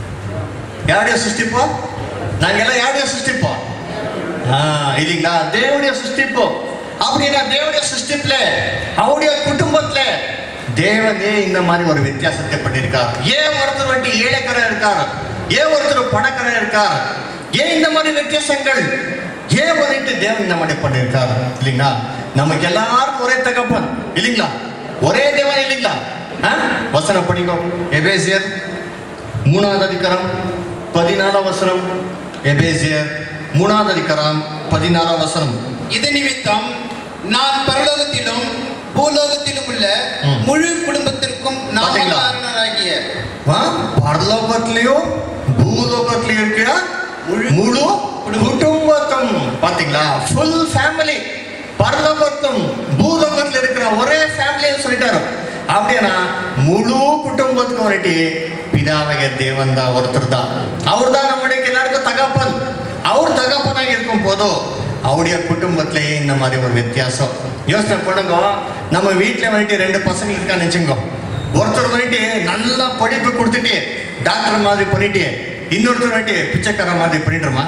யாருடைய சிருஷ்டிப்போம் நாங்க எல்லாம் யாருடைய சிருஷ்டிப்போம் ஆ, இல்லைங்களா தேவனுடைய சிருஷ்டிப்போம் அப்படின்னா தேவனுடைய சிருஷ்டிப்புல அவருடைய குடும்பத்துல தேவனே இந்த மாதிரி ஒரு வித்தியாசத்தை பண்ணியிருக்கார் ஏன் ஒருத்தர் வந்துட்டு ஏழைக்கரை இருக்கார் ஏன் ஒருத்தர் பணக்கரை இருக்கார் ஏன் இந்த மாதிரி வித்தியாசங்கள் ஏன் வந்துட்டு தேவன் இந்த மாதிரி பண்ணியிருக்கார் இல்லைங்களா நமக்கு எல்லாருக்கும் ஒரே தகப்பன் இல்லைங்களா ஒரே தேவன் இல்லைங்களா ஆ? வசனம் படிங்க எபேசியர் மூணாவது அதிகாரம் பதினாலாம் வசனம் எபேசியர் மூணாவது அதிகாரம் பதினாலாம் வசனம் இது நிமித்தம் நான் பரலோகத்திலும் பூலோகத்திலும் உள்ள ம். முழு குடும்பத்திற்கும் பாத்தீங்களா? நாமகாரணராகிய ஆ? பரலோகத்திலையும் பூலோகத்திலையும் இருக்கிற முழு குடும்பத்தும் பாத்தீங்களா ஃபுல் ஃபேமிலி பரலோகத்தும் பூலோகத்துல இருக்கிற ஒரே ஃபேமிலின்னு சொல்லிட்டாரு அப்படின்னா முழு குடும்பத்துக்கும் வந்துட்டு பிதாவக தேவன் தான் ஒருத்தர் தான் அவர் தான் நம்முடைய எல்லாருக்கும் தகப்பன் அவர் தகப்பனாக இருக்கும் போதோ அவருடைய குடும்பத்திலேயே இந்த மாதிரி ஒரு வித்தியாசம் யோசனை பண்ணுங்க நம்ம வீட்டில் வந்துட்டு ரெண்டு பசங்க இருக்கான்னு வச்சுக்கோ ஒருத்தர் வந்துட்டு நல்லா படிப்பு கொடுத்துட்டு டாக்டர் மாதிரி பண்ணிட்டு இன்னொருத்தர் வந்துட்டு பிச்சைக்கார மாதிரி பண்ணிடுறோமா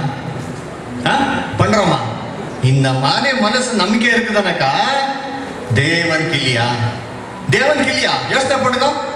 ஆ? பண்றோமா இந்த மாதிரி மனசு நம்பிக்கை இருக்குதானக்கா தேவனுக்கு இல்லையா தேவனுக்கு இல்லையா யோசனை பண்ணுங்க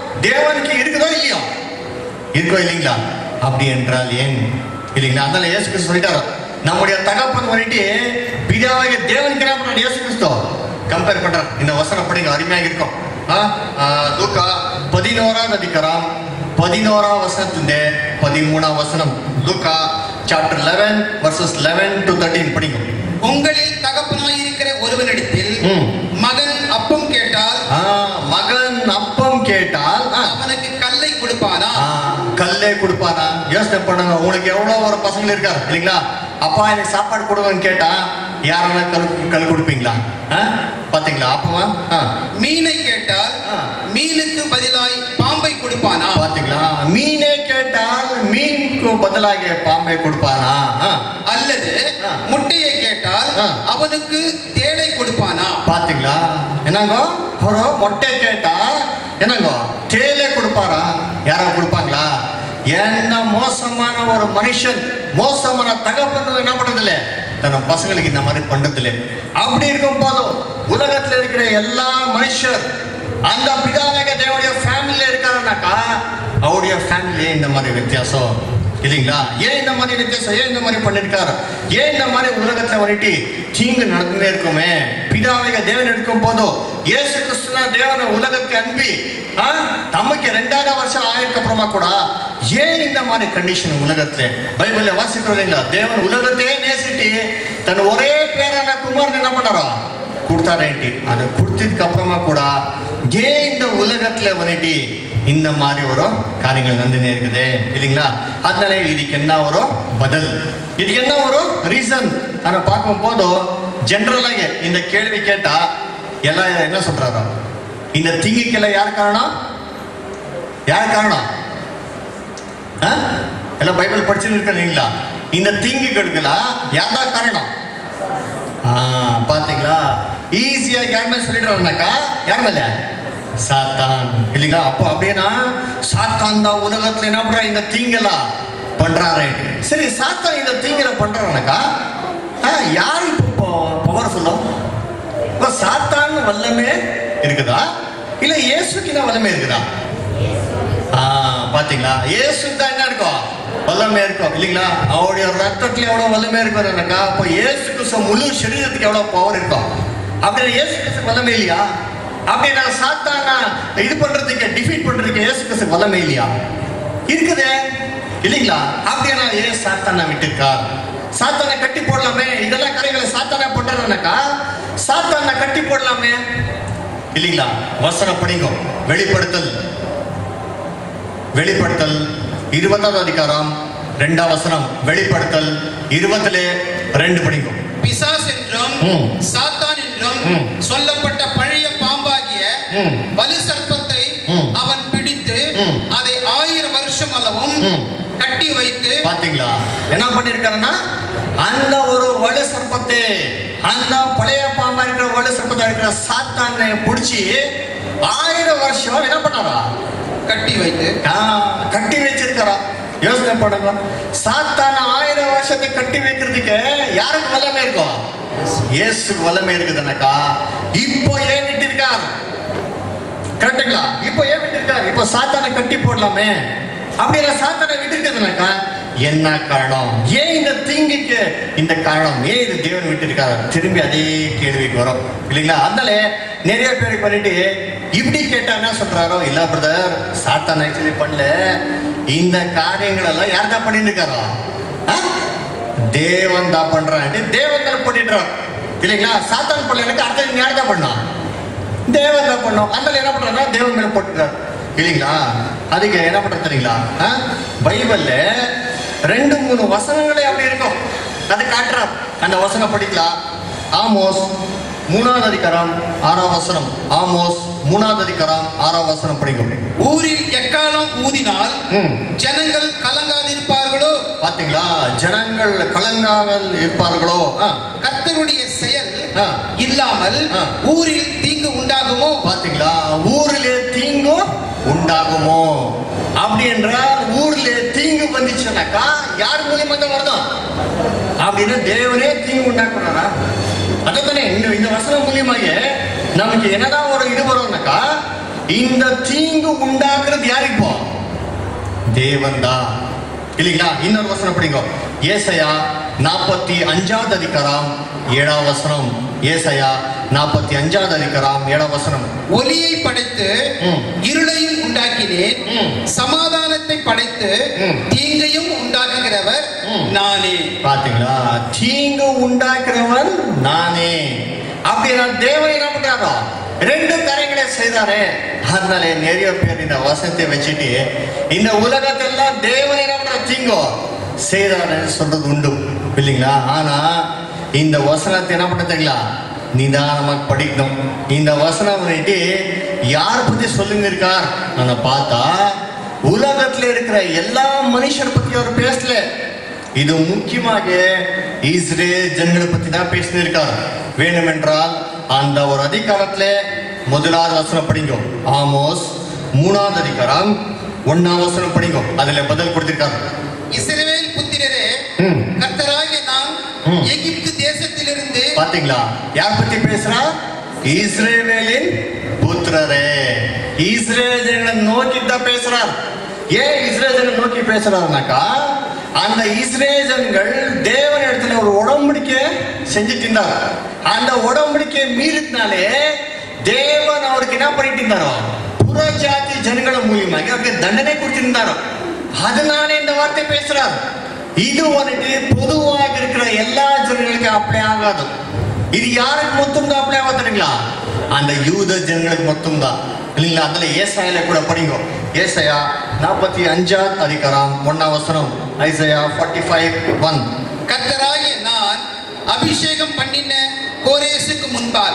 தேவனுக்கு இருக்குதோ இல்லையோ இருக்கோ இல்லைங்களா அப்படி என்றால் ஏன் இல்லைங்களா அதனால இயேசு கிறிஸ்து சொல்லிட்டாரு நம்முடைய தகப்பன் வந்துட்டு பிதாவாக தேவனுக்கு என்ன பண்றாரு இயேசு கிறிஸ்து கம்பேர் பண்றார் இந்த வசனம் படிங்க அருமையாக இருக்கும் ஆ, ஆ, லூக்கா பதினோராவது அதிகாரம் பதினோராம் வசனத்திலிருந்து பதிமூணாம் வசனம் லூக்கா chapter eleven verses eleven to thirteen படிங்க உங்களில் தகப்பனாயிருக்கிற ஒருவனிடத்தில் ம். மகன் அப்பம் கேட்டால் ஆ, மகன் அப்பம் கேட்டால் ஆ, அவனுக்கு கல்லை கொடுப்பானா ஆ, கல்லே கொடுப்பாரா யோசனை பண்ணுங்க உங்களுக்கு எவ்வளோ ஒரு பசங்க இருக்காரு இல்லைங்களா அப்பா எனக்கு சாப்பாடு கொடுங்கன்னு கேட்டா யாரெல்லாம் கல் கல் கொடுப்பீங்களா ஆ? பாத்தீங்களா அப்பமா ஆ, மீனை கேட்டால் ஆ. மீனுக்கு பதிலாய் பாம்பை கொடுப்பானா பாத்தீங்களா மீனே கேட்டால் மீனுக்கு பதிலாக பாம்பை கொடுப்பானா ஆ, அல்லது ஆ. முட்டையை கேட்டால் ஆ. அவனுக்கு தேளை கொடுப்பானா பாத்தீங்களா என்னங்கோ ஒரு மொட்டை கேட்டா என்னங்கோ தேலே கொடுப்பாரா யாரா கொடுப்பாங்களா என்ன மோசமான ஒரு மனுஷன் மோசமான தகப்பன் என்ன பண்றதில்ல தன் பசங்களுக்கு இந்த மாதிரி பண்றதில்ல அப்படி இருக்கும் போதும் உலகத்துல இருக்கிற எல்லா மனுஷர் அந்த பிதாவாக தேவனுடைய ஃபேமிலியில இருக்காருனாக்கா அவருடைய ஃபேமிலியே இந்த மாதிரி வித்தியாசம் இல்லைங்களா ஏன் இந்த மாதிரி வித்தியாசம் ஏன் இந்த மாதிரி பண்ணிருக்காரு ஏன் இந்த மாதிரி உலகத்துல வந்துட்டு தீங்கு நடந்துட்டே இருக்குமே பிதாவிக தேவன் இருக்கும் போதும் இயேசு கிறிஸ்துவ தேவனை உலகத்துக்கு அனுப்பி ஆ, தமக்கு ரெண்டாயிரம் வருஷம் ஆயிருக்கு அப்புறமா கூட ஏன் இந்த மாதிரி கண்டிஷன் உலகத்துல பைபிள்ல வாசிக்கிறோம் இல்லைங்களா தேவன் உலகத்தையே நேசிட்டு தன் ஒரே பேரான குமாரன் என்ன பண்ணாரோ கொடுத்தாரேன்ட்டு அதை கொடுத்ததுக்கு அப்புறமா கூட ஏன் இந்த உலகத்துல வந்துட்டு இந்த மாதிரி ஒரு காரியங்கள் நடந்துனே இருக்குது இல்லைங்களா அதனால இதுக்கு என்ன ஒரு பதில் இதுக்கு என்ன ஒரு ரீசன் அதை பார்க்கும் போதும் ஜென்ரலாக இந்த கேள்வி கேட்டா எல்லாம் என்ன சொல்றாரோ இந்த தீங்குக்கெல்லாம் யார் காரணம் யார் காரணம் ஆ? எல்லாம் பைபிள் படிச்சுன்னு இருக்கீங்களா இந்த தீங்குகளுக்கெல்லாம் யார் தான் காரணம் ஆ, பாத்தீங்களா ஈஸியா யார் மேல சொல்லிடுறாருனாக்கா யார் மேல சாத்தான் இல்லைங்களா அப்போ அப்படின்னா சாத்தான் தான் உலகத்துல என்ன பண்ற இந்த தீங்கெல்லாம் பண்றாரு சரி சாத்தான் இந்த தீங்கல பண்றாருனாக்கா ஆ, யார் இப்போ பவர் சொல்லும் இப்போ சாத்தான் வல்லமே இருக்குதா இல்ல இயேசுக்கு என்ன வல்லமே இருக்குதா ஆ, பாத்தீங்களா இயேசு தான் என்ன இருக்கும் வல்லமை இருக்கும் இல்லைங்களா அவருடைய ரத்தத்துல எவ்வளவு வல்லமை இருக்கும்னாக்கா அப்போ இயேசு கிறிஸ்து முழு சரீரத்துக்கு எவ்வளவு பவர் இருக்கும் அப்படின்னா இயேசு கிறிஸ்து வல்லமை இல்லையா அப்படின்னா சாத்தானா இது பண்றதுக்கு டிஃபீட் பண்றதுக்கு இயேசு கிறிஸ்து வல்லமை இல்லையா இருக்குதே இல்லைங்களா அப்படின்னா ஏன் சாத்தானா விட்டுருக்கார் சாத்தானை கட்டி போடலாமே இதெல்லாம் காரியங்களை சாத்தானா பண்றாருனாக்கா சாத்தானை கட்டி போடலாமே இல்லைங்களா வசனம் படிங்க வெளிப்படுத்தல் வெளிப்படுத்தல் இருபதாவது அதிகாரம் ரெண்டாம் வசனம் வெளிப்படுத்தல் இருபத்திலே ரெண்டு படிக்கும் பிசாஸ் என்றும் ம். சாத்தான் என்றும் ம். சொல்லப்பட்ட பழைய பாம்பாகிய ம். வலு சர்ப்பத்தை ம். அவன் பிடித்து ம். அதை ஆயிரம் வருஷம் அளவும் ம். கட்டி வைத்து பாத்தீங்களா என்ன பண்ணிருக்காருன்னா அந்த ஒரு வலு சர்ப்பத்தை அந்த பழைய பாம்பா இருக்கிற வலு சர்ப்பத்தை இருக்கிற சாத்தானை பிடிச்சி ஆயிரம் வருஷம் என்ன பண்ணாரா கட்டி வைத்து ஆ, கட்டி வச்சிருக்கிறா யோசனை பண்ணுங்க சாத்தான ஆயிரம் வருஷத்தை கட்டி வைக்கிறதுக்கு யாருக்கு வல்லமை இருக்கும் இயேசுக்கு வல்லமை இருக்குதுனாக்கா இப்போ ஏன் விட்டிருக்கார் கரெக்டுங்களா இப்போ ஏன் விட்டிருக்கார் இப்போ சாத்தானை கட்டி போடலாமே அப்படின்னா சாத்தானை விட்டுருக்குதுனாக்கா என்ன காரணம் ஏன் இந்த தீங்குக்கு இந்த காரணம் ஏன் இது தேவன் விட்டிருக்காரு திரும்பி அதே கேள்விக்கு வரும் இல்லைங்களா அதனால நிறைய பேருக்கு பண்ணிட்டு இப்படி கேட்டா என்ன சொல்றாரோ இல்ல பிரதர் சாத்தான் ஆக்சுவலி பண்ணல இந்த காரியங்கள் எல்லாம் யார் தான் பண்ணிட்டு இருக்காரோ ஆ? தேவன் தான் பண்றான்ட்டு தேவன் தான் பண்ணிடுறார் இல்லைங்களா சாத்தான் பண்ணல அடுத்தது யார் தான் பண்ணா தேவன் தான் பண்ணோம் அதனால என்ன பண்றாருன்னா தேவன் மேல போட்டுறாரு இல்லைங்களா அதுக்கு என்ன பண்றது தெரியுங்களா ஆ? பைபிள்ல ரெண்டு மூணு வசனங்களே அப்படி இருக்கும் அது காட்டுறார் அந்த வசனம் படிக்கலாம் ஆமோஸ் மூணாவது அதிகாரம் ஆறாம் வசனம் ஆமோஸ் மூணாவது அதிகாரம் ஆறாம் வசனம் படிக்கும் ஊரில் எக்காலம் ஊதினால் ம். ஜனங்கள் கலங்காதிருப்பார்களோ பாத்தீங்களா ஜனங்கள் கலங்காமல் இருப்பார்களோ ஆ, கர்த்தருடைய செயல் ஆ. இல்லாமல் ஆ. ஊரில் தீங்கு உண்டாகுமோ பாத்தீங்களா ஊரிலே தீங்கு உண்டாகுமோ அப்படி என்றால் ஊர்ல தீங்கு வந்துச்சுனாக்கா யார் மூலியமா தான் வருதோம் அப்படின்னு தேவனே தீங்கு உண்டாக்குறாரா அதானே இந்த இந்த வசனம் மூலியமாக நமக்கு என்னதான் ஒரு இது வரும்னாக்கா இந்த தீங்கு உண்டாக்குறது யாருக்கு இப்போ தேவன் தான் இல்லைங்களா இன்னொரு வசனம் படிங்க ஏசையா நாற்பத்தி அஞ்சாவது அதிகாரம் ஏழாம் வசனம் ஏசையா நாற்பத்தி அஞ்சாவது அதிகாரம் ஏழாம் வசனம் ஒளியை படைத்து ம். இருளையும் உண்டாக்கினேன் ம். சமாதானத்தை படைத்து ம். தீங்கையும் உண்டாக்குகிறவர் ம். நானே பாத்தீங்களா தீங்கு உண்டாக்குறவன் நானே அப்படின்னா தேவன் என்ன பண்றாரோ ரெண்டு காரியங்களை செய்தாரே அதனால நிறைய பேர் இந்த வசனத்தை வச்சுட்டு இந்த உலகத்தெல்லாம் தேவன் என்ன பண்ற தீங்கோ செய்தாருன்னு சொல்றது உண்டு இல்லைங்களா ஆனா இந்த வசனத்தை என்ன பண்ணுறீங்களா நிதானமாக படிக்கணும் இந்த வசனம் வந்துட்டு யார் பத்தி சொல்லுங்க இருக்கார் நான் பார்த்தா உலகத்துல இருக்கிற எல்லா மனுஷர் பத்தி அவர் பேசல இது முக்கியமாக இஸ்ரேல் ஜனங்களை பத்தி தான் பேசினிருக்கார் வேண்டுமென்றால் அந்த ஒரு அதிகாரத்துல முதலாவது வசனம் படிங்க ஆமோஸ் மூணாவது அதிகாரம் ஒன்னாம் வசனம் படிங்க அதுல பதில் கொடுத்திருக்காரு இஸ்ரவேல் புத்திரரே ம். கர்த்தராகிய நான் ம். எகிப்து தேசத்திலிருந்து பாத்தீங்களா யார் பத்தி பேசுறா இஸ்ரேவேலின் புத்திரரே இஸ்ரேல் ஜனங்களை நோக்கி தான் பேசுறார் ஏன் இஸ்ரேல் ஜனங்களை நோக்கி பேசுறாருனாக்கா அந்த இஸ்ரேல் ஜனங்கள் தேவன் இடத்துல ஒரு உடம்படிக்கை செஞ்சுட்டு இருந்தார் அந்த உடம்படிக்கை மீறினாலே தேவன் அவருக்கு என்ன பண்ணிட்டு இருந்தாரோ புறஜாதி ஜனங்கள மூலியமாக அவருக்கு தண்டனை கொடுத்திருந்தாரோ அதனால இந்த வார்த்தை பேசுறார் இது வந்துட்டு பொதுவாக இருக்கிற எல்லா ஜனங்களுக்கும் அப்ளை ஆகாது இது யாருக்கு மொத்தம் தான் அப்ளை ஆகாதுங்களா அந்த யூத ஜனங்களுக்கு மொத்தம் தான் இல்லைங்களா அதுல ஏசாயில கூட படிங்க ஏசாயா நாற்பத்தி அஞ்சாவது அதிகாரம் ஒன்னாம் வசனம் ஐசையா ஃபார்ட்டி ஃபைவ் ஒன் கர்த்தராகிய நான் அபிஷேகம் பண்ணின கோரேசுக்கு முன்பாக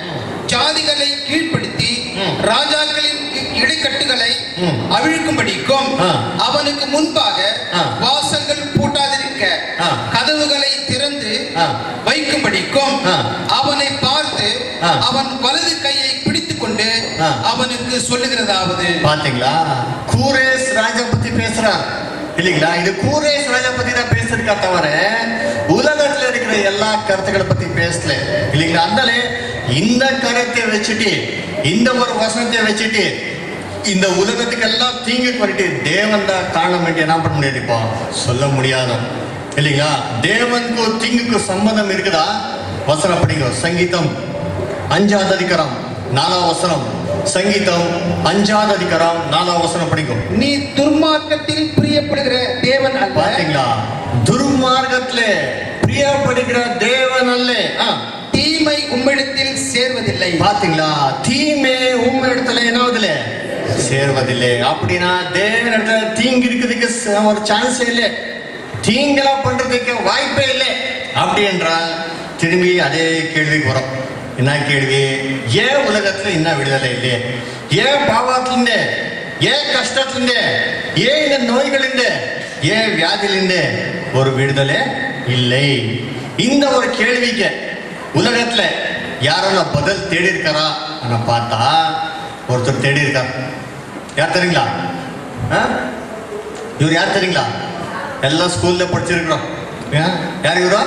ஜாதிகளை கீழ்ப்படுத்தி ம். ராஜாக்களின் இ- இடைக்கட்டுகளை ம். அவிழ்க்கும்படிக்கும் ஆ. அவனுக்கு முன்பாக ஆ. வாசல்கள் பூட்டாதிருக்க ஆ. கதவுகளை திறந்து ஆ. வைக்கும்படிக்கும் ஆ. அவனை பார்த்து ஆ. அவன் வலது கையை பிடித்துக் கொண்டு ஆ. அவனுக்கு சொல்லுகிறதாவது பாத்தீங்களா கூரேஸ் ராஜா பத்தி பேசுறார் இல்லைங்களா இது கூரேஸ் ராஜா பத்தி தான் பேசிருக்கா தவிர உலகத்துல இருக்கிற எல்லா கருத்துக்களை பத்தி பேசல இல்லைங்களா அதனால இந்த கருத்தை வச்சுட்டு இந்த ஒரு வசனத்தை வச்சுட்டு இந்த உலகத்துக்கு எல்லாம் தீங்கு பண்ணிட்டு தேவன் தான் காரணம் வேண்டிய என்ன பண்ண முடியாது இப்போ சொல்ல முடியாது இல்லைங்களா தேவனுக்கும் தீங்குக்கும் சம்மதம் இருக்குதா வசனம் படிங்க சங்கீதம் அஞ்சாவது அதிகாரம் நாலாம் வசனம் சங்கீதம் அஞ்சாவது அதிகாரம் நாலாம் வசனம் படிக்கும் நீ துர்மார்க்கத்தில் பிரியப்படுகிற தேவன் அல்ல பாத்தீங்களா துர்மார்க்கத்துல பிரியப்படுகிற தேவன் அல்ல ஆ, தீமை உம்மிடத்தில் சேர்வதில்லை பாத்தீங்களா தீமே உங்க இடத்துல என்னாவதுல சேர்வதில்லை அப்படின்னா தேவன் இடத்துல தீங்கு இருக்கிறதுக்கு ச- ஒரு சான்ஸ் இல்லை தீங்கெல்லாம் பண்றதுக்கு வாய்ப்பே இல்லை அப்படி என்றால் திரும்பி அதே கேள்விக்கு வரும் என்ன கேள்வி ஏன் உலகத்துல இன்னும் விடுதலை இல்லையே ஏன் பாவத்திலிருந்து ஏன் கஷ்டத்திலிருந்து ஏன் இந்த நோய்களிலிருந்து ஏன் வியாதியிலிருந்து ஒரு விடுதலை இல்லை இந்த ஒரு கேள்விக்கு உலகத்துல யாரெல்லாம் பதில் தேடி இருக்காரா ஆனா பார்த்தா ஒருத்தர் தேடி இருக்கார் யார் தெரியுங்களா ஆ? இவர் யார் தெரியுங்களா எல்லாம் ஸ்கூல்ல படிச்சிருக்கிறோம் ஏன்? யார் இவரா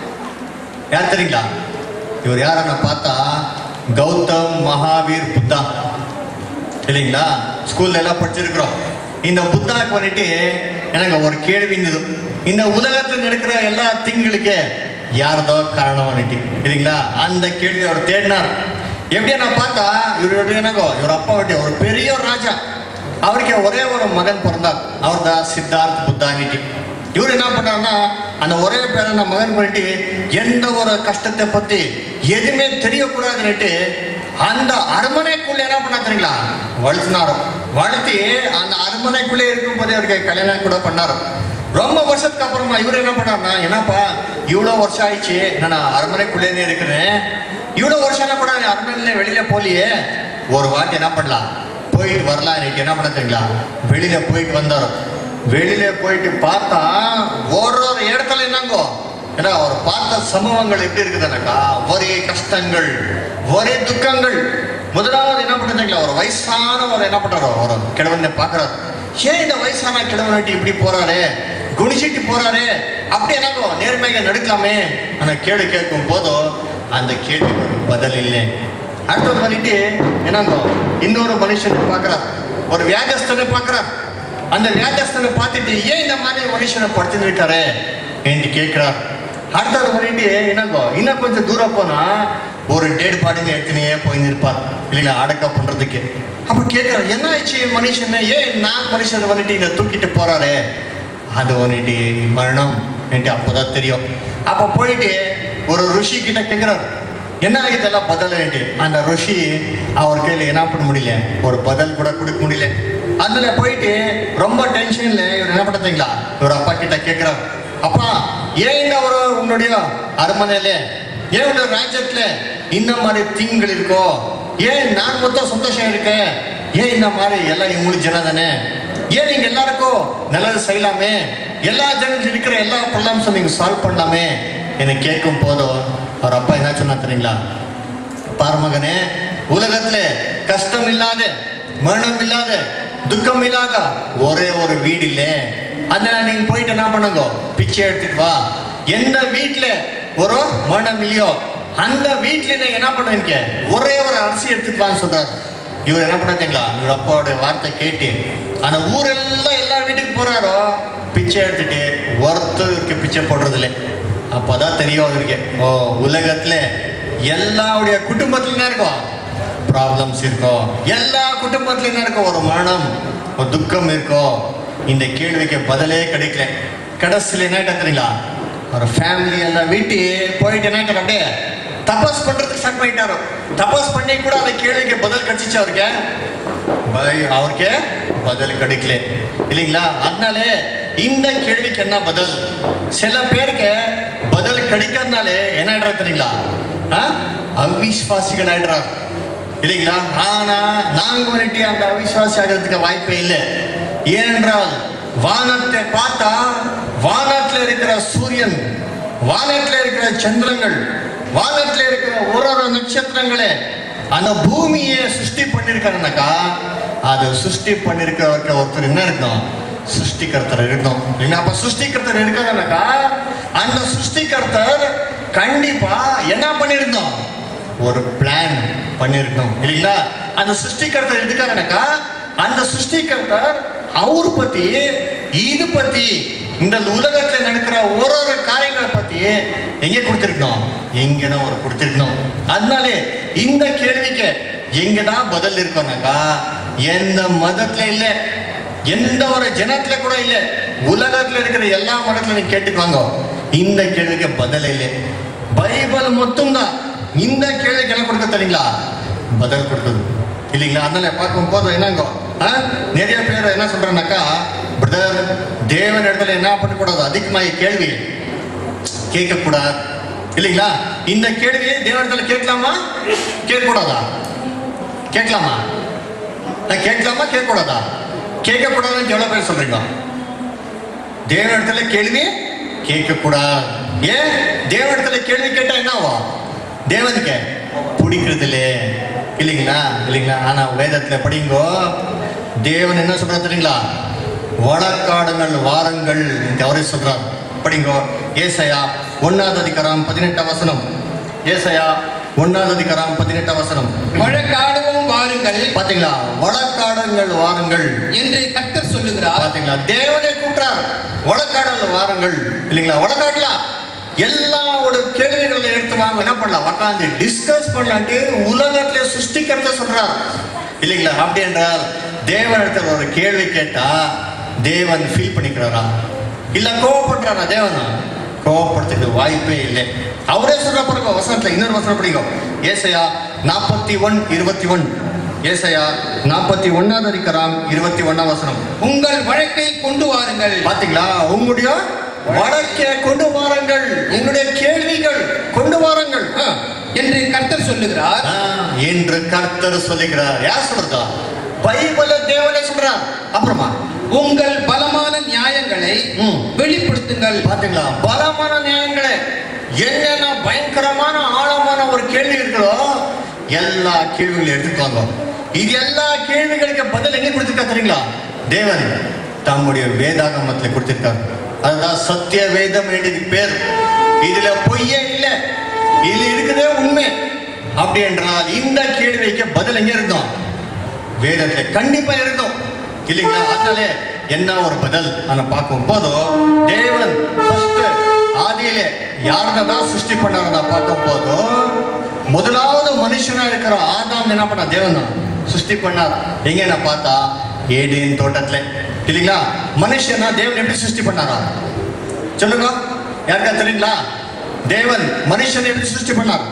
யார் தெரியுங்களா இவர் யாரನ್ನ பார்த்தா கௌதம் மகாவீர் புத்தா இல்லைங்களா ஸ்கூல்ல எல்லாம் படிச்சிருக்கிறோம் இந்த புத்தாக்கு வந்துட்டு எனக்கு ஒரு கேள்வி இருந்தது இந்த உலகத்தில் நடக்கிற எல்லா திங்களுக்கு யாரதோ காரணம் வந்துட்டு இல்லைங்களா அந்த கேள்வி அவர் தேடினார் எப்படியா நான் பார்த்தா இவருடைய என்னங்கோ இவர் அப்பா வந்துட்டு ஒரு பெரிய ஒரு ராஜா அவருக்கு ஒரே ஒரு மகன் பிறந்தார் அவர் தான் சித்தார்த் புத்தானிட்டி இவர் என்ன பண்ணாருன்னா அந்த ஒரே பேரான மகன் பண்ணிட்டு எந்த ஒரு கஷ்டத்தை பத்தி எதுவுமே தெரியக்கூடாதுன்னுட்டு அந்த அரண்மனைக்குள்ள என்ன பண்ணா தெரியுங்களா வளர்த்தினாரோ வளர்த்தி அந்த அரண்மனைக்குள்ளே இருக்கும்போதே அவருக்கு கல்யாணம் கூட பண்ணாரு ரொம்ப வருஷத்துக்கு அப்புறமா இவர் என்ன பண்ணாருன்னா என்னப்பா இவ்வளோ வருஷம் ஆயிடுச்சு நான் அரண்மனைக்குள்ளேயே இருக்கிறேன் இவ்வளோ வருஷம்னா கூட அரண்மனையில வெளியில போலியே ஒரு வாட்டி என்ன பண்ணலாம் போயிட்டு வரலாம் இன்னைக்கு என்ன பண்ண தெரியுங்களா வெளியில போயிட்டு வந்தாரு வெளியில போயிட்டு பார்த்தா ஒரு ஒரு இடத்துல என்னங்கோ ஏன்னா அவர் பார்த்த சம்பவங்கள் எப்படி இருக்குதுனாக்கா ஒரே கஷ்டங்கள் ஒரே துக்கங்கள் முதலாவது என்ன பண்ணுறீங்களா ஒரு வயசானவர் என்ன பண்றாரு ஒரு கிழவனை பார்க்கறாரு ஏன் இந்த வயசான கிழவனாட்டி இப்படி போறாரு குணிச்சிட்டு போறாரு அப்படி என்னங்கோ நேர்மையாக நடுக்கலாமே ஆனா கேள்வி கேட்கும் போதும் அந்த கேள்விக்கு பதில் இல்லை அடுத்தது பண்ணிட்டு என்னங்கோ இன்னொரு மனுஷனை பார்க்குறார் ஒரு வியாகஸ்தனை பார்க்குறார் அந்த வியாகஸ்தனை பார்த்துட்டு ஏன் இந்த மாதிரி மனுஷனை படுத்துட்டு இருக்காரு என்று கேட்கிறார் அடுத்தது பண்ணிட்டு என்னங்கோ இன்னும் கொஞ்சம் தூரம் போனா ஒரு டேட் பாடிங்க எடுத்துனே போயிருப்பார் இல்லைங்களா அடக்கம் பண்றதுக்கு அப்ப கேட்கிறார் என்ன ஆச்சு மனுஷனை ஏன் நான் மனுஷனை வந்துட்டு இங்க தூக்கிட்டு போறாரு அது வந்துட்டு மரணம் என்று அப்போதான் தெரியும் அப்ப போயிட்டு ஒரு ருஷி கிட்ட கேட்கிறார் என்ன இதெல்லாம் பதில் அந்த ருஷி அவர் கையில என்ன பண்ண முடியல ஒரு பதில் கூட கொடுக்க முடியல அதுல போயிட்டு ரொம்ப டென்ஷன்ல இவர் என்ன பண்ணீங்களா இவர் அப்பா கிட்ட கேட்கிறார் அப்பா ஏன் இந்த ஒரு உன்னுடைய அரண்மனையில ஏன் உன்னோட ராஜ்யத்துல இந்த மாதிரி தீங்குகள் இருக்கோ ஏன் நான் மொத்தம் சந்தோஷம் இருக்கேன் ஏன் இந்த மாதிரி எல்லாம் உங்களுக்கு ஜனம் தானே ஏன் நீங்க எல்லாருக்கும் நல்லது செய்யலாமே எல்லா ஜனங்கள் இருக்கிற எல்லா ப்ராப்ளம்ஸும் நீங்க சால்வ் பண்ணலாமே என்னை கேட்கும் போதும் அவர் அப்பா என்ன சொன்னா தெரியுங்களா பாரு மகனே உலகத்துல கஷ்டம் இல்லாத மரணம் இல்லாத துக்கம் இல்லாத ஒரே ஒரு வீடு இல்ல அதனால நீங்க போயிட்டு என்ன பண்ணுங்க பிச்சை எடுத்துட்டு வா எந்த வீட்டுல ஒரு மரணம் இல்லையோ அந்த வீட்டுல நீங்க என்ன பண்ணுவீங்க ஒரே ஒரு அரிசி எடுத்துட்டு வான்னு சொல்றாரு இவர் என்ன பண்ணாதீங்களா இவர் அப்பாவோட வார்த்தை கேட்டு அந்த ஊரெல்லாம் எல்லா வீட்டுக்கு போறாரோ பிச்சை எடுத்துட்டு ஒருத்தருக்கு பிச்சை போடுறது இல்லை அப்பதான் தெரியும் அவருக்கு ஓ உலகத்துல எல்லாருடைய குடும்பத்துல என்ன இருக்கும் ப்ராப்ளம்ஸ் இருக்கும் எல்லா குடும்பத்துல என்ன இருக்கும் ஒரு மரணம் ஒரு துக்கம் இருக்கும் இந்த கேள்விக்கு பதிலே கிடைக்கல கடைசியில் என்ன ஆயிட்டா தெரியுங்களா ஒரு ஃபேமிலி எல்லாம் வீட்டு போயிட்டு என்ன ஆயிட்டாரு அப்படியே தபாஸ் பண்றதுக்கு ஸ்டார்ட் பண்ணிட்டாரு தபாஸ் பண்ணி கூட அந்த கேள்விக்கு பதில் கிடைச்சிச்சு அவருக்கு பய- அவருக்கு பதில் கிடைக்கல இல்லைங்களா அதனாலே இந்த கேள்விக்கு என்ன பதில் சில பேருக்கு பதில் கிடைக்காதனாலே என்ன ஆயிடுறா தெரியுங்களா ஆ? அவிஸ்வாசிகள் ஆயிடுறார் இல்லைங்களா ஆனா நாங்க வந்துட்டு அந்த அவிஸ்வாசி ஆகிறதுக்கு வாய்ப்பே இல்லை ஏனென்றால் வானத்தை பார்த்தா வானத்துல இருக்கிற சூரியன் வானத்துல இருக்கிற சந்திரங்கள் வானத்துல இருக்கிற ஒரு ஒரு நட்சத்திரங்களே அந்த பூமியை சிருஷ்டி பண்ணிருக்காருனாக்கா அது சிருஷ்டி பண்ணிருக்கிறவருக்கு ஒருத்தர் என்ன இருக்கணும் சிருஷ்டிகர்த்தர் இருக்கணும் இல்லைங்களா அப்ப சிருஷ்டிகர்த்தர் இருக்காருனாக்கா அந்த சிருஷ்டிகர்த்தர் கண்டிப்பா என்ன பண்ணிருந்தோம் ஒரு பிளான் பண்ணிருக்கணும் இல்லைங்களா அந்த சிருஷ்டிகர்த்தர் இருக்காருனாக்கா அந்த சிருஷ்டிகர்த்தர் அவர் பத்தி இது பத்தி இந்த உலகத்துல நடக்கிற ஒரு ஒரு காரியங்களை பத்தி எங்க கொடுத்திருக்கணும் எங்கதான் ஒரு கொடுத்திருக்கணும் அதனாலே இந்த கேள்விக்கு எங்கதான் பதில் இருக்கோம்னாக்கா எந்த மதத்துல இல்ல எந்த ஒரு ஜனத்துல கூட இல்ல உலகத்துல இருக்கிற எல்லா மதத்துல நீங்க கேட்டுக்குவாங்க இந்த கேள்விக்கு பதில் இல்லை பைபிள் மட்டும்தான் இந்த கேள்விக்கு என்ன கொடுக்க தெரியுங்களா பதில் கொடுக்குது இல்லைங்களா அதனால பார்க்கும் போது என்னங்கோ ஆ? நிறைய பேர் என்ன சொல்றாங்கனாக்கா பிரதர் தேவன் இடத்துல என்ன பண்ணக்கூடாது அதிகமாக கேள்வி கேட்கக்கூடாது இல்லைங்களா இந்த கேள்வியை தேவனிடத்துல கேட்கலாமா கேட்கக்கூடாதா கேட்கலாமா நான் கேட்கலாமா கேட்கக்கூடாதா கேட்கக்கூடாதுன்னு எவ்வளோ பேர் சொல்றீங்க தேவனிடத்துல கேள்வி கேட்கக்கூடாது ஏன் தேவனிடத்துல கேள்வி கேட்டா என்ன ஆகும் தேவனுக்கு பிடிக்கிறது இல்லையே இல்லைங்களா இல்லைங்களா ஆனா வேதத்துல படிங்கோ தேவன் என்ன சொல்றாரு தெரியுங்களா வழக்காடுங்கள் வாரங்கள் என்று அவரே சொல்றார் படிங்கோ ஏசையா ஒன்னாவது அதிகாரம் பதினெட்டாம் வசனம் ஏசையா ஒன்னாவது அதிகாரம் பதினெட்டாம் வசனம் வழக்காடுவோம் வாருங்கள் பாத்தீங்களா வழக்காடுங்கள் வாருங்கள் என்று கர்த்தர் சொல்லுகிறார் பாத்தீங்களா தேவனே கூட்டுறார் வழக்காடல் வாருங்கள் இல்லைங்களா வழக்காடலாம் எல்லா ஒரு கேள்விகளை எடுத்து வாங்க என்ன பண்ணலாம் உட்காந்து டிஸ்கஸ் பண்ணலான்ட்டு உலகத்துல சிருஷ்டிக்கிறத சொல்றார் இல்லைங்களா அப்படி என்றால் தேவனிடத்தில் ஒரு கேள்வி கேட்டா தேவன் ஃபீல் பண்ணிக்கிறாரா இல்ல கோவப்படுறாரா தேவன் கோவப்படுறதுக்கு வாய்ப்பே இல்லை அவரே சொல்ற பாருங்க வசனத்துல இன்னொரு வசனம் படிங்க ஏசையா நாற்பத்தி ஒன் இருபத்தி ஒன் ஏசையா நாற்பத்தி ஒன்னாவது அதிகாரம் இருபத்தி ஒன்னாம் வசனம் உங்கள் வழக்கை கொண்டு வாருங்கள் பாத்தீங்களா உங்களுடைய வழக்கை கொண்டு வாருங்கள் உங்களுடைய கேள்விகள் கொண்டு வாருங்கள் ஆ. என்று கர்த்தர் சொல்லுகிறார் ஆ, என்று கர்த்தர் சொல்லுகிறார் யார் சொல்றதா பைபிள தேவனே சொல்றார் அப்புறமா உங்கள் பலமான நியாயங்களை ம். வெளிப்படுத்துங்கள் பாத்தீங்களா பலமான நியாயங்களே என்னென்ன பயங்கரமான ஆழமான ஒரு கேள்வி இருக்கிறோ எல்லா கேள்விகளையும் எடுத்துட்டு வாங்க இது எல்லா கேள்விகளுக்கு பதில் எங்க கொடுத்துருக்கா தெரியுங்களா தேவன் தம்முடைய வேதாகமத்துல கொடுத்திருக்காரு அதுதான் சத்திய வேதம் வேண்டியது பேர் இதுல பொய்யே இல்லை இதுல இருக்குதே உண்மை அப்படி என்றால் இந்த கேள்விக்கு பதில் எங்க இருந்தோம் வேதத்துல கண்டிப்பா இருந்தோம் இல்லைங்களா அதனாலே என்ன ஒரு பதில் அத பார்க்கும் போதும் தேவன் first ஆதியிலே யாரதான் தான் சிருஷ்டி பண்ணாரத பார்க்கும் போதும் முதலாவது மனுஷனா இருக்கிற ஆதாம் என்ன பண்ணா தேவன் தான் சிருஷ்டி பண்ணார் எங்க பார்த்தா ஏடேன் தோட்டத்துல இல்லைங்களா மனுஷனா தேவன் எப்படி சிருஷ்டி பண்ணாரா சொல்லுங்க யாருக்கா தெரியுங்களா தேவன் மனுஷனை எப்படி சிருஷ்டி பண்ணார்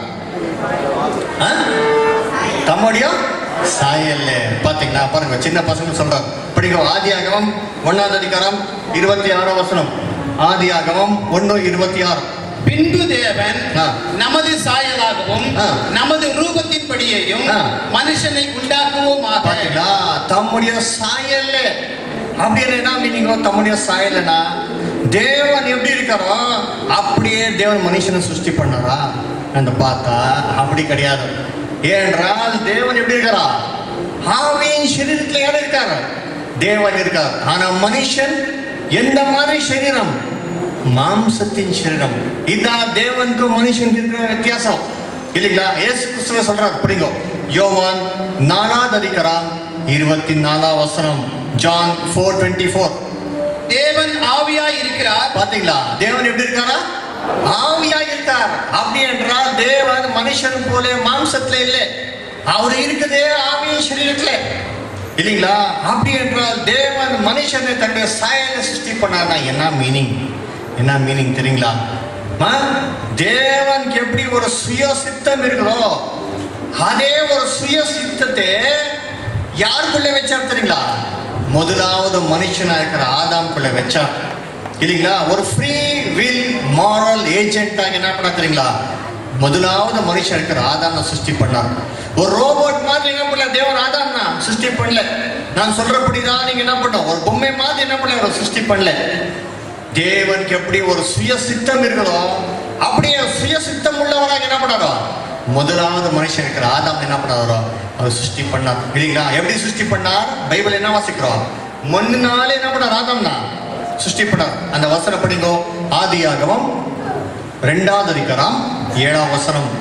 ஆ? தம்முடைய சாயல்ல பாத்தீங்களா பாருங்க சின்ன பசங்க சொல்றாங்க படிங்க ஆதியாகமம் ஒன்னாவது அதிகாரம் இருபத்தி ஆறாம் வசனம் ஆதியாகமம் ஒன்னு இருபத்தி ஆறு பின்பு தேவன் ஆ. நமது சாயலாகவும் ஆ. நமது ரூபத்தின்படியையும் ஆ. மனுஷனை உண்டாக்குவோமாக பாத்தீங்களா தம்முடைய சாயல்ல அப்படின்னு என்ன மீனிங்கோ தம்முடைய சாயல்னா தேவன் எப்படி இருக்காரோ அப்படியே தேவன் மனுஷனை சிருஷ்டி பண்ணாரா என்று பார்த்தா அப்படி கிடையாது ஏனென்றால் தேவன் எப்படி இருக்காரா ஆவியின் சரீரத்தில் யார் இருக்காரு தேவன் இருக்கார் ஆனா மனுஷன் எந்த மாதிரி சரீரம் மாம்சத்தின் சரீரம் இதான் தேவனுக்கும் மனுஷனுக்கு இருக்கிற வித்தியாசம் இல்லைங்களா ஏசு கிறிஸ்துவ சொல்றார் படிங்க யோவான் நாலாவது அதிகாரம் இருபத்தி நாலாம் வசனம் ஜான் ஃபோர் டுவெண்ட்டி ஃபோர் தேவன் ஆவியாய் இருக்கிறார் பாத்தீங்களா தேவன் எப்படி இருக்காரா ஆவியா இருக்கார் அப்படி என்றால் தேவன் மனுஷன் போல மாம்சத்துல இல்லை அவர் இருக்குதே ஆவியின் சரீரத்துல இல்லைங்களா அப்படி என்றால் தேவன் மனுஷனை தன்னுடைய சாயலை சிருஷ்டி பண்ணார்னா என்ன மீனிங் என்ன மீனிங் தெரியுங்களா ஆ? தேவனுக்கு எப்படி ஒரு சுய சித்தம் இருக்குதோ அதே ஒரு சுய சித்தத்தை யாருக்குள்ள வச்சார் தெரியுங்களா முதலாவது மனுஷனா இருக்கிற ஆதாம்குள்ள வச்சார் இல்லைங்களா ஒரு ஃப்ரீ வில் மாரல் ஏஜென்ட்டாக என்ன பண்ண தெரியுங்களா முதலாவது மனுஷன் இருக்கிற ஆதாம சிருஷ்டி பண்ணார் ஒரு ரோபோட் மாதிரி என்ன பண்ணல தேவன் ஆதாம்னா சிருஷ்டி பண்ணல நான் சொல்றபடிதான் நீங்க என்ன பண்ணோம் ஒரு பொம்மை மாதிரி என்ன பண்ணல அவர் சிருஷ்டி பண்ணல தேவனுக்கு எப்படி ஒரு சுய சித்தம் இருக்குதோ அப்படியே சுய சித்தம் உள்ளவராக என்ன பண்ணாரோ முதலாவது மனுஷன் இருக்கிற ஆதாம் என்ன பண்ணாரோ அவர் சிருஷ்டி பண்ணார் இல்லைங்களா எப்படி சிருஷ்டி பண்ணார் பைபிள் என்ன வாசிக்கிறோம் மண்ணுனாலே என்ன பண்ணார் ஆதாம்னா சிருஷ்டி பண்ணார் அந்த வசனம் படிங்கோ ஆதியாகமம் ரெண்டாவது அதிகாரம் ஏழாம் வசனம்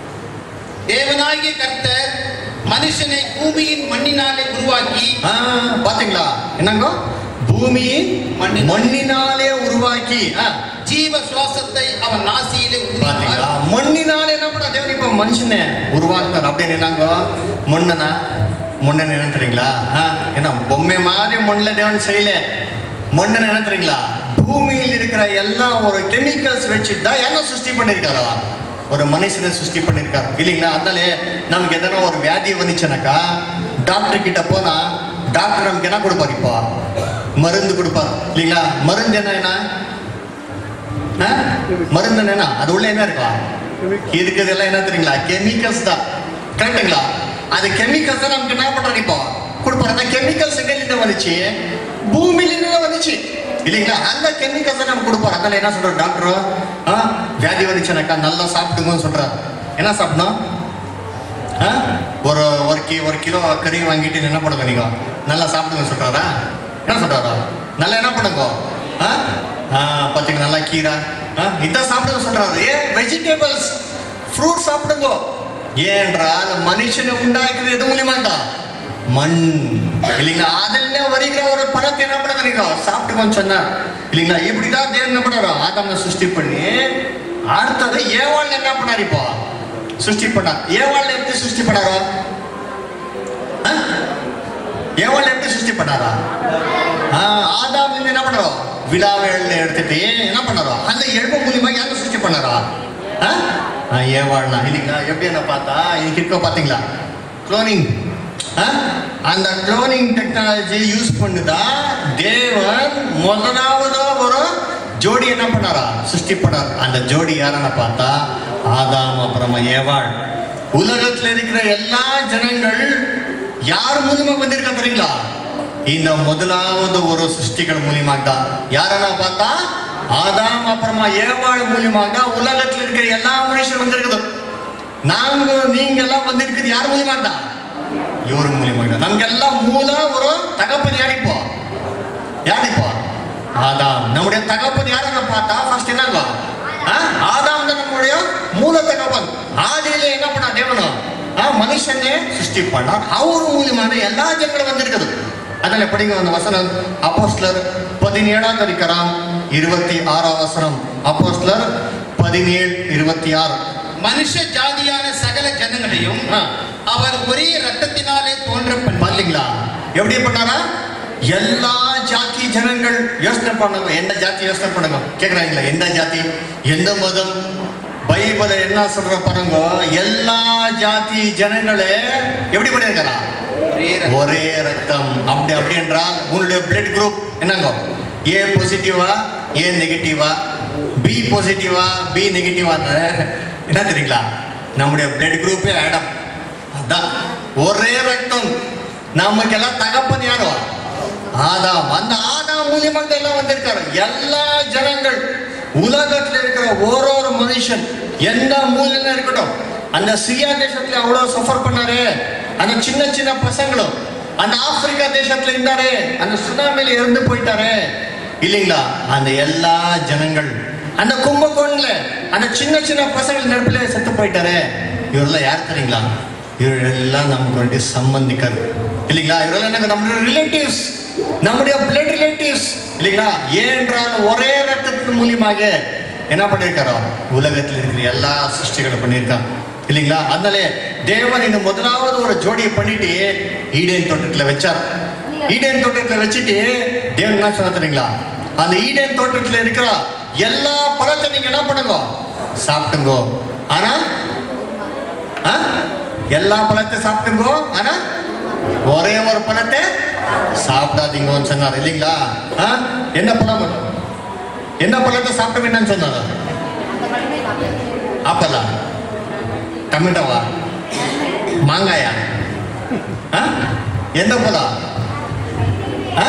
தேவனாகிய கர்த்தர் மனுஷனை பூமியின் மண்ணினாலே உருவாக்கி ஆ, பாத்தீங்களா என்னங்கோ பூமியின் மண்ணினாலே. மண்ணினாலே உருவாக்கி ஆ, ஜீவ சுவாசத்தை அவன் நாசியிலே பாத்தீங்களா ஊதினார் மண்ணினால என்ன பண்ண தேவன் இப்ப மனுஷனை உருவாக்குறார் அப்படின்னு என்னங்க மண்ணனா மண்ணன் என்ன தெரியுங்களா ஆ, என்ன பொம்மை மாதிரி மண்ணில் தேவன் செய்யல மண்ணன் என்ன தெரியுங்களா பூமியில் இருக்கிற எல்லா ஒரு கெமிக்கல்ஸ் வச்சு தான் என்ன சிருஷ்டி பண்ணிருக்காரா ஒரு மனுஷனை சிருஷ்டி பண்ணிருக்காரு இல்லைங்களா அதனாலே நமக்கு எதனா ஒரு வியாதி வந்துச்சுனாக்கா டாக்டர் கிட்ட போனா டாக்டர் நமக்கு என்ன கொடுப்பாரு இப்போ மருந்து கொடுப்பாரு இல்லைங்களா மருந்து என்ன என்ன ஆ? மருந்து என்ன அது உள்ள என்ன இருக்கும் இருக்கிறதெல்லாம் என்ன தெரியுங்களா கெமிக்கல்ஸ் தான் கரெக்டுங்களா அது கெமிக்கல்ஸ் தான் நமக்கு என்ன பண்றாரு இப்போ கொடுப்பாரு அந்த கெமிக்கல்ஸ் எங்கிருந்து வந்துச்சு பூமியிலிருந்து தான் வந்துச்சு இல்லைங்களா அந்த கெமிக்கல்ஸ் நமக்கு கொடுப்பாரு அதனால என்ன சொல்றாரு டாக்டர் ஆ வியாதி வந்துச்சுனாக்கா நல்லா சாப்பிடுங்கன்னு சொல்றாரு என்ன சாப்பிடணும் ஆ? ஒரு ஒரு கி ஒரு கிலோ கறி வாங்கிட்டு என்ன பண்ணுங்க நீங்க நல்லா சாப்பிடுங்க சொல்றாரா என்ன சொல்றாரா நல்லா என்ன பண்ணுங்க ஆ? ஆ, பாத்தீங்க நல்லா கீரை ஆ, இதான் சாப்பிடுங்க சொல்றாரு ஏன் வெஜிடபிள்ஸ் ஃப்ரூட் சாப்பிடுங்க ஏன்றால் மனுஷனை உண்டாக்குது எது மூலியமாண்டா மண் இல்லைங்களா அதுல வருகிற ஒரு பழத்தை என்ன பண்ணுங்க நீங்க சாப்பிட்டுக்கோன்னு சொன்னார் இல்லைங்களா இப்படிதான் தேவன் என்ன பண்ணாரோ ஆதாம சிருஷ்டி பண்ணி அடுத்தது ஏவாள் என்ன பண்ணார் இப்போ சிருஷ்டி பண்ணார் ஏவாள் எப்படி சிருஷ்டி பண்ணாரோ ஆ? ஏவாள் எப்படி சிருஷ்டி பண்ணாரா ஆ, ஆதாம் வந்து என்ன பண்ணாரோ விழாவேள் எடுத்துட்டு என்ன பண்ணாரோ அந்த எழுப்பு மூலியமா யாரும் சிருஷ்டி பண்ணாரா ஆ? ஆ, ஏவாள்னா இல்லைங்களா எப்படி என்ன பார்த்தா இன்னைக்கு இருக்க பாத்தீங்களா குளோனிங் அந்த குளோனிங் டெக்னாலஜி யூஸ் பண்ணுதா தேவன் முதலாவதா ஒரு ஜோடி என்ன பண்ணாரா சிருஷ்டி பண்ணார் அந்த ஜோடி யாரன்னு பார்த்தா ஆதாம் அப்புறமா ஏவாள் உலகத்துல இருக்கிற எல்லா ஜனங்கள் யார் மூலியமா வந்திருக்கா தெரியுங்களா இந்த முதலாவது ஒரு சிருஷ்டிகள் மூலியமாக தான் யாரன்னா பார்த்தா ஆதாம் அப்புறமா ஏவாள் மூலியமாக தான் உலகத்துல இருக்கிற எல்லா மனுஷரும் வந்திருக்குது நாங்க நீங்க எல்லாம் வந்திருக்குது யார் மூலியமாக தான் இவர் மூலியமாக தான் நமக்கெல்லாம் மூல ஒரு தகப்பன் யாரிப்போ யாரிப்போ ஆதாம் நம்முடைய தகப்பன் யாரನ್ನ பார்த்தா ஃபர்ஸ்ட் என்னங்க ஆ? ஆதாம் தான் நம்முடைய மூல தகப்பன் ஆதியில என்ன பண்ணா தேவனும் மனுஷனே சிருஷ்டி பண்ணார் அவர் மூலியமான எல்லா ஜனங்களும் வந்திருக்குது அதில் படிங்க அந்த வசனம் அப்போஸ்லர் பதினேழாம் அதிகாரம் இருபத்தி ஆறாம் வசனம் அப்போஸ்லர் பதினேழு இருபத்தி ஆறு மனுஷ ஜாதியான சகல ஜனங்களையும் ஆ. அவர் ஒரே ரத்தத்தினாலே தோன்ற பண்ணி பாத்தீங்களா எப்படி பண்ணாரா எல்லா ஜாதி ஜனங்கள் யோசனை பண்ணுங்க எந்த ஜாதி யோசனை பண்ணுங்க கேக்குறாங்களா எந்த ஜாதி எந்த மதம் பைபிள என்ன சொல்ற பாருங்க எல்லா ஜாதி ஜனங்களே எப்படி பண்ணிருக்காரா ஒரே ரத்தம். ஒரே ரத்தம் அப்படி அப்படி என்றால் உன்னுடைய பிளட் குரூப் என்னங்க ஏ பாசிட்டிவா ஏ நெகட்டிவா பி பாசிட்டிவா பி நெகட்டிவா என்ன தெரியுங்களா நம்முடைய பிளட் குரூப்பே ஆடம் அதான் ஒரே ரத்தம் நமக்கெல்லாம் தகப்பன் யாரோ ஆதாம் அந்த ஆதாம் மூலியமாக எல்லாம் வந்திருக்காரு எல்லா ஜனங்கள் உலகத்துல இருக்கிற ஒரு ஒரு மனுஷன் எந்த மூலையில இருக்கட்டும் அந்த சிரியா தேசத்துல அவ்வளவு சஃபர் பண்ணாரு அந்த சின்ன சின்ன பசங்களும் அந்த ஆப்பிரிக்கா தேசத்துல இருந்தாரு அந்த சுனாமில இறந்து போயிட்டாரு இல்லைங்களா அந்த எல்லா ஜனங்கள் அந்த கும்பகோண்ல அந்த சின்ன சின்ன பசங்கள் நடுப்புல செத்து போயிட்டாரு இவரெல்லாம் யார் தெரியுங்களா இவரெல்லாம் நமக்கு வேண்டிய சம்பந்திக்கர் இல்லைங்களா இவரெல்லாம் என்னங்க நம்மளுடைய ரிலேட்டிவ்ஸ் நம்முடைய பிளட் ரிலேட்டிவ்ஸ் இல்லைங்களா ஏனென்றால் ஒரே ரத்தத்தின் மூலியமாக என்ன பண்ணியிருக்காரோ உலகத்தில் இருக்கிற எல்லா சிருஷ்டிகளும் பண்ணியிருக்கான் இல்லைங்களா அதனால தேவன் இந்த முதலாவது ஒரு ஜோடியை பண்ணிட்டு ஈடேன் தோட்டத்துல வச்சார் ஈடேன் தோட்டத்துல வச்சுட்டு தேவன் என்ன சொன்னா தெரியுங்களா அந்த ஈடேன் தோட்டத்துல இருக்கிற எல்லா பழத்தை நீங்க என்ன பண்ணுங்க சாப்பிட்டுங்கோ ஆனா ஆ? எல்லா பழத்தை சாப்பிட்டுங்கோ ஆனா ஒரே ஒரு பழத்தை சாப்பிடாதீங்கன்னு சொன்னார் இல்லைங்களா ஆ? என்ன பழம் என்ன பழத்தை சாப்பிட வேண்டாம்னு சொன்னார் ஆப்பலா டொமேட்டோவா மாங்காயா ஆ? எந்த பழம் ஆ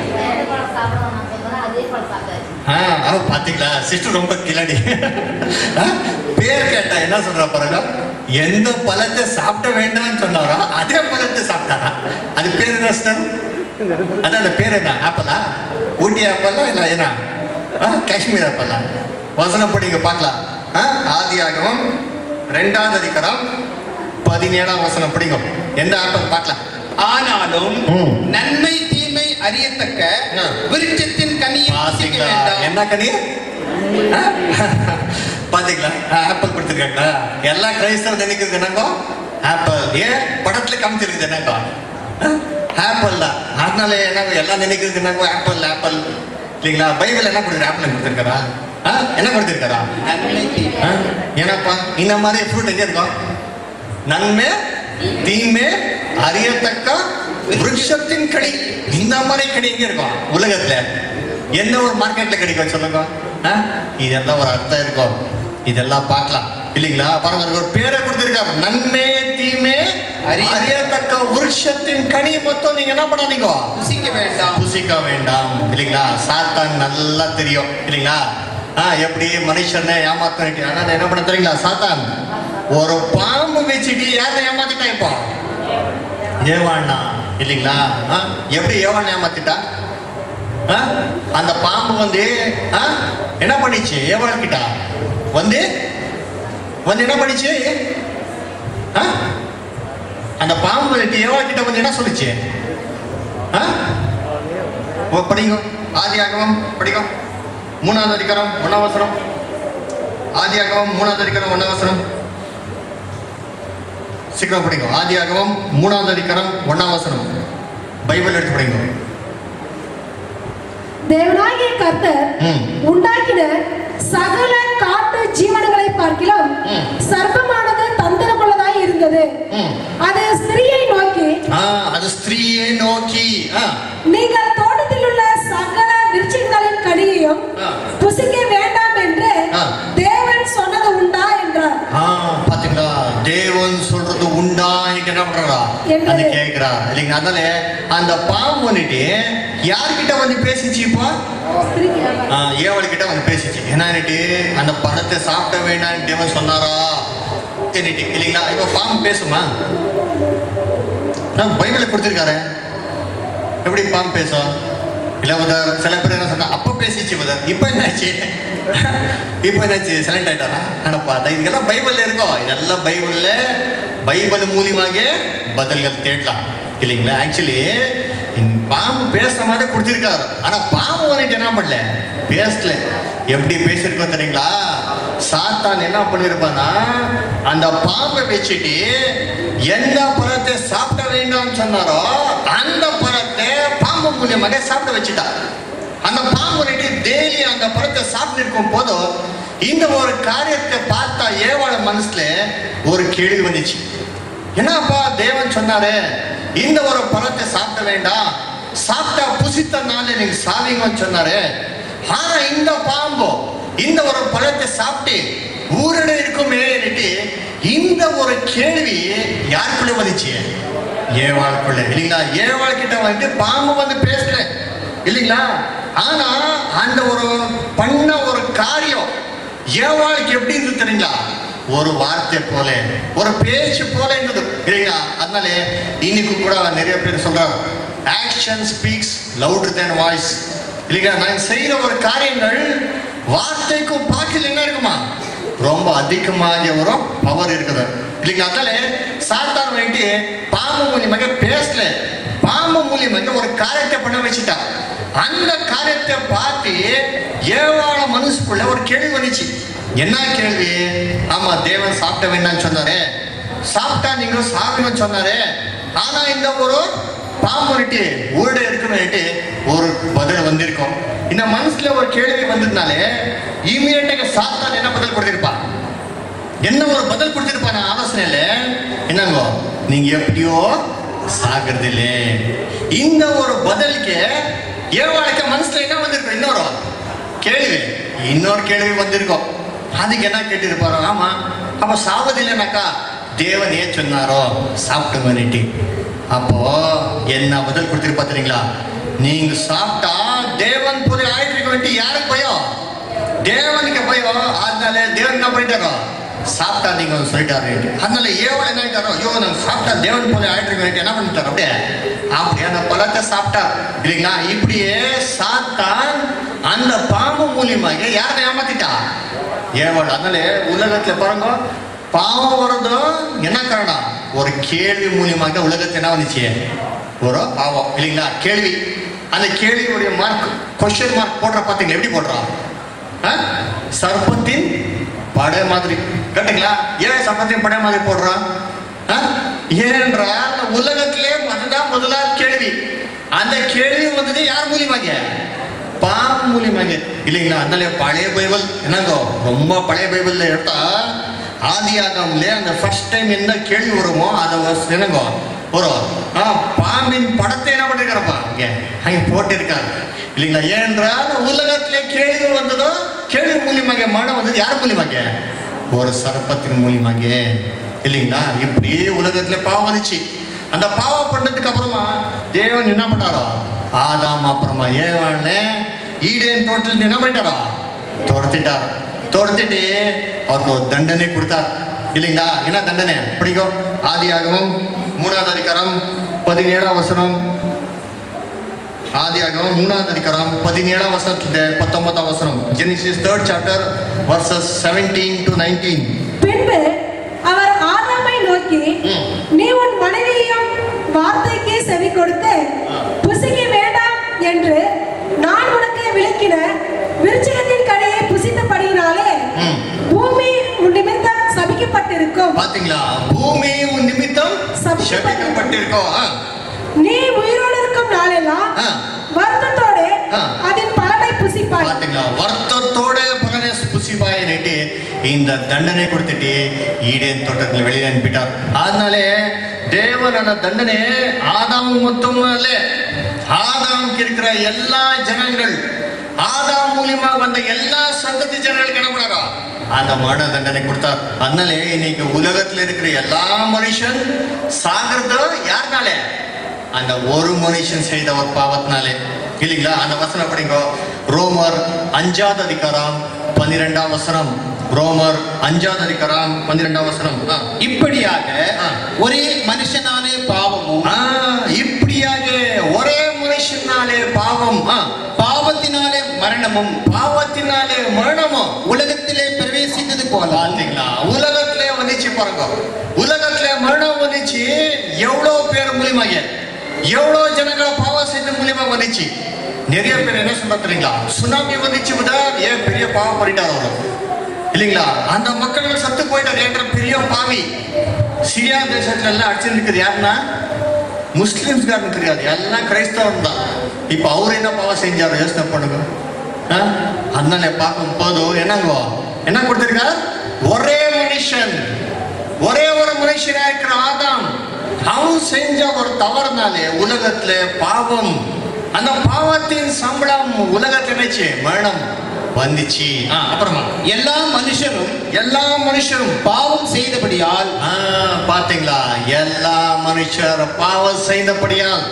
ஆ அவ பாத்தீங்களா சிஸ்டர் ரொம்ப கிளாடி ஆ? பேர் கேட்டா என்ன சொல்றா பாருங்க எந்த பழத்தை சாப்பிட வேண்டாம்னு சொன்னாரோ அதே பழத்தை சாப்பிட்டாரா அது பேர் என்ன சிஸ்டர் அதான் அந்த பேர் என்ன ஆப்பிளா ஊட்டி ஆப்பிளா இல்ல என்ன ஆ, காஷ்மீர் ஆப்பிளா வசனம் படிங்க பார்க்கலாம் ஆ? ஆதியாகமம் ரெண்டாவது அதிகாரம் பதினேழாம் வசனம் படிங்க எந்த ஆப்பிள் பார்க்கலாம் ஆனாலும் ம். நன்மை தீமை அறியத்தக்க ஆ. விருட்சத்தின் கனியை புசிக்க பாத்தீங்களா வேண்டாம் என்ன கனி ஆ? பாத்தீங்களா ஆப்பிள் கொடுத்துருக்காங்களா எல்லா கிரைஸ்தவர் நினைக்கிறது என்னங்கோ ஆப்பிள் ஏன் படத்துல காமிச்சிருக்குது என்னங்கோ ஆப்பிள் தான் அதனால என்ன எல்லாம் நினைக்கிறது என்னங்கோ ஆப்பிள் ஆப்பிள் இல்லைங்களா பைபிள் என்ன கொடுக்குற ஆப்பிள் கொடுத்துருக்காரா ஆ? என்ன கொடுத்துருக்காரா நன்மை தீமை ஆ? ஏன்னாப்பா இந்த மாதிரி ஃப்ரூட் எங்க இருக்கும் நன்மை தீமை அறியத்தக்க விருட்சத்தின் கடி இந்த மாதிரி கடி எங்க இருக்கும் உலகத்துல என்ன ஒரு மார்க்கெட்ல கிடைக்கும் சொல்லுங்க ஆ? இதெல்லாம் ஒரு அர்த்தம் இருக்கும் இதெல்லாம் பார்க்கலாம் இல்லைங்களா பாருங்க அதுக்கு ஒரு பேரை கொடுத்திருக்காரு நன்மை தீமை அறிய- அறியத்தக்க விருட்சத்தின் கனி மொத்தம் நீங்க என்ன பண்ணாதீங்க புசிக்க வேண்டாம் புசிக்க வேண்டாம் இல்லைங்களா சாத்தான் நல்லா தெரியும் இல்லைங்களா ஆ எப்படி மனுஷனை ஏமாத்த ஆனா என்ன பண்ண தெரியுங்களா சாத்தான் ஒரு பாம்பு வச்சுட்டு யாரை ஏமாத்திட்டான் இப்போ ஏவாண்ணா இல்லைங்களா ஆ? எப்படி ஏவாண்ணா ஏமாத்திட்டா ஆ? அந்த பாம்பு வந்து ஆ? என்ன பண்ணிச்சு ஏவாள் கிட்ட வந்து வந்து என்ன பண்ணிச்சு ஆ? அந்த பாம்பு வந்து ஏவாள் கிட்ட வந்து என்ன சொல்லுச்சு ஆ? ஓ, படிங்க ஆதியாகமம் படிங்க மூணாவது அதிகாரம் ஒன்னாவசரம் ஆதியாகமம் மூணாவது அதிகாரம் ஒன்னாவசரம் சீக்கிரம் படிங்க ஆதியாகமம் மூணாவது அதிகாரம் ஒன்னாவசனம் பைபிள் எடுத்து படிங்க தேவனாகிய கர்த்தர் ம். உண்டாக்கின சகல காட்டு ஜீவனங்களை பார்க்கிலும் ம். சர்ப்பமானது தந்திரமுள்ளதாய் இருந்தது ம். அது ஸ்திரீயை நோக்கி ஆ அது ஸ்திரீயை நோக்கி ஆ நீங்கள் தோட்டத்தில் உள்ள சகல விருட்சங்களின் கனியையும் ஆ. புசிக்க வேண்டாம் என்று ஆ. தேவன் சொன்னது உண்டா என்றார் ஆ பாத்தீங்களா தேவன் சொல்றது உண்டா இன்னைக்கு என்ன பண்றா என்னது? அது கேக்குறா இல்லைங்க அதனால அந்த பாம்பு வந்துட்டு யார்கிட்ட வந்து பேசிச்சு இப்போ ஆ, ஏவல் கிட்ட வந்து பேசிச்சு என்னன்னுட்டு அந்த பழத்தை சாப்பிட வேண்டாம் தேவன் சொன்னாரா என்னட்டு இல்லைங்களா இப்போ பாம்பு பேசுமா நான் பைபிளை கொடுத்துருக்காரு எப்படி பாம்பு பேசும் இல்ல உதர் சில பேர் என்ன சொன்னா அப்ப பேசிச்சு உதர் இப்போ என்னாச்சு இப்போ என்னாச்சு சைலண்ட் ஆயிட்டாரா அடப்பா அதான் இதெல்லாம் பைபிள்ல இருக்கோம் இதெல்லாம் பைபிள்ல பைபிள் மூலியமாகவே பதில்கள் தேடலாம் இல்லைங்களா ஆக்சுவலி பாம்பு பேசுற மாதிரி கொடுத்திருக்காரு ஆனா பாம்பு வந்துட்டு என்ன பண்ணல பேசல எப்படி பேசியிருக்கோம் தெரியுங்களா சாத்தான் என்ன பண்ணிருப்பானா அந்த பாம்பை வச்சுட்டு எந்த பழத்தை சாப்பிட வேண்டாம்னு சொன்னாரோ அந்த பழத்தை பாம்பு மூலியமாக சாப்பிட வச்சுட்டா அந்த பாம்பு வந்துட்டு டெய்லி அந்த பழத்தை சாப்பிட்டு இருக்கும் போதும் இந்த ஒரு காரியத்தை பார்த்தா ஏவாள மனசுல ஒரு கேள்வி வந்துச்சு என்னப்பா தேவன் சொன்னாரு இந்த ஒரு பழத்தை சாப்பிட வேண்டாம் சாப்பிட்டா புசித்தனால நீங்க சாவீங்கன்னு சொன்னாரு ஆனா இந்த பாம்பு இந்த ஒரு பழத்தை சாப்பிட்டு ஊரட இருக்குமே இந்த ஒரு கேள்வி யாருக்குள்ள வந்துச்சு ஏவாளுக்குள்ள இல்லைங்களா ஏவாள் கிட்ட வந்து பாம்பு வந்து பேசல இல்லைங்களா ஆனா அந்த ஒரு பண்ண ஒரு காரியம் ஏவாளுக்கு எப்படி இருந்தது தெரியுங்களா ஒரு வார்த்தை போல ஒரு பேச்சு போல இருந்தது இல்லைங்களா அதனால இன்னைக்கு கூட நிறைய பேர் சொல்றாங்க action speaks louder than voice இல்லைங்களா நான் செய்யற ஒரு காரியங்கள் வார்த்தைக்கும் பாக்கில் என்ன இருக்குமா ரொம்ப அதிகமாக ஒரு பவர் இருக்குது இல்லைங்களா அதனால சாத்தான் வேண்டி பாம்பு மூலியமாக பேசல பாம்பு மூலியமாக ஒரு காரியத்தை பண்ண வச்சுட்டா அந்த காரியத்தை பார்த்து ஏவாள மனசுக்குள்ள ஒரு கேள்வி வந்துச்சு என்ன கேள்வி ஆமா தேவன் சாப்பிட்ட வேண்டாம்னு சொன்னாரே சாப்பிட்டா நீங்க சாப்பிடணும்னு சொன்னாரே ஆனா இந்த ஒரு பாம்புட்டு ஊருட இருக்கணும்ட்டு ஒரு பதில் வந்திருக்கும் இந்த மனசுல ஒரு கேள்வி வந்ததுனாலே இமீடியட்டாக சாத்தான் என்ன பதில் கொடுத்திருப்பான் என்ன ஒரு பதில் கொடுத்திருப்பான ஆலோசனையில என்னங்கோ நீங்க எப்படியோ சாகிறது இல்லை இந்த ஒரு பதிலுக்கு ஏவாளுக்கு மனசுல என்ன வந்திருக்கும் இன்னொரு கேள்வி இன்னொரு கேள்வி வந்திருக்கும் அதுக்கு என்ன கேட்டிருப்பாரோ ஆமா அப்ப சாவதில்லைனாக்கா தேவன் ஏன் சொன்னாரோ சாப்பிடுங்கன்னுட்டு அப்போ என்ன பதில் கொடுத்திருப்பா தெரியுங்களா நீங்க சாப்பிட்டா தேவன் போல ஆயிட்டு வேண்டி யாருக்கு பயம் தேவனுக்கு பயம் அதனால தேவன் என்ன பண்ணிட்டாரோ சாப்பிட்டா நீங்க வந்து சொல்லிட்டாரு அதனால ஏவன் என்ன ஆயிட்டாரோ ஐயோ நான் சாப்பிட்டா தேவன் போல ஆயிட்டு வேண்டி என்ன பண்ணிட்டாரு அப்படியே அப்படியே அந்த பழத்தை சாப்பிட்டா இல்லைங்களா இப்படியே சாத்தான் அந்த பாம்பு மூலியமாக யாரை ஏமாத்திட்டா ஏவல் அதனால உலகத்துல பாருங்க பாவம் வர்றதும் என்ன காரணம் ஒரு கேள்வி மூலியமாக உலகத்துல என்ன வந்துச்சு ஒரு பாவம் இல்லைங்களா கேள்வி அந்த கேள்வியுடைய மார்க் கொஸ்டின் மார்க் போடுற பார்த்தீங்களா எப்படி போடுறான் ஆ? சர்ப்பத்தின் படை மாதிரி கேட்டுங்களா ஏன் சர்ப்பத்தின் படை மாதிரி போடுறான் ஆ? ஏனென்றால் உலகத்திலே அதுதான் முதலாவது கேள்வி அந்த கேள்வி வந்தது யார் மூலியமாக பாம்பு மூலியமாக இல்லைங்களா அதனால பழைய பைபிள் என்னங்கோ ரொம்ப பழைய பைபிள்ல எடுத்தா ஆதி ஆகம்ல அந்த ஃபர்ஸ்ட் டைம் என்ன கேள்வி வருமோ அதை வஸ்- என்னங்கோ வரும் ஆ, பாம்பின் படத்தை என்ன பண்ணிருக்காரப்பா இங்க அங்க போட்டிருக்காங்க இல்லைங்களா ஏனென்றால் உலகத்திலே கேள்வி வந்ததோ கேள்வி மூலியமாக மனம் வந்தது யார் மூலியமாக ஒரு சர்ப்பத்தின் மூலியமாக இல்லைங்களா இப்படி உலகத்துல பாவம் வந்துச்சு அந்த பாவம் பண்ணதுக்கு அப்புறமா தேவன் என்ன பண்ணாரோ ஆதாம் அப்புறமா ஏவான்னு ஈடேன் தோட்டத்தில் என்ன பண்ணிட்டாரோ துரத்திட்டார் துரத்திட்டு அவருக்கு ஒரு தண்டனை கொடுத்தார் இல்லைங்களா என்ன தண்டனை பிடிக்கும் ஆதி ஆகமம் மூணாவது அதிகாரம் பதினேழாம் வசனம் ஆதி ஆகமம் மூணாவது அதிகாரம் பதினேழாம் வசனத்துல பத்தொன்பதாம் வசனம் Genesis third chapter verses seventeen to nineteen பின்பு அவர் ஆதாமை நோக்கி ம். நீ உன் மனைவியையும் வார்த்தைக்கு செவி கொடுத்து புசிக்க வேண்டாம் என்று நான் உனக்கு விளக்கின விருச்சிகத்தின் கனியை புசித்தபடியினாலே ம். பூமி உன் நிமித்தம் சபிக்கப்பட்டிருக்கும் பாத்தீங்களா பூமி உன் நிமித்தம் சபிக்கப்பட்டிருக்கோம் ஆ. நீ உயிரோடு இருக்கும் நாளெல்லாம் ஆ. வருத்தத்தோடு ஆ. அதன் பலனை புசிப்பாய் பாத்தீங்களா வருத்தத்தோட பலனை புசிப்பாய் நட்டு இந்த தண்டனை கொடுத்துட்டு ஈடேன் தோட்டத்தில் வெளியே அனுப்பிட்டார் அதனாலே தேவன் அந்த தண்டனை ஆதாம் மட்டும் அல்ல ஆதாமுக்கு இருக்கிற எல்லா ஜனங்கள் ஆதாம் மூலியமா வந்த எல்லா சந்ததி ஜனங்களுக்கு என்ன பண்ணாரோ அந்த மரண தண்டனை கொடுத்தார் அதனாலே இன்னைக்கு உலகத்துல இருக்கிற எல்லா மனுஷன் சாகிறது யாருனாலே அந்த ஒரு மனுஷன் செய்த ஒரு பாவத்தினாலே இல்லைங்களா அந்த வசனம் படிங்க ரோமர் அஞ்சாவது அதிகாரம் பன்னிரெண்டாம் வசனம் ரோமர் அஞ்சாவது அதிகாரம் பன்னிரெண்டாம் வசனம் ஆ. இப்படியாக ஆ. ஒரே மனுஷனாலே பாவமும் ஆ, இப்படியாக ஒரே மனுஷனாலே பாவம் ஆ, பாவத்தினாலே மரணமும் பாவத்தினாலே மரணமும் உலகத்திலே பிரவேசித்தது போல பார்த்தீங்களா உலகத்திலே வந்துச்சு பாருங்க உலகத்திலே மரணம் எவ்வளோ ஜனங்களை பாவ செய்த மூலியமா வந்துச்சு நிறைய பேர் என்ன சொல்ற தெரியுங்களா சுனாமி வந்துச்சு முதல் ஏன் பெரிய பாவம் பண்ணிட்டார் அவர் இல்லைங்களா அந்த மக்கள் சத்து போயிட்டார் என்ற பெரிய பாவி சிரியா தேசத்துல எல்லாம் அடிச்சிருக்குது யாருன்னா முஸ்லிம்ஸ்காரன் தெரியாது எல்லாம் கிரைஸ்தவன் தான் இப்போ அவர் என்ன பாவம் செஞ்சாரு யோசனை பண்ணுங்க ஆ? அதனால பார்க்கும் போதும் என்னங்கோ என்ன கொடுத்திருக்கார் ஒரே மனுஷன் ஒரே ஒரு மனுஷனா இருக்கிற ஆதாம் அவன் செஞ்ச ஒரு தவறுனாலே உலகத்துல பாவம் அந்த பாவத்தின் சம்பளம் உலகத்துல என்னச்சு மரணம் வந்துச்சு ஆ, அப்புறமா எல்லா மனுஷரும் எல்லா மனுஷரும் பாவம் செய்தபடியால் ஆ, பாத்தீங்களா எல்லா மனுஷர் பாவம் செய்தபடியால்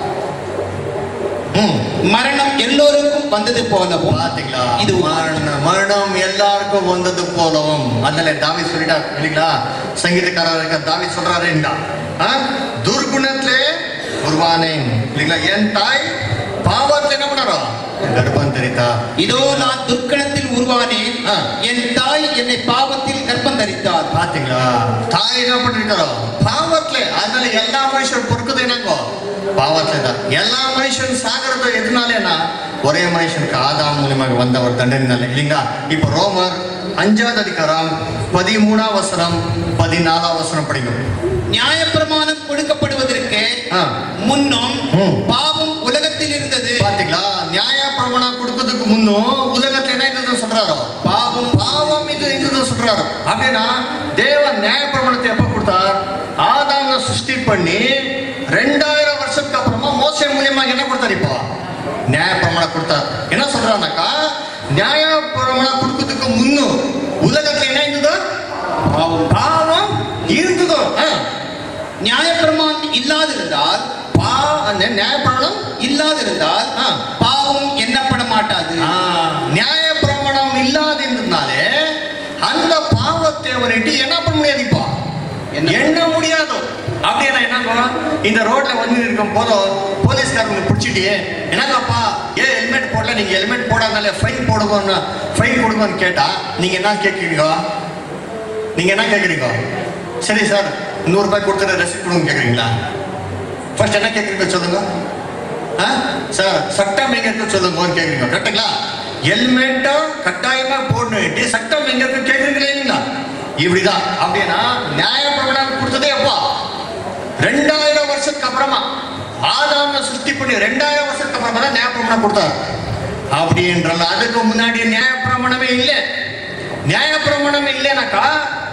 ம், மரணம் எல்லோருக்கும் வந்தது போலவும் பாத்தீங்களா இது இது மரணம் மரணம் எல்லாருக்கும் வந்தது போலவும் அதனால தாவி சொல்லிட்டார் இல்லைங்களா சங்கீதக்காரர் இருக்க தாவி சொல்றாரு இல்லைங்களா ஆ? துர்குணத்திலே உருவானேன் இல்லைங்களா என் தாய் பாவத்துல என்ன பண்ணாரோ கர்ப்பம் தெரித்தா இதோ நான் துர்க்கணத்தில் உருவானேன் ஆ. என் தாய் என்னை பாவத்தில் கர்ப்பம் தரித்தார் பாத்தீங்களா தாய் என்ன பண்ணிருக்காரோ பாவத்துல அதனால எல்லா மனுஷன் பொறுக்குது என்னங்கோ பாவத்துல தான் எல்லா மனுஷன் சாகிறது எதுனாலேனா ஒரே மனுஷனுக்கு ஆதாம் மூலியமாக வந்த ஒரு தண்டனைனால இல்லைங்களா இப்போ ரோமர் அஞ்சாவது அதிகாரம் பதிமூணாம் வசனம் பதினாலாம் வசனம் படிக்கும் நியாயப்பிரமாணம் கொடுக்கப்படுவதற்கு ஆ. முன்னும் ம். பாவம் உலகத்தில் இருந்தது பாத்தீங்களா நியாய பிரமாணம் கொடுக்கறதுக்கு முன்னும் உலகத்துல என்ன இருந்தது சொல்றாரோ பாவம் பாவம் இது இருந்தது சொல்றாரு அப்படின்னா தேவன் நியாய பிரமாணத்தை எப்ப கொடுத்தார் ஆதாங்க சிருஷ்டி பண்ணி ரெண்டாயிரம் வருஷத்துக்கு அப்புறமா மோசை மூலியமா என்ன கொடுத்தார் இப்போ நியாய பிரமாணம் கொடுத்தார் என்ன சொல்றாருனாக்கா நியாய பிரமாணம் கொடுக்கறதுக்கு முன்னும் உலகத்துல என்ன இருந்ததோ பாவம் பாவம் இருந்ததோ ஆ. நியாயப்பிரமாணம் இல்லாதிருந்தால் பா நி- நியாய பிரமாணம் இல்லாதிருந்தால் ஆ. பாவம் எண்ணப்பட மாட்டாது ஆ, நியாய பிரமாணம் இல்லாதிருந்ததுனாலே அந்த பாவத்தை அவர்கிட்ட என்ன பண்ண முடியாது இப்போ என்ன? எண்ண முடியாது அப்படின்னா என்னங்கோ இந்த ரோட்ல வந்து இருக்கும் போதும் போலீஸ்காரங்க பிடிச்சிட்டு என்னங்கப்பா ஏன் ஹெல்மெட் போடல நீங்க ஹெல்மெட் போடாதனால ஃபைன் போடுவோன்னு ஃபைன் கொடுங்கன்னு கேட்டா நீங்க என்ன கேட்குறீங்க நீங்க என்ன கேட்குறீங்க சரி சார் நூறு ரூபாய் கொடுத்துட்டு ரெசிப்ட் கொடுங்க கேட்குறீங்களா ஃபர்ஸ்ட் என்ன கேட்குறீங்க சொல்லுங்க ஆ? சார் சட்டம் எங்க இருக்கு சொல்லுங்கன்னு கேக்குறீங்க கரெக்டுங்களா ஹெல்மெட்டா கட்டாயமா போடணும் சட்டம் எங்க இருக்கு கேக்குறீங்களா இல்லைங்களா இப்படிதான் அப்படின்னா நியாய பிரமாணம் கொடுத்ததே அப்பா ரெண்டாயிரம் வருஷத்துக்கு அப்புறமா ஆதாம சிருஷ்டி பண்ணி ரெண்டாயிரம் வருஷத்துக்கு அப்புறமா தான் நியாய பிரமாணம் கொடுத்தார் அப்படின்றல அதுக்கு முன்னாடி நியாய பிரமாணமே இல்லை நியாய பிரமாணம் இல்லைனாக்கா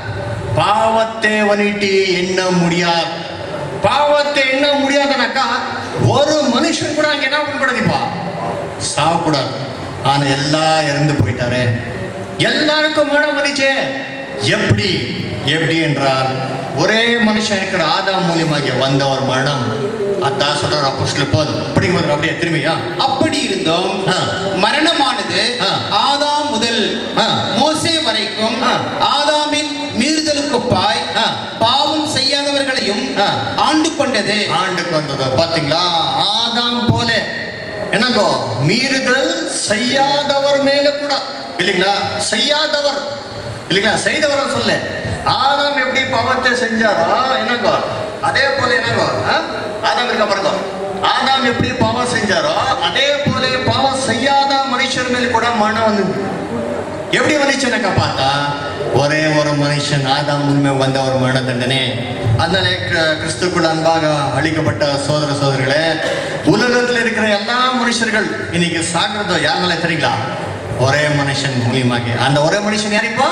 பாவத்தை வனிட்டு எண்ண முடியாது பாவத்தை எண்ண முடியாதனாக்கா ஒரு மனுஷன் கூட அங்க என்ன பண்ணக்கூடாதுப்பா சாகக்கூடாது ஆனா எல்லாம் இறந்து போயிட்டாரே எல்லாருக்கும் மரணம் வந்துச்சே எப்படி எப்படி என்றால் ஒரே மனுஷன் இருக்கிற ஆதாம் மூலியமாக வந்த ஒரு மரணம் அதான் சொல்றாரு அப்போஸ்தலர் போதும் படிக்கும்போது அப்படியே திரும்பியா அப்படி இருந்தும் ஆ. மரணமானது ஆ. ஆதாம் முதல் ஆ. மோசே வரைக்கும் ஆ. ஆதாமின் மீறுதலுக்குப்பாய் ஆ. பாவம் செய்யாதவர்களையும் ஆ. ஆண்டு கொண்டது ஆண்டுக்கு வந்தது பாத்தீங்களா ஆதாம் போல என்னங்கோ மீறுதல் செய்யாதவர் மேல கூட இல்லைங்களா செய்யாதவர் இல்லைங்களா செய்தவர் சொல்ல ஆதாம் எப்படி பாவத்தை செஞ்சாரோ என்னங்கோ அதே போல என்னங்கோ ஆ? ஆதாம் இருக்க பாருங்க ஆதாம் எப்படி பாவம் செஞ்சாரோ அதே போல பாவம் செய்யாத மனுஷர் மேல கூட மனம் வந்து எப்படி வந்துச்சுனாக்கா பார்த்தா ஒரே ஒரு மனுஷன் ஆதாம் முன்மே வந்த ஒரு மரண தண்டனை அதனால கிற- கிறிஸ்துக்குள் அன்பாக அளிக்கப்பட்ட சோதர சோதரிகளே உலகத்தில் இருக்கிற எல்லா மனுஷர்கள் இன்னைக்கு சாகிறதோ யாருனால தெரியுங்களா ஒரே மனுஷன் மூலியமாக அந்த ஒரே மனுஷன் யாரிப்பா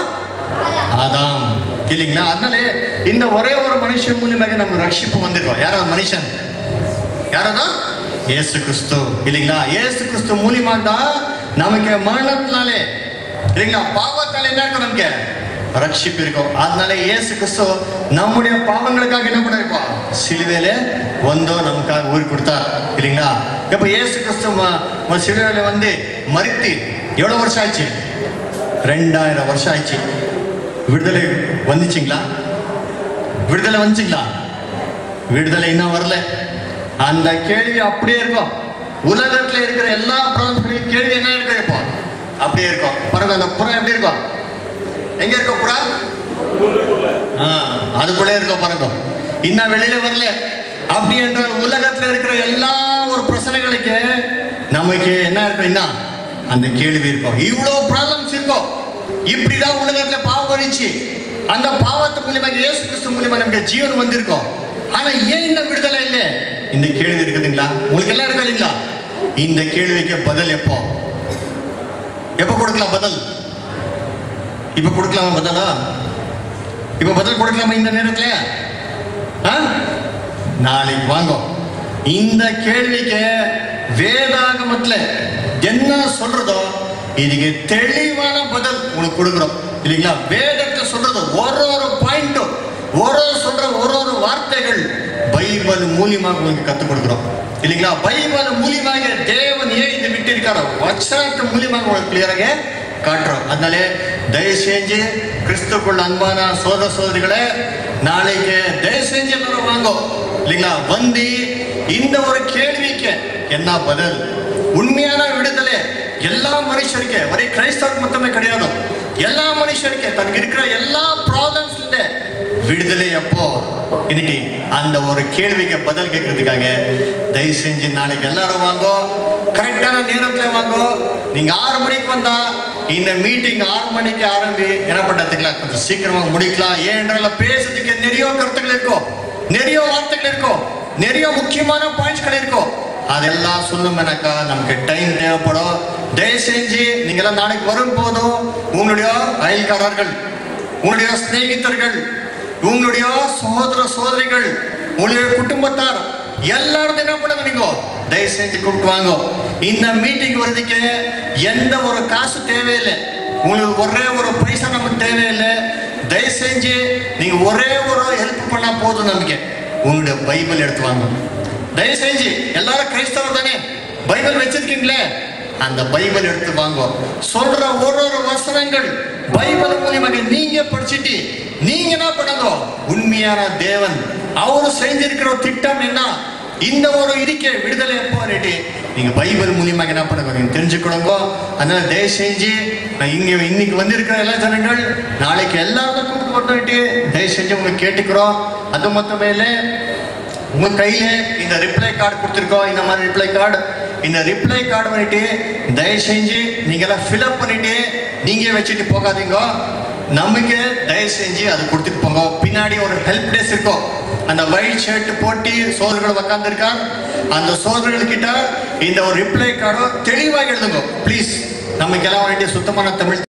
ஆதாம் இல்லைங்களா அதனால இந்த ஒரே ஒரு மனுஷன் மூலியமாக நம்ம ரட்சிப்பு வந்திருக்கோம் யாராவது மனுஷன் யாரதான் ஏசு கிறிஸ்து இல்லைங்களா ஏசு கிறிஸ்து மூலியமாக தான் நமக்கு மரணத்தினாலே இல்லைங்களா பாவத்தால என்ன இருக்கும் நமக்கு ரட்சிப்பு இருக்கும் அதனால ஏசு கிறிஸ்து நம்முடைய பாவங்களுக்காக என்ன பண்ணிருக்கோம் சிலுவையில வந்தோ நமக்காக ஊர் கொடுத்தார் இல்லைங்களா இப்ப ஏசு கிறிஸ்து ம- ம- சிலுவையில வந்து மறித்து எவ்வளவு வருஷம் ஆச்சு ரெண்டாயிரம் வருஷம் ஆச்சு விடுதலை வந்துச்சுங்களா விடுதலை வந்துச்சுங்களா விடுதலை இன்னும் வரல அந்த கேள்வி அப்படியே இருக்கும் உலகத்துல இருக்கிற எல்லா பிரான்ஸ்களின் கேள்வி என்ன இருக்கு இப்போ அப்படியே இருக்கும் பாருங்க அந்த புறம் எப்படி இருக்கும் எங்க இருக்கும் புறா ஆ, அதுக்குள்ளே இருக்கும் பாருங்க இன்னும் வெளியில வரல அப்படி என்றால் உலகத்துல இருக்கிற எல்லா ஒரு பிரச்சனைகளுக்கு நமக்கு என்ன இருக்கும் என்ன அந்த கேள்வி இருக்கும் இவ்வளவு ப்ராப்ளம்ஸ் இருக்கும் இப்படிதான் உலகத்துல பாவம் வந்துச்சு அந்த பாவத்து மூலியமாக இயேசு கிறிஸ்து மூலியமா நமக்கு ஜீவன் வந்திருக்கும் ஆனா ஏன் இந்த விடுதலை இல்லை இந்த கேள்வி இருக்குதுங்களா உங்களுக்கு எல்லாம் இருக்கா இல்லைங்களா இந்த கேள்விக்கு பதில் எப்போ எப்போ கொடுக்கலாம் பதில் இப்ப கொடுக்கலாமா பதிலா இப்ப பதில் கொடுக்கலாமா இந்த நேரத்துல ஆ? நாளைக்கு வாங்க இந்த கேள்விக்கு வேதாகமத்துல என்ன சொல்றதோ இதுக்கு தெளிவான பதில் உங்களுக்கு கொடுக்குறோம் இல்லைங்களா வேதத்தை சொல்றது ஒரு ஒரு பாயிண்ட்டும் ஒரு ஒரு சொல்ற ஒரு ஒரு வார்த்தைகள் பைபிள் மூலியமாக உங்களுக்கு கத்துக் கொடுக்குறோம் இல்லைங்களா பைபிள் மூலியமாக தேவன் ஏன் இதை விட்டு இருக்காரோ வச்சனத்து மூலியமாக உங்களுக்கு கிளியராக காட்டுறோம் அதனாலே தயவு செஞ்சு கிறிஸ்துக்குள்ள அன்பான சோதர சோதரிகளே நாளைக்கு தயவு செஞ்சு எல்லாரும் வாங்கோ இல்லைங்களா வந்து இந்த ஒரு கேள்விக்கு என்ன பதில் உண்மையான விடுதலை எல்லா மனுஷருக்கு ஒரே கிரைஸ்தவர் மட்டுமே கிடையாது எல்லா மனுஷருக்கு தனக்கு இருக்கிற எல்லா ப்ராப்ளம்ஸ் விடுதலை எப்போ இன்னைக்கு அந்த ஒரு கேள்விக்கு பதில் கேட்கறதுக்காக தயவு செஞ்சு நாளைக்கு எல்லாரும் வாங்கோ கரெக்டான நேரத்துல வாங்கோ நீங்க ஆறு மணிக்கு வந்தா இந்த மீட்டிங் ஆறு மணிக்கு ஆரம்பி என்ன பண்றதுங்களா கொஞ்சம் சீக்கிரமா முடிக்கலாம் ஏன்றால பேசுறதுக்கு நிறைய கருத்துக்கள் இருக்கும் நிறைய வார்த்தைகள் இருக்கும் நிறைய முக்கியமான பாயிண்ட்ஸ்கள் இருக்கும் அதெல்லாம் சொல்லுமேனாக்கா நமக்கு டைம் தேவைப்படும் தயவு செஞ்சு நீங்க எல்லாம் நாளைக்கு வரும் போதும் உங்களுடைய அயல்காரர்கள் உங்களுடைய சிநேகிதர்கள் உங்களுடைய சகோதர சகோதரிகள் உங்களுடைய குடும்பத்தார் எல்லாரும் என்ன பண்ணுங்க நீங்க தயவு செஞ்சு கூப்பிட்டு வாங்க இந்த மீட்டிங் வர்றதுக்கு எந்த ஒரு காசு தேவையில்லை உங்களுக்கு ஒரே ஒரு பைசா நமக்கு தேவையில்லை தயவு செஞ்சு நீங்க ஒரே ஒரு ஹெல்ப் பண்ணா போதும் நமக்கு உங்களுடைய பைபிள் எடுத்து வாங்க தயவு செஞ்சு எல்லாரும் கிறிஸ்தவர் தானே பைபிள் வச்சிருக்கீங்களே அந்த பைபிள் எடுத்து வாங்க சொல்ற ஒரு ஒரு வசனங்கள் பைபிள் மூலியமாக நீங்க படிச்சுட்டு நீங்க என்ன பண்ணுங்க உண்மையான தேவன் அவரு செஞ்சிருக்கிற திட்டம் என்ன இந்த ஒரு இருக்கை விடுதலை எப்போ ரேட்டு நீங்க பைபிள் மூலியமாக என்ன பண்ணுங்க நீங்க தெரிஞ்சுக்கணுங்க அதனால தயவு செஞ்சு நான் இங்க இன்னைக்கு வந்திருக்கிற எல்லா ஜனங்கள் நாளைக்கு எல்லாரும் கூப்பிட்டு பண்ணிட்டு தயவு செஞ்சு உங்களுக்கு கேட்டுக்கிறோம் அது மொத்தமே இல்லை உங்க கையில இந்த ரிப்ளை கார்டு கொடுத்துருக்கோம் இந்த மாதிரி ரிப்ளை கார்டு இந்த ரிப்ளை கார்டு பண்ணிட்டு தயவு செஞ்சு நீங்க எல்லாம் ஃபில்அப் பண்ணிட்டு நீங்க வச்சுட்டு போகாதீங்க நமக்கு தயவு செஞ்சு அது கொடுத்துட்டு போங்க பின்னாடி ஒரு ஹெல்ப் டெஸ்க் இருக்கும் அந்த ஒயிட் ஷர்ட் போட்டு சோதர்கள் உட்காந்துருக்கா அந்த சோதர்கள் கிட்ட இந்த ஒரு ரிப்ளை கார்டோ தெளிவாக எழுதுங்க ப்ளீஸ் நமக்கு எல்லாம் வந்துட்டு சுத்தமான தமிழ்